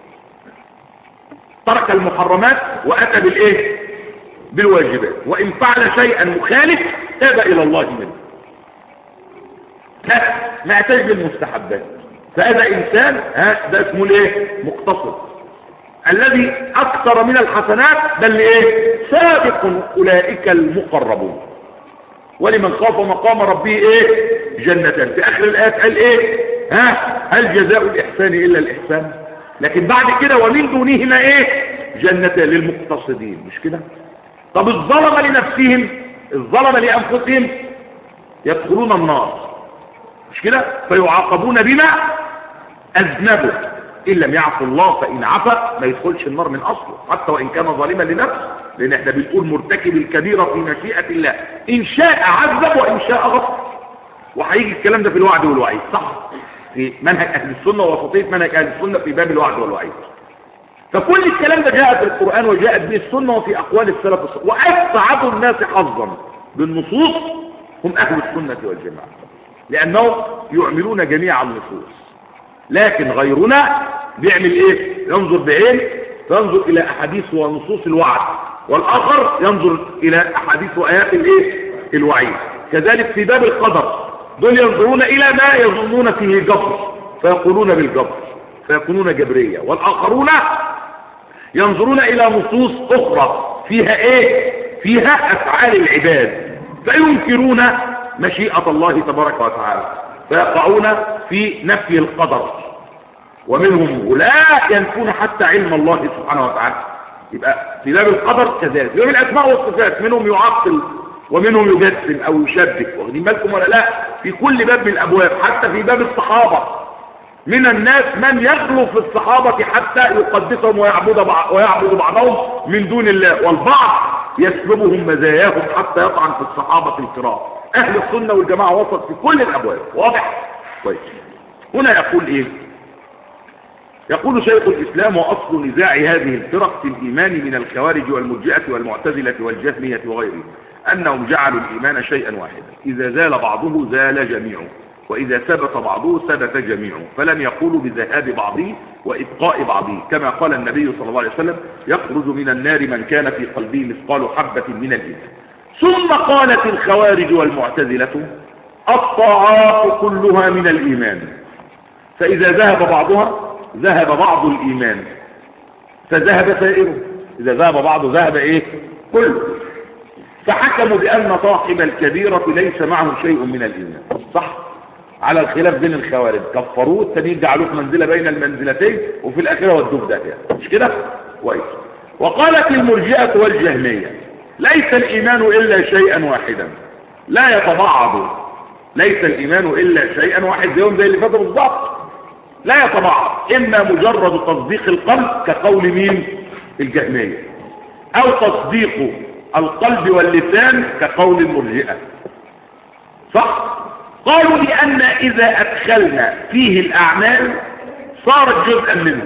ترك المحرمات وأتى بالإيه بالواجبات وإن فعل شيئا مخالف تاب إلى الله منه لا ما أتاش بالمستحبات فهذا إنسان ها ده اسمه الايه مقتصد الذي أكثر من الحسنات بل ايه سابق أولئك المقربون ولمن خاف مقام ربه ايه جنتان في اخر الايات قال ايه ها هل جزاء الاحسان الا الاحسان لكن بعد كده ومن دونهما ايه جنتان للمقتصدين مش كده طب الظلم لنفسهم الظلم لانفسهم يدخلون النار مش كده فيعاقبون بما اذنبوا ان لم يعفو الله فان عفا ما يدخلش النار من اصله حتى وان كان ظالما لنفسه لان احنا بنقول مرتكب الكبيره في مشيئه الله ان شاء عذب وان شاء غفر وهيجي الكلام ده في الوعد والوعيد صح في منهج اهل السنه ووسطيه منهج اهل السنه في باب الوعد والوعيد فكل الكلام ده جاء في القران وجاءت به السنه وفي اقوال السلف الصالح واسعد الناس حظا بالنصوص هم اهل السنه والجماعه لانهم يعملون جميع النصوص لكن غيرنا بيعمل ايه ينظر بعين فينظر الى احاديث ونصوص الوعد والاخر ينظر الى احاديث وايات الايه الوعيد كذلك في باب القدر دول ينظرون الى ما يظنون فيه جبر فيقولون بالجبر فيكونون جبريه والاخرون ينظرون الى نصوص اخرى فيها ايه فيها افعال العباد فينكرون مشيئه الله تبارك وتعالى فيقعون في نفي القدر ومنهم لا ينفون حتى علم الله سبحانه وتعالى يبقى في باب القدر كذلك في باب الاسماء والصفات منهم يعطل ومنهم يجسم او يشبك واخدين بالكم ولا لا في كل باب من الابواب حتى في باب الصحابه من الناس من يغلو في الصحابه حتى يقدسهم ويعبد بعض ويعبد بعضهم من دون الله والبعض يسلبهم مزاياهم حتى يطعن في الصحابه الكرام اهل السنه والجماعه وسط في كل الابواب واضح طيب هنا يقول ايه يقول شيخ الإسلام وأصل نزاع هذه الفرق في الإيمان من الخوارج والمرجئة والمعتزلة والجهمية وغيرهم أنهم جعلوا الإيمان شيئا واحدا إذا زال بعضه زال جميعه وإذا ثبت بعضه ثبت جميعه فلم يقولوا بذهاب بعضه وإبقاء بعضه كما قال النبي صلى الله عليه وسلم يخرج من النار من كان في قلبه مثقال حبة من الإيمان ثم قالت الخوارج والمعتزلة الطاعات كلها من الإيمان فإذا ذهب بعضها ذهب بعض الإيمان فذهب سائره إذا ذهب بعضه ذهب إيه كله فحكموا بأن صاحب الكبيرة ليس معه شيء من الإيمان صح على الخلاف بين الخوارج كفروه التانيين جعلوه في منزلة بين المنزلتين وفي الآخرة ودوه ده يعني. مش كده كويس وقالت المرجئة والجهمية ليس الإيمان إلا شيئا واحدا لا يتبعض ليس الإيمان إلا شيئا واحد يوم زي اللي فاتوا بالظبط لا يتبعض إما مجرد تصديق القلب كقول مين الجهمية أو تصديق القلب واللسان كقول المرجئة صح قالوا لأن إذا أدخلنا فيه الأعمال صارت جزءا منه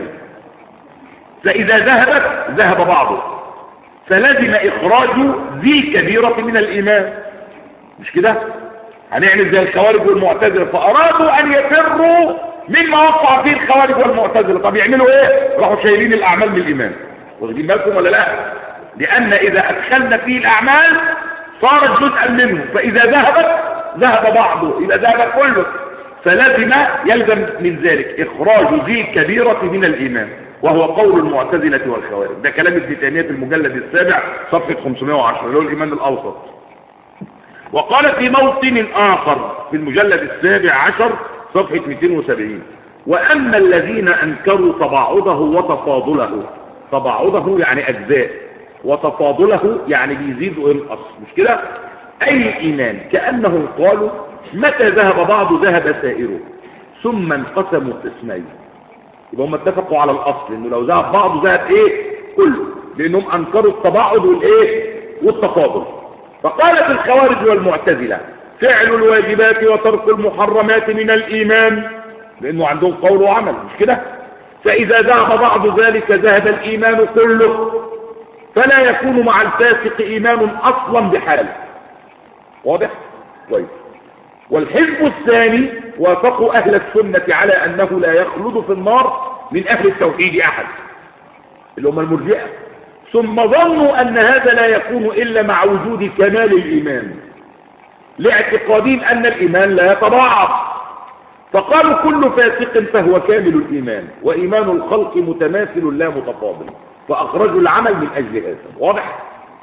فإذا ذهبت ذهب بعضه فلزم إخراج ذي كبيرة من الإيمان مش كده هنعمل زي الخوارج والمعتزلة فأرادوا أن يفروا مما وقع فيه الخوارج والمعتزلة طب يعملوا ايه راحوا شايلين الأعمال من الإيمان واخدين بالكم ولا لا لأن إذا أدخلنا فيه الأعمال صارت جزءا منه فإذا ذهبت ذهب بعضه إذا ذهب كله فلازم يلزم من ذلك إخراج ذي كبيرة من الإيمان وهو قول المعتزلة والخوارج ده كلام ابن تيمية في المجلد السابع صفحة 510 اللي هو الإيمان الأوسط وقال في موطن آخر في المجلد السابع عشر صفحة 270 وأما الذين أنكروا تباعده وتفاضله تباعده يعني أجزاء وتفاضله يعني بيزيد وينقص مش كده أي الإيمان كأنهم قالوا متى ذهب بعض ذهب سائره ثم انقسموا قسمين يبقى هم اتفقوا على الأصل إنه لو ذهب بعض ذهب إيه كله لأنهم أنكروا التباعد والإيه والتفاضل فقالت الخوارج والمعتزلة فعل الواجبات وترك المحرمات من الإيمان لأنه عندهم قول وعمل مش كده فإذا ذهب بعض ذلك ذهب الإيمان كله فلا يكون مع الفاسق إيمان أصلا بحاله واضح؟ كويس والحزب الثاني وافقوا أهل السنة على أنه لا يخلد في النار من أهل التوحيد أحد اللي هم المرجئة ثم ظنوا أن هذا لا يكون إلا مع وجود كمال الإيمان لاعتقادهم أن الإيمان لا يتضاعف فقالوا كل فاسق فهو كامل الإيمان وإيمان الخلق متماثل لا متفاضل فأخرجوا العمل من أجل هذا واضح؟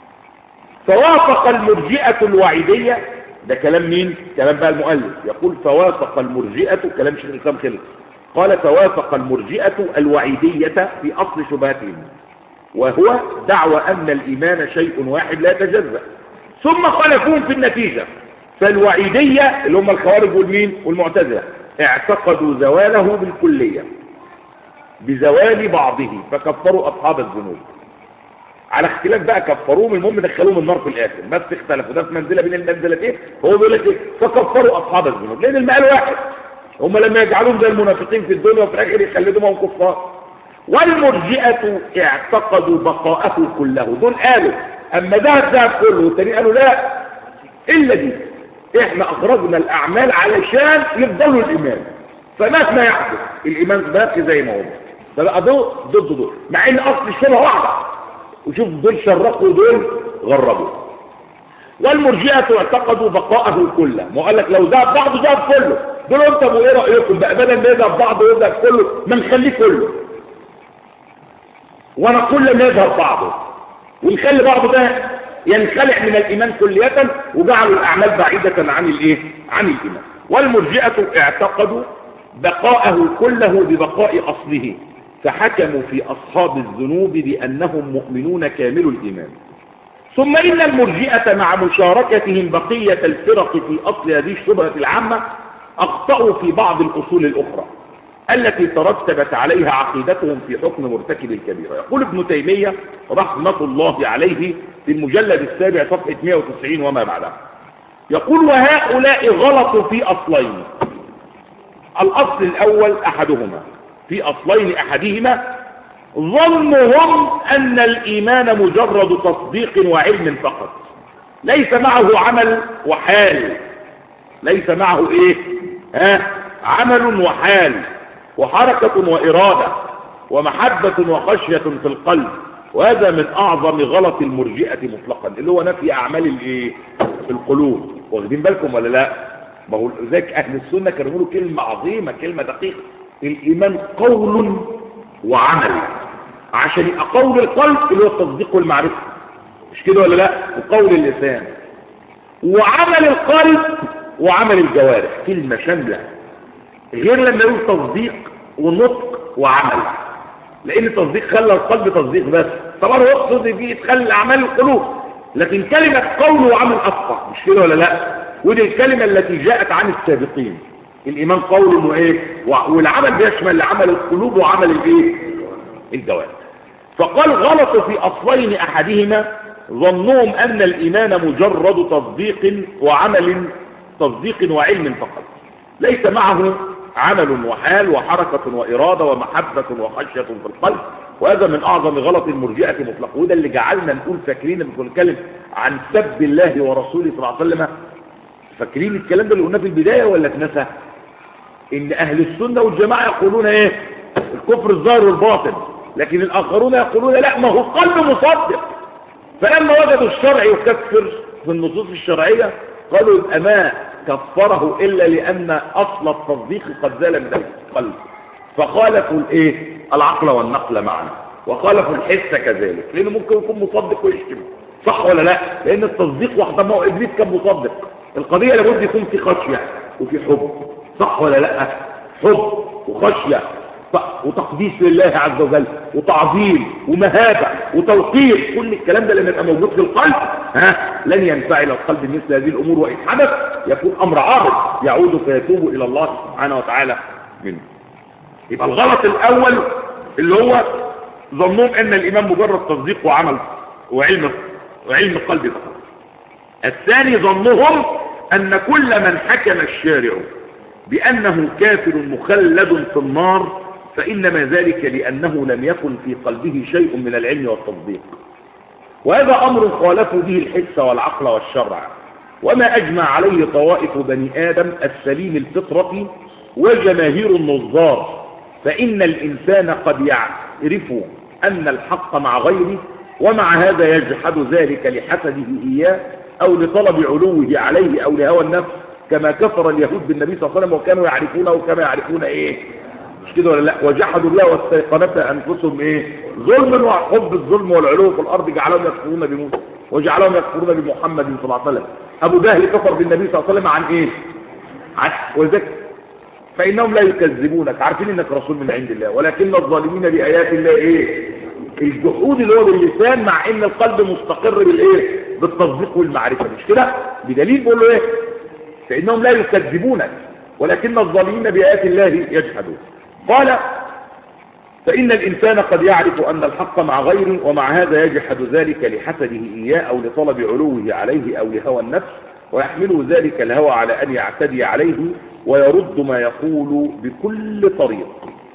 فوافق المرجئة الوعيدية ده كلام مين؟ كلام بقى المؤلف يقول فوافق المرجئة كلام شيخ الإسلام خلق قال فوافق المرجئة الوعيدية في أصل شبهتهم وهو دعوى أن الإيمان شيء واحد لا يتجزأ ثم خلفوهم في النتيجة فالوعيدية اللي هم الخوارج والمين والمعتزلة اعتقدوا زواله بالكلية بزوال بعضه فكفروا أصحاب الذنوب على اختلاف بقى كفروهم المهم دخلوهم النار في الاخر بس اختلفوا ده في منزله بين المنزلتين هو بيقول لك ايه فكفروا اصحاب الذنوب لان المال واحد هم لما يجعلوهم زي المنافقين في الدنيا وفي الاخر يخلدوهم كفار والمرجئه اعتقدوا بقاءه كله دول قالوا اما ده الذهب كله والتاني قالوا لا الا دي احنا اخرجنا الاعمال علشان يفضلوا الايمان فمهما يحدث الايمان باقي زي ما هو فبقى دول ضد دول مع ان اصل الشبه واحده وشوف دول شرقوا ودول غربوا والمرجئه اعتقدوا بقاءه كله ما قال لك لو ذهب بعضه ذهب كله دول انت ايه رايكم بقى بدل ما يذهب بعضه ويذهب كله ما نخليه كله ونقول لما يذهب بعضه ونخلي بعضه ده ينخلع من الايمان كليه وجعلوا الاعمال بعيده عن الايه عن الايمان والمرجئه اعتقدوا بقاءه كله ببقاء اصله فحكموا في أصحاب الذنوب بأنهم مؤمنون كامل الإيمان ثم إن المرجئة مع مشاركتهم بقية الفرق في أصل هذه الشبهة العامة أخطأوا في بعض الأصول الأخرى التي ترتبت عليها عقيدتهم في حكم مرتكب الكبيرة يقول ابن تيمية رحمة الله عليه في المجلد السابع صفحة 190 وما بعدها يقول وهؤلاء غلطوا في أصلين الأصل الأول أحدهما في أصلين أحدهما ظنهم أن الإيمان مجرد تصديق وعلم فقط ليس معه عمل وحال ليس معه إيه ها عمل وحال وحركة وإرادة ومحبة وخشية في القلب وهذا من أعظم غلط المرجئة مطلقا اللي هو نفي أعمال الإيه القلوب واخدين بالكم ولا لا ما هو ذاك أهل السنة كانوا يقولوا كلمة عظيمة كلمة دقيقة الإيمان قول وعمل عشان يبقى قول القلب اللي هو التصديق والمعرفة مش كده ولا لا وقول اللسان وعمل القلب وعمل الجوارح كلمة شاملة غير لما يقول تصديق ونطق وعمل لأن التصديق خلى القلب تصديق بس طبعا هو يقصد فيه تخلي أعمال القلوب لكن كلمة قول وعمل أصفح مش كده ولا لا ودي الكلمة التي جاءت عن السابقين الإيمان قول وإيه والعمل بيشمل عمل القلوب وعمل الإيه الجوارح فقال غلط في أصلين أحدهما ظنهم أن الإيمان مجرد تصديق وعمل تصديق وعلم فقط ليس معه عمل وحال وحركة وإرادة ومحبة وخشية في القلب وهذا من أعظم غلط المرجئة مطلقا وده اللي جعلنا نقول فاكرين لما كنا نتكلم عن سب الله ورسوله صلى الله عليه وسلم فاكرين الكلام ده اللي قلناه في البداية ولا اتنسى ان اهل السنة والجماعة يقولون ايه الكفر الظاهر والباطن لكن الاخرون يقولون لا ما هو قلب مصدق فلما وجدوا الشرع يكفر في النصوص الشرعية قالوا يبقى ما كفره الا لان اصل التصديق قد زال من القلب فخالفوا الايه العقل والنقل معا وخالفوا الحس كذلك لانه ممكن يكون مصدق ويشتم صح ولا لا لان التصديق وحده ما هو ابليس كان مصدق القضيه لابد يكون في خشيه وفي حب صح ولا لا حب وخشيه وتقديس لله عز وجل وتعظيم ومهابة وتوقير كل الكلام ده لما يبقى موجود في القلب ها لن ينفعل القلب مثل هذه الأمور وإن حدث يكون أمر عارض يعود فيتوب إلى الله سبحانه وتعالى منه يبقى الغلط الأول اللي هو ظنهم أن الإيمان مجرد تصديق وعمل وعلم وعلم القلب فقط الثاني ظنهم أن كل من حكم الشارع بأنه كافر مخلد في النار فإنما ذلك لأنه لم يكن في قلبه شيء من العلم والتصديق وهذا أمر خالفوا به الحس والعقل والشرع وما أجمع عليه طوائف بني آدم السليم الفطرة وجماهير النظار فإن الإنسان قد يعرف أن الحق مع غيره ومع هذا يجحد ذلك لحسده إياه أو لطلب علوه عليه أو لهوى النفس كما كفر اليهود بالنبي صلى الله عليه وسلم وكانوا يعرفونه كما يعرفون إيه مش كده ولا لا وجحدوا بها واستيقنتها أنفسهم إيه ظلم وحب الظلم والعلو في الأرض جعلهم يكفرون بموسى وجعلهم يكفرون بمحمد صلى الله عليه وسلم أبو جهل كفر بالنبي صلى الله عليه وسلم عن إيه عن وذلك فإنهم لا يكذبونك عارفين إنك رسول من عند الله ولكن الظالمين بآيات الله إيه الجحود اللي هو باللسان مع ان القلب مستقر بالايه بالتصديق والمعرفه مش كده بدليل بيقول له ايه فانهم لا يكذبونك ولكن الظالمين بايات الله يجحدون قال فان الانسان قد يعرف ان الحق مع غيره ومع هذا يجحد ذلك لحسده اياه او لطلب علوه عليه او لهوى النفس ويحمله ذلك الهوى على ان يعتدي عليه ويرد ما يقول بكل طريق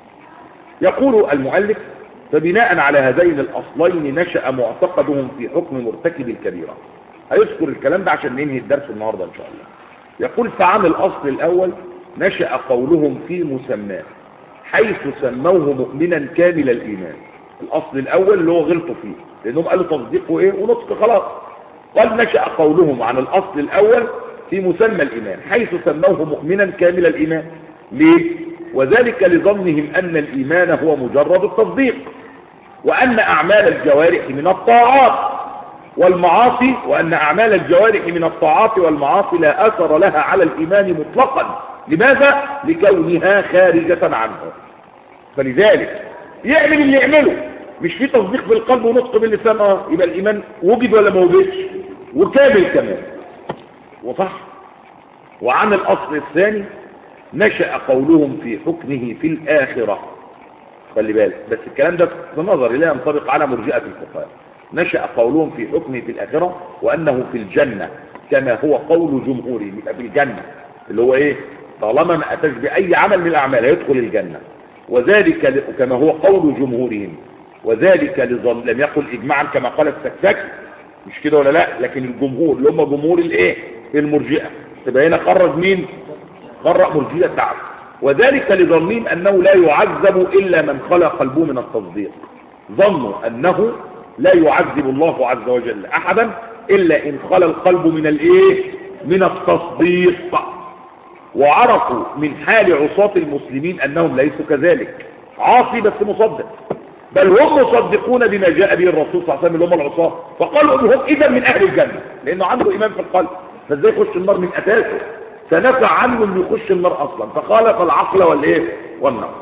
يقول المؤلف فبناء على هذين الأصلين نشأ معتقدهم في حكم مرتكب الكبيرة هيذكر الكلام ده عشان ننهي الدرس النهاردة إن شاء الله يقول فعن الأصل الأول نشأ قولهم في مسماه حيث سموه مؤمنا كامل الإيمان الأصل الأول اللي هو غلطوا فيه لأنهم قالوا تصديق وإيه ونطق خلاص قال نشأ قولهم عن الأصل الأول في مسمى الإيمان حيث سموه مؤمنا كامل الإيمان ليه؟ وذلك لظنهم أن الإيمان هو مجرد التصديق وأن أعمال الجوارح من الطاعات والمعاصي وأن أعمال الجوارح من الطاعات والمعاصي لا أثر لها على الإيمان مطلقا لماذا؟ لكونها خارجة عنه فلذلك يعمل اللي يعمله مش في تصديق بالقلب ونطق باللسان اه يبقى الإيمان وجد ولا ما وجدش وكامل كمان وصح وعن الأصل الثاني نشأ قولهم في حكمه في الآخرة خلي بالك بس الكلام ده في نظري لا ينطبق على مرجئة الفقهاء نشأ قولهم في حكمه في الآخرة وأنه في الجنة كما هو قول جمهورهم يبقى في الجنة اللي هو إيه طالما ما أتاش بأي عمل من الأعمال يدخل الجنة وذلك كما هو قول جمهورهم وذلك لظن لم يقل إجماعا كما قال السكسكي مش كده ولا لا لكن الجمهور اللي هم جمهور الايه المرجئة تبقى هنا خرج مين خرج مرجئة تعب وذلك لظنهم أنه لا يعذب إلا من خلى قلبه من التصديق ظنوا أنه لا يعذب الله عز وجل أحدا إلا إن خلى القلب من الإيه من التصديق وعرفوا من حال عصاة المسلمين أنهم ليسوا كذلك عاصي بس مصدق بل هم مصدقون بما جاء به الرسول صلى الله عليه وسلم اللي هم العصاة فقالوا هم إذا من أهل الجنة لأنه عنده إيمان في القلب فازاي يخش النار من أساسه فنفع عنه انه يخش النار اصلا فخالف العقل والايه والنار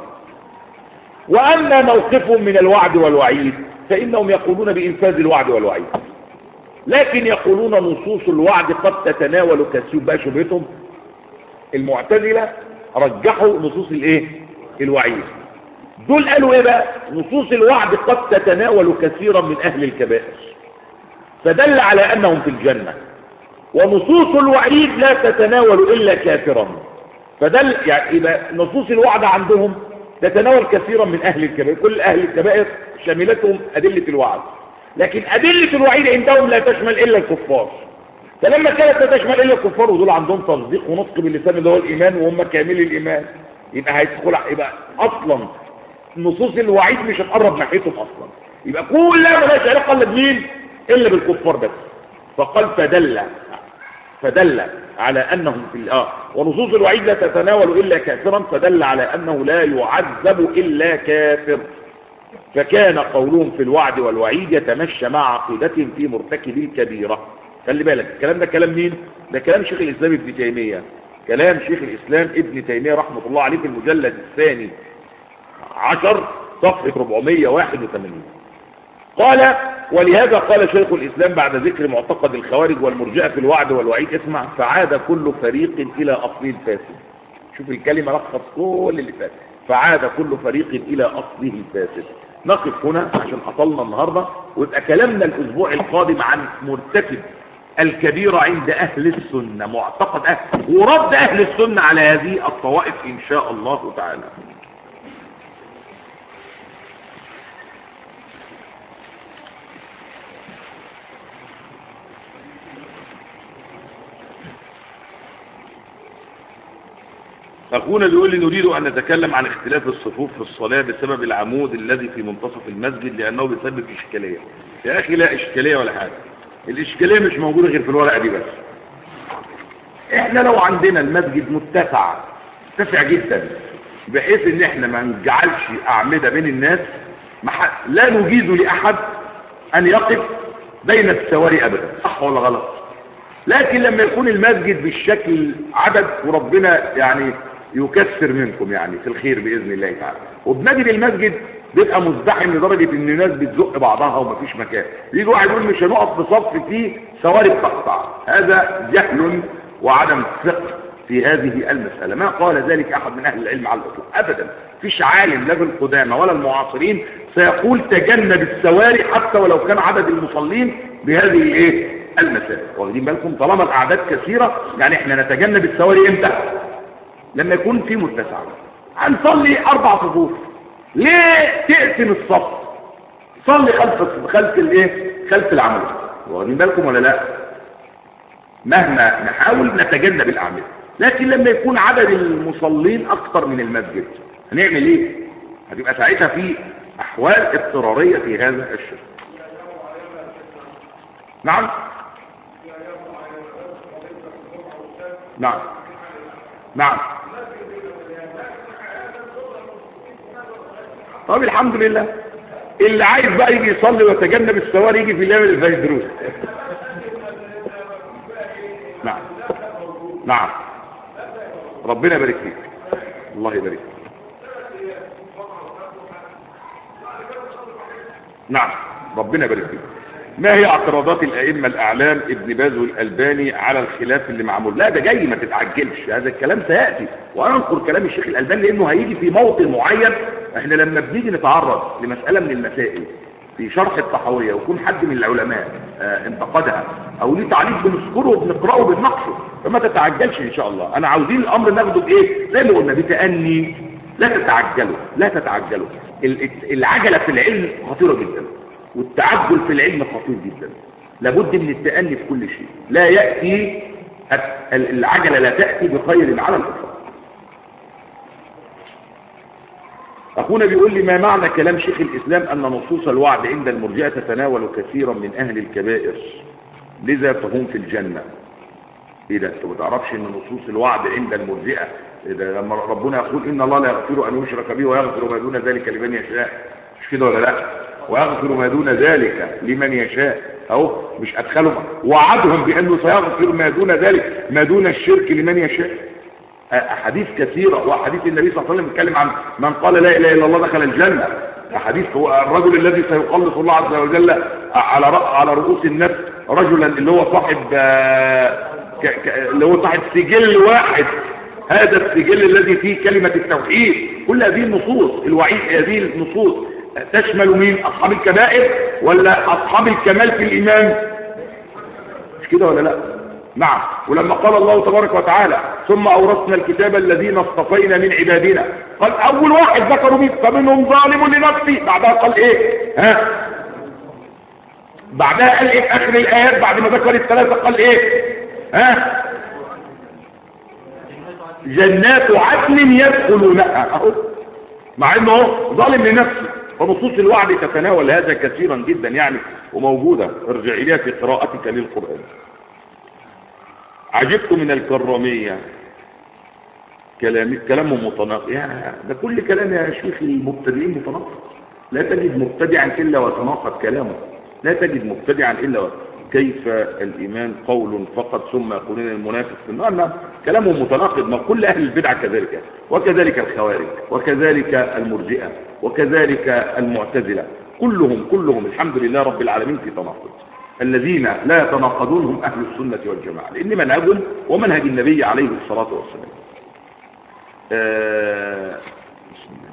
واما موقفهم من الوعد والوعيد فانهم يقولون بانفاذ الوعد والوعيد لكن يقولون نصوص الوعد قد تتناول كثير بقى شبهتهم المعتزله رجحوا نصوص الايه الوعيد دول قالوا ايه بقى نصوص الوعد قد تتناول كثيرا من اهل الكبائر فدل على انهم في الجنه ونصوص الوعيد لا تتناول إلا كافرا فدل يعني يبقى نصوص الوعد عندهم تتناول كثيرا من أهل الكبائر كل أهل الكبائر شملتهم أدلة الوعد لكن أدلة الوعيد عندهم لا تشمل إلا الكفار فلما كانت لا تشمل إلا الكفار ودول عندهم تصديق ونطق باللسان اللي هو الإيمان وهم كامل الإيمان يبقى هيدخل يبقى أصلا نصوص الوعيد مش هتقرب ناحيتهم أصلا يبقى كلها مالهاش علاقة إلا بمين إلا بالكفار بس فقال فدل فدل على أنهم في الآه ونصوص الوعيد لا تتناول إلا كافرا فدل على أنه لا يعذب إلا كافر فكان قولهم في الوعد والوعيد يتمشى مع عقيدتهم في مرتكب الكبيرة خلي بالك الكلام ده كلام مين ده كلام شيخ الإسلام ابن تيمية كلام شيخ الإسلام ابن تيمية رحمة الله عليه في المجلد الثاني عشر صفحة 481 قال ولهذا قال شيخ الإسلام بعد ذكر معتقد الخوارج والمرجئة في الوعد والوعيد اسمع فعاد كل فريق إلى أصله الفاسد شوف الكلمة لخص كل اللي فات فعاد كل فريق إلى أصله الفاسد نقف هنا عشان أطلنا النهاردة ويبقى كلامنا الأسبوع القادم عن مرتكب الكبيرة عند أهل السنة معتقد أهل ورد أهل السنة على هذه الطوائف إن شاء الله تعالى أخونا بيقول لي نريد أن نتكلم عن اختلاف الصفوف في الصلاة بسبب العمود الذي في منتصف المسجد لأنه بيسبب إشكالية يا أخي لا إشكالية ولا حاجة الإشكالية مش موجودة غير في الورقة دي بس إحنا لو عندنا المسجد متسع متسع جدا بحيث إن إحنا ما نجعلش أعمدة بين الناس مح... لا نجيز لأحد أن يقف بين السواري أبدا صح ولا غلط لكن لما يكون المسجد بالشكل عدد وربنا يعني يكثر منكم يعني في الخير بإذن الله تعالى وبنجد المسجد بيبقى مزدحم لدرجة ان الناس بتزق بعضها ومفيش مكان يجي واحد يقول مش هنقف في صف فيه سواري بتقطع هذا جهل وعدم فقه في هذه المسألة ما قال ذلك أحد من أهل العلم على الأطلاق أبدا فيش عالم لا في القدامى ولا المعاصرين سيقول تجنب السواري حتى ولو كان عدد المصلين بهذه الايه المسافة واخدين بالكم طالما الأعداد كثيرة يعني احنا نتجنب السواري امتى لما يكون في متسع هنصلي أربع صفوف ليه تقسم الصف صلي خلف خلف الايه خلف العمود واخدين بالكم ولا لا مهما نحاول نتجنب الاعمال لكن لما يكون عدد المصلين اكثر من المسجد هنعمل ايه هتبقى ساعتها في احوال اضطراريه في هذا الشيء نعم نعم نعم طب الحمد لله اللي عايز بقى يجي يصلي ويتجنب السواري يجي في الايام اللي فيهاش دروس نعم نعم ربنا يبارك فيك الله يبارك فيك نعم ربنا يبارك فيك ما هي اعتراضات الائمه الاعلام ابن باز والالباني على الخلاف اللي معمول لا ده جاي ما تتعجلش هذا الكلام سياتي وانا انقر كلام الشيخ الالباني لانه هيجي في موطن معين احنا لما بنيجي نتعرض لمساله من المسائل في شرح الطحاويه ويكون حد من العلماء آه انتقدها او ليه تعليق بنذكره وبنقراه وبنناقشه فما تتعجلش ان شاء الله انا عاوزين الامر ناخده بايه زي ما قلنا بتاني لا تتعجلوا لا تتعجلوا العجله في العلم خطيره جدا والتعجل في العلم خطير جدا لابد من التأني في كل شيء لا يأتي العجلة لا تأتي بخير على الإطلاق أخونا بيقول لي ما معنى كلام شيخ الإسلام أن نصوص الوعد عند المرجئة تتناول كثيرا من أهل الكبائر لذا فهم في الجنة إيه ده أنت ما تعرفش أن نصوص الوعد عند المرجئة إذا لما ربنا يقول إن الله لا يغفر أن يشرك به ويغفر ما دون ذلك لمن يشاء مش كده ولا لا ويغفر ما دون ذلك لمن يشاء اهو مش ادخلهم وعدهم بانه سيغفر ما دون ذلك ما دون الشرك لمن يشاء احاديث كثيره واحاديث النبي صلى الله عليه وسلم بيتكلم عن من قال لا اله الا الله دخل الجنه احاديث هو الرجل الذي سيخلص الله عز وجل على على رؤوس الناس رجلا اللي هو صاحب اللي هو صاحب سجل واحد هذا السجل الذي فيه كلمه التوحيد كل هذه النصوص الوعيد هذه النصوص تشمل مين اصحاب الكبائر ولا اصحاب الكمال في الايمان مش كده ولا لا نعم ولما قال الله تبارك وتعالى ثم اورثنا الكتاب الذين اصطفينا من عبادنا قال اول واحد ذكروا مين فمنهم ظالم لنفسه بعدها قال ايه ها بعدها قال ايه في اخر الايات بعد ما ذكر الثلاثه قال ايه ها جنات عدن يدخلونها اهو مع انه ظالم لنفسه فنصوص الوعد تتناول هذا كثيرا جدا يعني وموجودة ارجع إليها في قراءتك للقرآن عجبت من الكرامية كلام كلامهم متناقض يا ده كل كلام يا شيخ المبتدئين متناقض لا تجد مبتدعا إلا وتناقض كلامه لا تجد مبتدعا إلا و... كيف الإيمان قول فقط ثم يقولون المنافق في النار لا كلامهم متناقض ما كل أهل البدع كذلك وكذلك الخوارج وكذلك المرجئة وكذلك المعتزلة كلهم كلهم الحمد لله رب العالمين في تناقض الذين لا يتناقضون هم أهل السنة والجماعة لأن منهجهم ومنهج النبي عليه الصلاة والسلام آه بسم الله.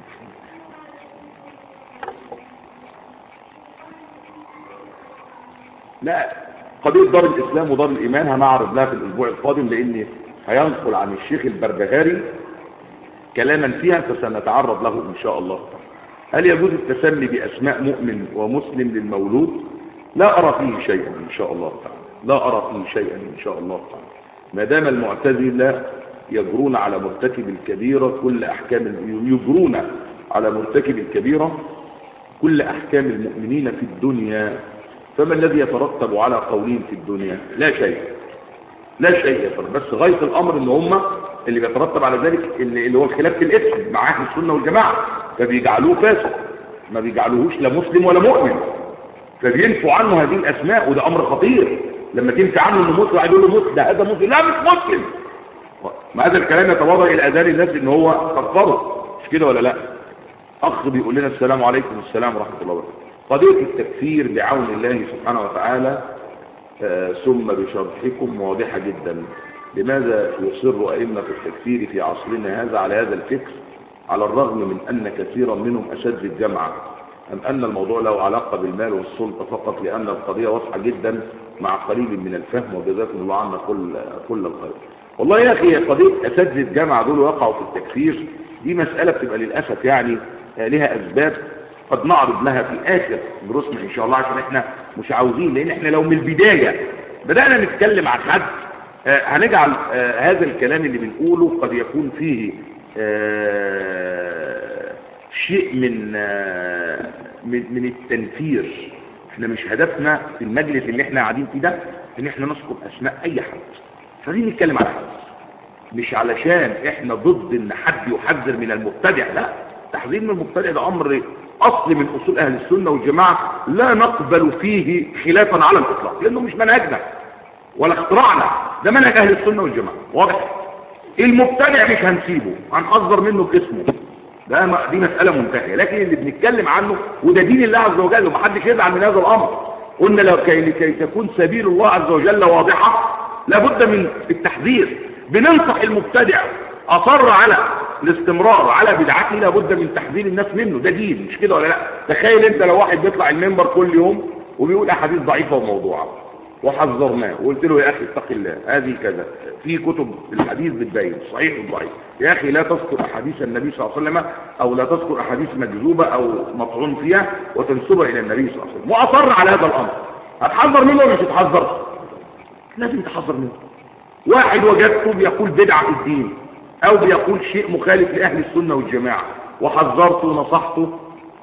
لا قضية دار الإسلام ودار الإيمان هنعرض لها في الأسبوع القادم لأن هينقل عن الشيخ البربهاري كلاما فيها فسنتعرض له إن شاء الله هل يجوز التسمي بأسماء مؤمن ومسلم للمولود لا أرى فيه شيئا إن شاء الله تعالى لا أرى فيه شيئا إن شاء الله تعالى ما دام المعتزلة يجرون على مرتكب الكبيرة كل أحكام يجرون على مرتكب الكبيرة كل أحكام المؤمنين في الدنيا فما الذي يترتب على قولهم في الدنيا لا شيء لا شيء يترتب بس غاية الأمر ان هم اللي بيترتب على ذلك اللي اللي هو الخلاف في الاسم مع اهل السنة والجماعة فبيجعلوه فاسق ما بيجعلوهوش لا مسلم ولا مؤمن فبينفوا عنه هذه الأسماء وده أمر خطير لما تنفي عنه انه مسلم يقول له مسلم ده هذا مسلم لا مش مسلم ما هذا الكلام يتواضع الى اذان الناس ان هو كفره مش كده ولا لا اخ بيقول لنا السلام عليكم السلام ورحمه الله وبركاته قضيه التكفير بعون الله سبحانه وتعالى آه ثم بشرحكم واضحه جدا لماذا يصر ائمه التكفير في عصرنا هذا على هذا الفكر على الرغم من ان كثيرا منهم اشد الجمعه أم أن الموضوع له علاقة بالمال والسلطة فقط لأن القضية واضحة جدا مع قليل من الفهم وجزاكم الله عنا كل كل الخير. والله يا أخي قضية أساتذة الجامعة دول وقعوا في التكفير دي مسألة بتبقى للأسف يعني لها أسباب قد نعرض لها في آخر دروسنا إن شاء الله عشان إحنا مش عاوزين لأن إحنا لو من البداية بدأنا نتكلم عن حد هنجعل هذا الكلام اللي بنقوله قد يكون فيه شيء من من من التنفير احنا مش هدفنا في المجلس اللي احنا قاعدين فيه ده ان احنا نذكر اسماء اي حد فدي نتكلم على حد مش علشان احنا ضد ان حد يحذر من المبتدع لا تحذير من المبتدع ده امر اصل من اصول اهل السنه والجماعه لا نقبل فيه خلافا على الاطلاق لانه مش منهجنا ولا اختراعنا ده منهج اهل السنه والجماعه واضح المبتدع مش هنسيبه هنحذر منه باسمه ده دي مسألة منتهية لكن اللي بنتكلم عنه وده دين الله عز وجل ومحدش يزعل من هذا الأمر قلنا لو كي لكي تكون سبيل الله عز وجل واضحة لابد من التحذير بننصح المبتدع أصر على الاستمرار على بدعته لابد من تحذير الناس منه ده دين مش كده ولا لا تخيل انت لو واحد بيطلع المنبر كل يوم وبيقول احاديث ضعيفة وموضوعة وحذرناه وقلت له يا اخي اتق الله هذه كذا في كتب الحديث بتبين صحيح وضعيف يا اخي لا تذكر احاديث النبي صلى الله عليه وسلم او لا تذكر احاديث مكذوبه او مطعون فيها وتنسبها الى النبي صلى الله عليه وسلم واصر على هذا الامر هتحذر منه ولا مش هتحذر لازم تحذر منه واحد وجدته بيقول بدعه في الدين او بيقول شيء مخالف لاهل السنه والجماعه وحذرته ونصحته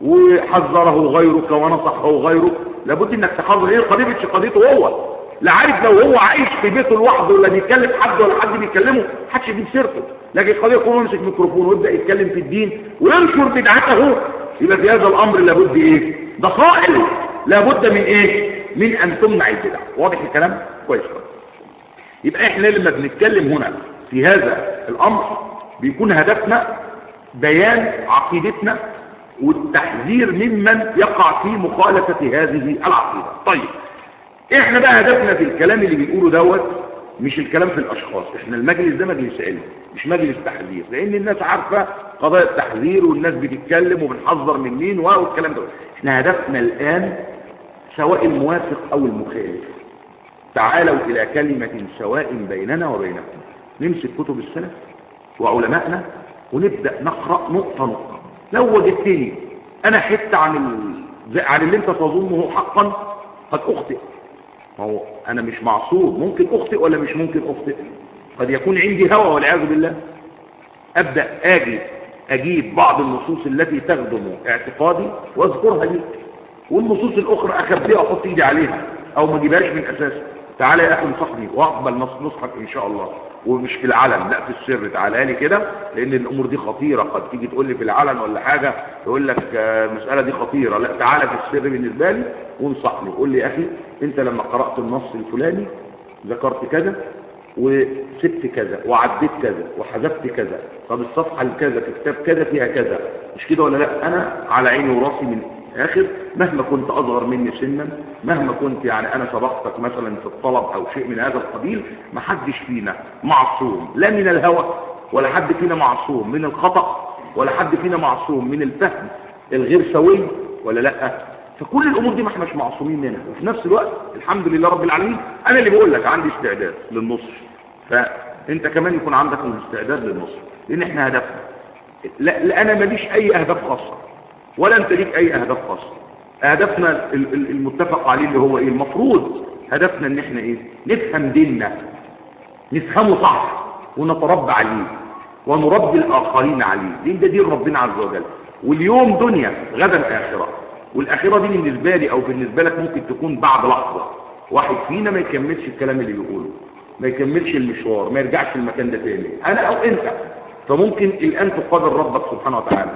وحذره غيرك ونصحه غيرك لابد انك تحذر ايه القضيه مش قضيته هو لا عارف لو هو عايش في بيته لوحده ولا بيتكلم حد ولا حد بيكلمه محدش يجيب سيرته لكن القضيه يكون يمسك ميكروفون ويبدا يتكلم في الدين وينشر بدعته يبقى في هذا الامر لابد ايه ده قائل لابد من ايه من ان تمنع البدع واضح الكلام كويس كويس يبقى احنا لما بنتكلم هنا في هذا الامر بيكون هدفنا بيان عقيدتنا والتحذير ممن يقع في مخالفة هذه العقيدة طيب احنا بقى هدفنا في الكلام اللي بنقوله دوت مش الكلام في الاشخاص احنا المجلس ده مجلس علم مش مجلس تحذير لان الناس عارفة قضايا التحذير والناس بتتكلم وبنحذر من مين والكلام ده احنا هدفنا الان سواء الموافق او المخالف تعالوا الى كلمة سواء بيننا وبينكم نمسك كتب السلف وعلمائنا ونبدأ نقرأ نقطة نقطة لو وجدتني انا حتة عن ال... عن اللي انت تظنه حقا قد اخطئ ما هو انا مش معصوم ممكن اخطئ ولا مش ممكن اخطئ قد يكون عندي هوى والعياذ بالله ابدا اجي اجيب بعض النصوص التي تخدم اعتقادي واذكرها لي والنصوص الاخرى اخبيها واحط ايدي عليها او ما اجيبهاش من اساسها تعالى يا اخي انصحني واقبل نصحك ان شاء الله ومش في العلن لا في السر تعالى لي كده لان الامور دي خطيره قد تيجي تقول لي في العلن ولا حاجه يقول لك المساله دي خطيره لا تعالى في السر بالنسبه لي وانصحني قول لي يا اخي انت لما قرات النص الفلاني ذكرت كذا وسبت كذا وعديت كذا وحذفت كذا طب الصفحة الكذا في كتاب كذا فيها كذا مش كده ولا لا انا على عيني وراسي من اخر مهما كنت اصغر مني سنا مهما كنت يعني انا سبقتك مثلا في الطلب او شيء من هذا القبيل ما حدش فينا معصوم لا من الهوى ولا حد فينا معصوم من الخطأ ولا حد فينا معصوم من الفهم الغير سوي ولا لا فكل الامور دي ما احناش معصومين منها وفي نفس الوقت الحمد لله رب العالمين انا اللي بقول لك عندي استعداد للنصر فانت كمان يكون عندك الاستعداد للنصر لان احنا هدفنا لا, لا انا ماليش اي اهداف خاصه ولا انت ليك اي اهداف خاصه هدفنا المتفق عليه اللي هو ايه المفروض هدفنا ان احنا ايه نفهم ديننا نفهمه صح ونتربى عليه ونربي الاخرين عليه لان ده دين ربنا عز وجل واليوم دنيا غدا اخره والاخره دي بالنسبه لي او بالنسبه لك ممكن تكون بعد لحظه واحد فينا ما يكملش الكلام اللي بيقوله ما يكملش المشوار ما يرجعش المكان ده تاني انا او انت فممكن الان تقابل ربك سبحانه وتعالى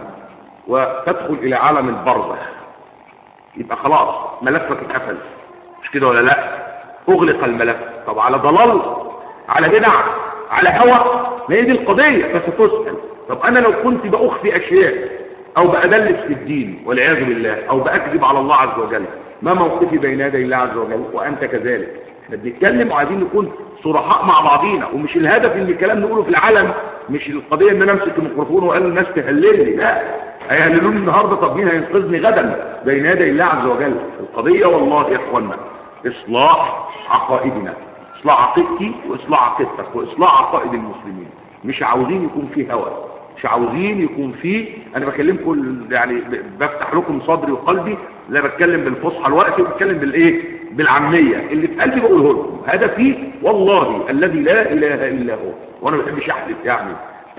وتدخل الى عالم البرزخ يبقى خلاص ملفك اتقفل مش كده ولا لا اغلق الملف طب على ضلال على بدع على هوى ما هي دي القضيه فستسال طب انا لو كنت باخفي اشياء او بادلس في الدين والعياذ بالله او باكذب على الله عز وجل ما موقفي بين يدي الله عز وجل وانت كذلك احنا بنتكلم وعايزين نكون صرحاء مع بعضينا ومش الهدف ان الكلام نقوله في العلم مش القضيه ان انا امسك الميكروفون واقول للناس تهلل لي لا هيهللوني النهارده طب مين هينقذني غدا بين يدي الله عز وجل القضيه والله يا اخوانا اصلاح عقائدنا اصلاح عقيدتي واصلاح عقيدتك واصلاح عقائد المسلمين مش عاوزين يكون في هوى مش عاوزين يكون في انا بكلمكم يعني بفتح لكم صدري وقلبي لا بتكلم بالفصحى الوقت وبتكلم بالايه بالعاميه اللي في قلبي بقوله لكم هدفي والله الذي لا اله الا هو وانا ما بحبش احلف يعني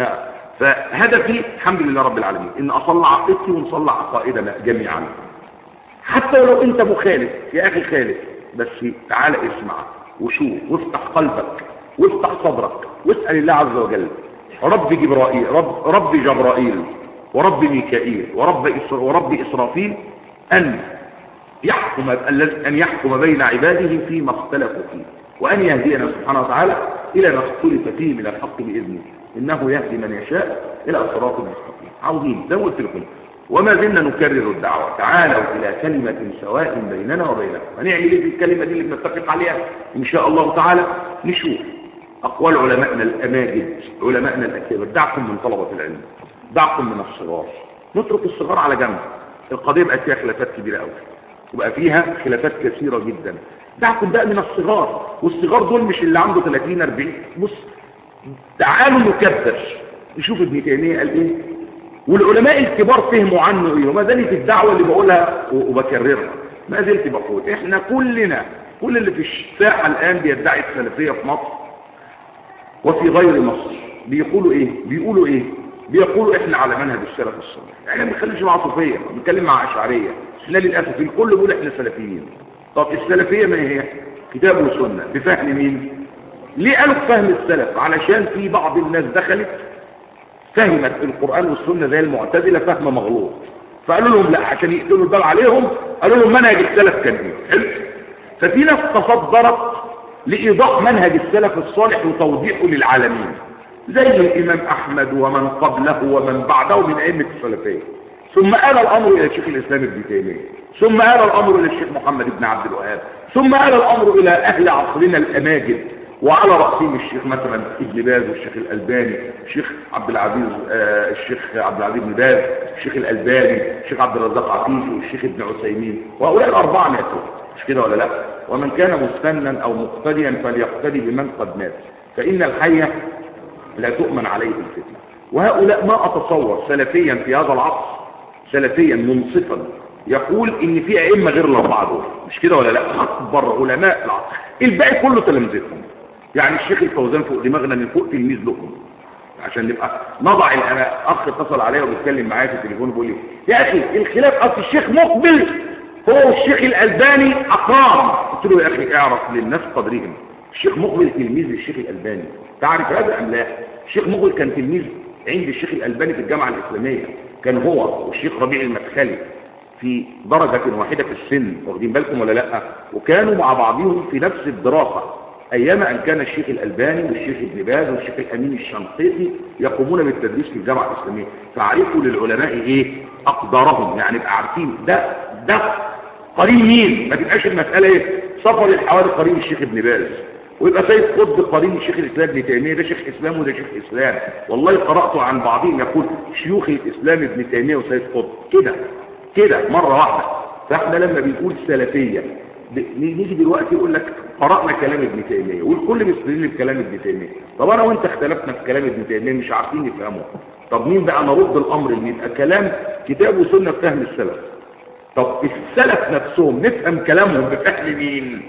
فهدفي الحمد لله رب العالمين ان اصلح عقيدتي ونصلح عقائدنا جميعا حتى ولو انت مخالف يا اخي خالف بس تعال اسمع وشوف وافتح قلبك وافتح صدرك واسال الله عز وجل رب جبرائيل رب, رب جبرائيل ورب ميكائيل ورب إسر ورب إسرافيل أن يحكم أن يحكم بين عباده فيما اختلفوا فيه وأن يهدينا سبحانه وتعالى إلى ما اختلف فيه من الحق بإذنه إنه يهدي من يشاء إلى صراط مستقيم عاوزين زي ما قلت لكم وما زلنا نكرر الدعوة تعالوا إلى كلمة سواء بيننا وبينكم هنعمل إيه في الكلمة دي اللي بنتفق عليها إن شاء الله تعالى نشوف أقوال علمائنا الأماجد علمائنا الأكابر دعكم من طلبة العلم دعكم من الصغار نترك الصغار على جنب القضية بقى فيها خلافات كبيرة قوي وبقى فيها خلافات كثيرة جدا دعكم بقى من الصغار والصغار دول مش اللي عنده 30 40 بص تعالوا نكبر نشوف ابن تيمية قال ايه والعلماء الكبار فهموا عنه ايه وما زالت الدعوة اللي بقولها وبكررها ما زلت بقول احنا كلنا كل اللي في الساحة الان بيدعي السلفية في مصر وفي غير مصر بيقولوا ايه بيقولوا ايه بيقولوا احنا على منهج السلف الصالح احنا ما بنتكلمش مع صوفيه بنتكلم مع اشعريه احنا للاسف الكل بيقول احنا سلفيين طب السلفيه ما هي كتاب وسنه بفهم مين ليه قالوا فهم السلف علشان في بعض الناس دخلت فهمت القران والسنه زي المعتزله فهم مغلوط فقالوا لهم لا عشان يقتلوا الباب عليهم قالوا لهم منهج السلف كان ايه حلو ففي ناس تصدرت لإيضاح منهج السلف الصالح وتوضيحه للعالمين زي الإمام أحمد ومن قبله ومن بعده من أئمة السلفية ثم آل الأمر إلى الشيخ الإسلام ابن تيمية ثم آل الأمر إلى الشيخ محمد بن عبد الوهاب ثم آل الأمر إلى أهل عصرنا الأماجد وعلى رأسهم الشيخ مثلا ابن باز والشيخ الألباني الشيخ عبد العزيز آه الشيخ عبد العزيز بن باز الشيخ الألباني الشيخ عبد الرزاق عفيفي والشيخ ابن عثيمين وهؤلاء الأربعة ماتوا مش كده ولا لا ومن كان مستنا أو مقتديا فليقتدي بمن قد مات فإن الحي لا تؤمن عليه الفتنة وهؤلاء ما أتصور سلفيا في هذا العصر سلفيا منصفا يقول ان في ائمه غير الاربعه دول مش كده ولا لا اكبر علماء العصر الباقي كله تلامذتهم يعني الشيخ الفوزان فوق دماغنا من فوق تلميذ لكم عشان نبقى نضع انا اخ اتصل عليا وبيتكلم معايا في التليفون بيقول لي يا اخي الخلاف اصل الشيخ مقبل هو والشيخ الالباني اقام قلت له يا اخي اعرف للناس قدرهم الشيخ مقبل تلميذ للشيخ الالباني تعرف هذا ام لا الشيخ مقبل كان تلميذ عند الشيخ الالباني في الجامعه الاسلاميه كان هو والشيخ ربيع المدخلي في درجة واحدة في السن واخدين بالكم ولا لا وكانوا مع بعضهم في نفس الدراسة ايام ان كان الشيخ الالباني والشيخ ابن باز والشيخ الامين الشنقيطي يقومون بالتدريس في الجامعه الاسلاميه فعرفوا للعلماء ايه اقدارهم يعني يبقى عارفين ده ده قرين مين ما تبقاش المساله ايه سفر الحوالي قرين الشيخ ابن باز ويبقى سيد قطب قرين الشيخ الاسلام ابن تيميه ده شيخ اسلام وده شيخ اسلام والله قرات عن بعضهم يقول شيوخ الاسلام ابن تيميه وسيد قطب كده كده مره واحده فاحنا لما بنقول سلفيه ب- نيجي دلوقتي يقول لك قرانا كلام ابن تيميه والكل بيستدل بكلام ابن تيميه طب انا وانت اختلفنا في كلام ابن تيميه مش عارفين نفهمه طب مين بقى نرد الامر اللي يبقى كلام كتاب وسنه فهم السلف طب السلف نفسهم نفهم كلامهم بفهم مين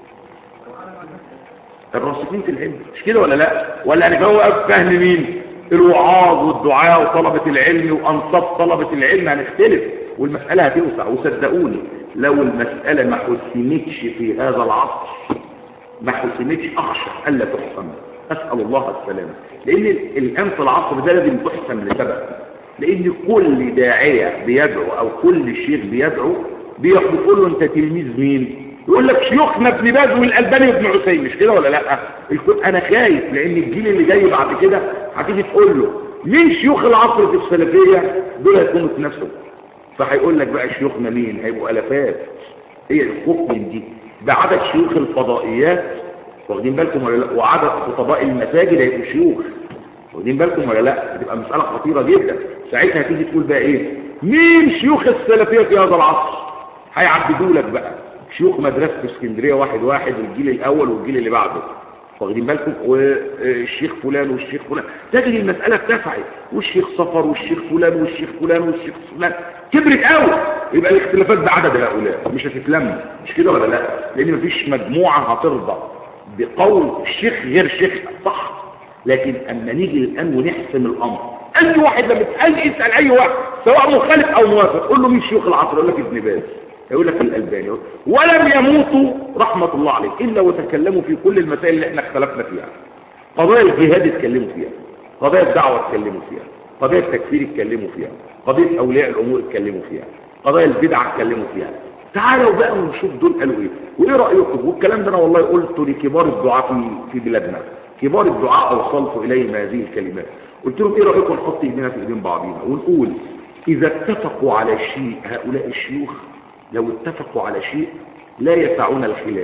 الراسخين في العلم مش كده ولا لا ولا يعني هو فهم مين الوعاظ والدعاء وطلبة العلم وأنصاف طلبة العلم هنختلف والمسألة هتوسع وصدقوني لو المسألة ما حسمتش في هذا العصر ما حسمتش أخشى ألا تحسم أسأل الله السلامة لأن الآن في العصر ده لازم تحسم لسبب لأن كل داعية بيدعو أو كل شيخ بيدعو بيقول له أنت تلميذ مين يقول لك شيوخنا ابن باز والألباني وابن عثيمين مش كده ولا لا الكل- أنا خايف لأن الجيل اللي جاي بعد كده هتيجي تقول له مين شيوخ العصر في السلفية دول هيكونوا في نفسهم فهيقول لك بقى شيوخنا مين هيبقوا الافات هي الخوف من دي بعدد شيوخ الفضائيات واخدين بالكم ولا لا وعدد خطباء المساجد هيبقوا شيوخ واخدين بالكم ولا لا هتبقى مساله خطيره جدا ساعتها هتيجي تقول بقى ايه مين شيوخ السلفيه في هذا العصر هيعددوا لك بقى شيوخ مدرسه اسكندريه واحد واحد الجيل الاول والجيل اللي بعده واخدين بالكم والشيخ فلان والشيخ فلان تجد المسألة اتسعت والشيخ صفر والشيخ فلان والشيخ فلان والشيخ فلان كبرت قوي يبقى الاختلافات بعدد هؤلاء مش هتتلم مش كده ولا لا لان مفيش مجموعة هترضى بقول شيخ غير شيخ صح لكن اما نيجي الان ونحسم الامر اي واحد لما تسال اسال اي واحد سواء مخالف او موافق قول له مين شيوخ العصر يقول لك ابن باز يقول لك الألباني ولم يموتوا رحمة الله عليه إلا وتكلموا في كل المسائل اللي احنا اختلفنا فيها قضايا الجهاد اتكلموا فيها قضايا الدعوة اتكلموا فيها قضايا التكفير اتكلموا فيها قضية أولياء الأمور اتكلموا فيها قضايا البدع اتكلموا فيها تعالوا بقى ونشوف دول قالوا ايه وايه رأيكم والكلام ده انا والله قلته لكبار الدعاة في في بلادنا كبار الدعاء اوصلت اليهم هذه الكلمات قلت لهم ايه رأيكم نحط ايدينا في ايدين بعضينا ونقول اذا اتفقوا على شيء هؤلاء الشيوخ لو اتفقوا على شيء لا يسعون الخلاف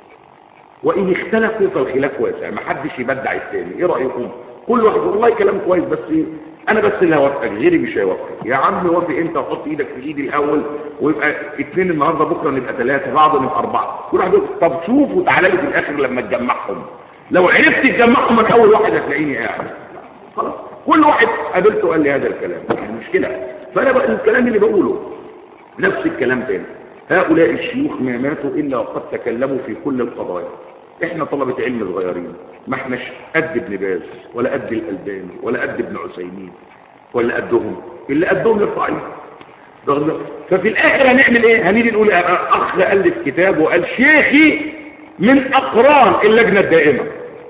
وإن اختلفوا فالخلاف واسع ما حدش يبدع الثاني ايه رأيكم كل واحد يقول والله كلام كويس بس إيه؟ انا بس اللي هوافقك غيري مش هيوافقك يا عم وافق انت وحط ايدك في ايدي الاول ويبقى اثنين النهارده بكره نبقى ثلاثه بعض نبقى اربعه كل واحد يقول طب شوف وتعالى لي في الاخر لما تجمعهم لو عرفت تجمعهم من اول واحد هتلاقيني قاعد خلاص كل واحد قابلته قال لي هذا الكلام يعني مش كده فانا بقى الكلام اللي بقوله نفس الكلام تاني هؤلاء الشيوخ ما ماتوا إلا وقد تكلموا في كل القضايا احنا طلبة علم صغيرين ما احناش قد ابن باز ولا قد الألباني ولا قد ابن عثيمين ولا قدهم اللي قدهم يرفع ايده رغم ذلك. ففي الاخر هنعمل ايه هنيجي نقول اخ الف كتاب وقال شيخي من اقران اللجنة الدائمة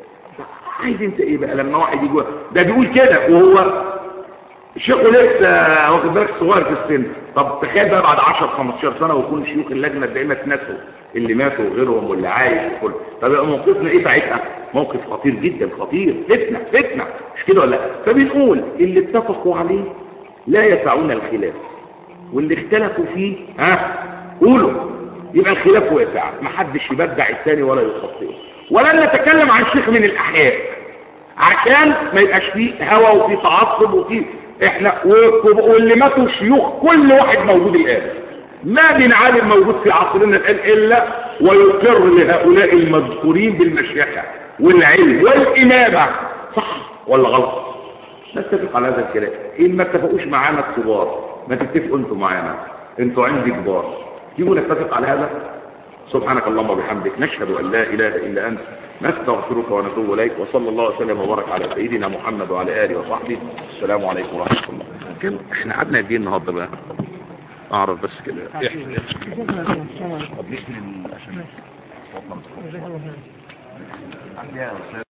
عايز انت ايه بقى لما واحد يجي ده بيقول كده وهو الشيخ لسه واخد بالك صغير في السن طب تخيل بقى بعد 10 15 سنه ويكون شيوخ اللجنه الدائمه اتنسوا اللي ماتوا وغيرهم واللي عايش وكل طب يبقى موقفنا ايه ساعتها موقف خطير جدا خطير فتنه فتنه مش كده ولا لا فبنقول اللي اتفقوا عليه لا يسعون الخلاف واللي اختلفوا فيه ها قولوا يبقى الخلاف واسع محدش يبدع الثاني ولا يخطئه ولن نتكلم عن شيخ من الاحياء عشان ما يبقاش فيه هوى وفيه تعصب وفيه احنا و- واللي ماتوا شيوخ كل واحد موجود الان ما من عالم موجود في عصرنا الان الا ويقر لهؤلاء المذكورين بالمشيخه والعلم والامامه صح ولا غلط نتفق على هذا الكلام ان ما اتفقوش معانا الكبار ما تتفقوا انتوا معانا انتوا عندي كبار تيجوا نتفق على هذا سبحانك اللهم وبحمدك نشهد ان لا اله الا انت نستغفرك ونتوب اليك وصلى الله وسلم وبارك على سيدنا محمد وعلى اله وصحبه السلام عليكم ورحمه الله كم احنا قعدنا قد ايه النهارده بقى اعرف بس كده احنا طب نسمع عشان صوتنا مش